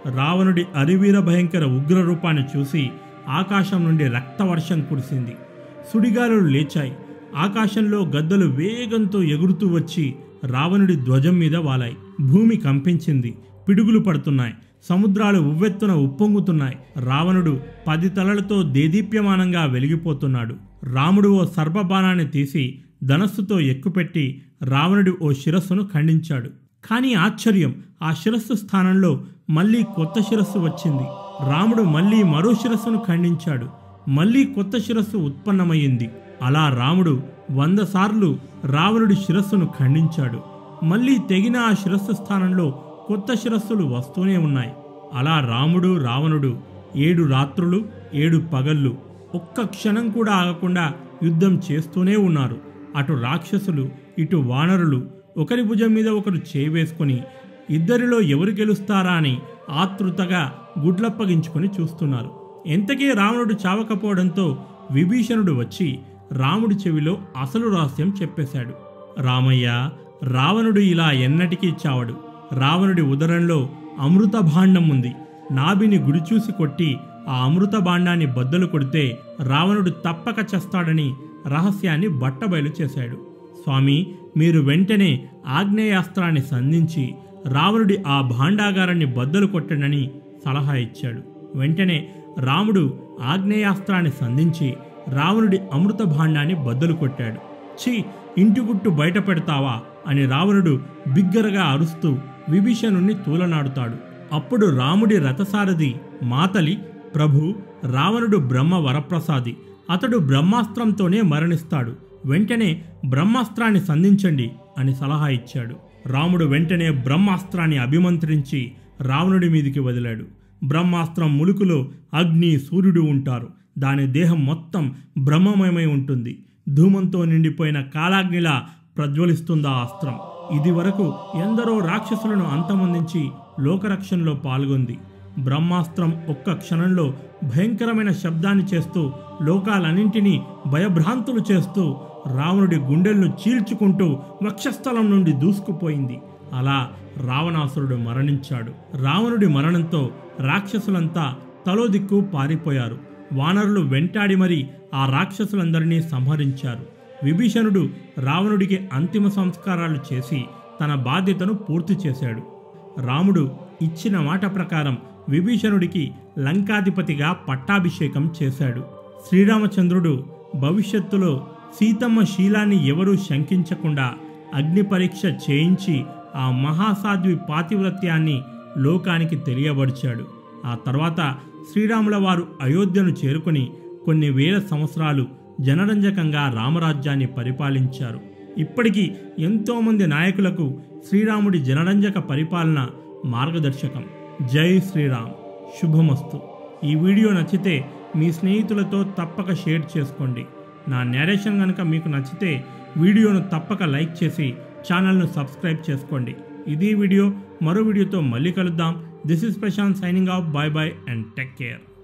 Speaker 1: రావణుడి అరివీర భయంకర ఉగ్ర రూపాన్ని చూసి ఆకాశం నుండి రక్తవర్షం కురిసింది సుడిగాలులు లేచాయి ఆకాశంలో గద్దలు వేగంతో ఎగురుతూ వచ్చి రావణుడి ధ్వజం మీద వాలాయి భూమి కంపించింది పిడుగులు పడుతున్నాయి సముద్రాలు ఉవ్వెత్తున ఉప్పొంగుతున్నాయి రావణుడు పది తలలతో దేదీప్యమానంగా వెలిగిపోతున్నాడు రాముడు ఓ సర్పబాణాన్ని తీసి ధనస్సుతో ఎక్కుపెట్టి రావణుడి ఓ శిరస్సును ఖండించాడు కానీ ఆశ్చర్యం ఆ శిరస్సు స్థానంలో మళ్ళీ కొత్త శిరస్సు వచ్చింది రాముడు మళ్ళీ మరో శిరస్సును ఖండించాడు మళ్ళీ కొత్త శిరస్సు ఉత్పన్నమయ్యింది అలా రాముడు వంద సార్లు రావణుడి శిరస్సును ఖండించాడు మళ్ళీ తెగిన ఆ శిరస్సు స్థానంలో కొత్త శిరస్సులు వస్తూనే ఉన్నాయి అలా రాముడు రావణుడు ఏడు రాత్రులు ఏడు పగళ్ళు ఒక్క క్షణం కూడా ఆగకుండా యుద్ధం చేస్తూనే ఉన్నారు అటు రాక్షసులు ఇటు వానరులు ఒకరి భుజం మీద ఒకరు చేవేసుకొని ఇద్దరిలో ఎవరు గెలుస్తారా అని ఆతృతగా గుడ్లప్పగించుకొని చూస్తున్నారు ఎంతకీ రావణుడు చావకపోవడంతో విభీషణుడు వచ్చి రాముడి చెవిలో అసలు రహస్యం చెప్పేశాడు రామయ్య రావణుడు ఇలా ఎన్నటికీ చావడు రావణుడి ఉదరంలో అమృత భాండం ఉంది నాభిని గుడిచూసి కొట్టి ఆ అమృత భాండాన్ని బద్దలు కొడితే రావణుడు తప్పక చేస్తాడని రహస్యాన్ని బట్టబయలు చేశాడు స్వామి మీరు వెంటనే ఆగ్నేయాస్త్రాన్ని సంధించి రావణుడి ఆ భాండాగారాన్ని బద్దలు కొట్టడని సలహా ఇచ్చాడు వెంటనే రాముడు ఆగ్నేయాస్త్రాన్ని సంధించి రావణుడి అమృత భాండాన్ని బద్దలు కొట్టాడు ఛీ ఇంటి గుట్టు బయట పెడతావా అని రావణుడు బిగ్గరగా అరుస్తూ విభీషణుణ్ణి తూలనాడుతాడు అప్పుడు రాముడి రథసారథి మాతలి ప్రభు రావణుడు బ్రహ్మ వరప్రసాది అతడు బ్రహ్మాస్త్రంతోనే మరణిస్తాడు వెంటనే బ్రహ్మాస్త్రాన్ని సంధించండి అని సలహా ఇచ్చాడు రాముడు వెంటనే బ్రహ్మాస్త్రాన్ని అభిమంత్రించి రావణుడి మీదికి వదిలాడు బ్రహ్మాస్త్రం ములుకులో అగ్ని సూర్యుడు ఉంటారు దాని దేహం మొత్తం బ్రహ్మమయమై ఉంటుంది ధూమంతో నిండిపోయిన కాలాగ్నిలా ప్రజ్వలిస్తుందా అస్త్రం ఇది వరకు ఎందరో రాక్షసులను అంతమొందించి లోకరక్షణలో పాల్గొంది బ్రహ్మాస్త్రం ఒక్క క్షణంలో భయంకరమైన శబ్దాన్ని చేస్తూ లోకాలన్నింటినీ భయభ్రాంతులు చేస్తూ రావణుడి గుండెలను చీల్చుకుంటూ వక్షస్థలం నుండి దూసుకుపోయింది అలా రావణాసురుడు మరణించాడు రావణుడి మరణంతో రాక్షసులంతా తలో దిక్కు పారిపోయారు వానరులు వెంటాడి మరి ఆ రాక్షసులందరినీ సంహరించారు విభీషణుడు రావణుడికి అంతిమ సంస్కారాలు చేసి తన బాధ్యతను పూర్తి చేశాడు రాముడు ఇచ్చిన మాట ప్రకారం విభీషణుడికి లంకాధిపతిగా పట్టాభిషేకం చేశాడు శ్రీరామచంద్రుడు భవిష్యత్తులో సీతమ్మ శీలాన్ని ఎవరూ శంకించకుండా అగ్ని పరీక్ష చేయించి ఆ మహాసాధ్వి పాతివ్రత్యాన్ని లోకానికి తెలియబరిచాడు ఆ తర్వాత శ్రీరాముల వారు అయోధ్యను చేరుకుని కొన్ని వేల సంవత్సరాలు జనరంజకంగా రామరాజ్యాన్ని పరిపాలించారు ఇప్పటికీ ఎంతోమంది నాయకులకు శ్రీరాముడి జనరంజక పరిపాలన మార్గదర్శకం జై శ్రీరామ్ శుభమస్తు ఈ వీడియో నచ్చితే మీ స్నేహితులతో తప్పక షేర్ చేసుకోండి నా నేరేషన్ కనుక మీకు నచ్చితే వీడియోను తప్పక లైక్ చేసి ఛానల్ను సబ్స్క్రైబ్ చేసుకోండి ఇది వీడియో మరో వీడియోతో మళ్ళీ కలుద్దాం this is Prashant signing off bye bye and take care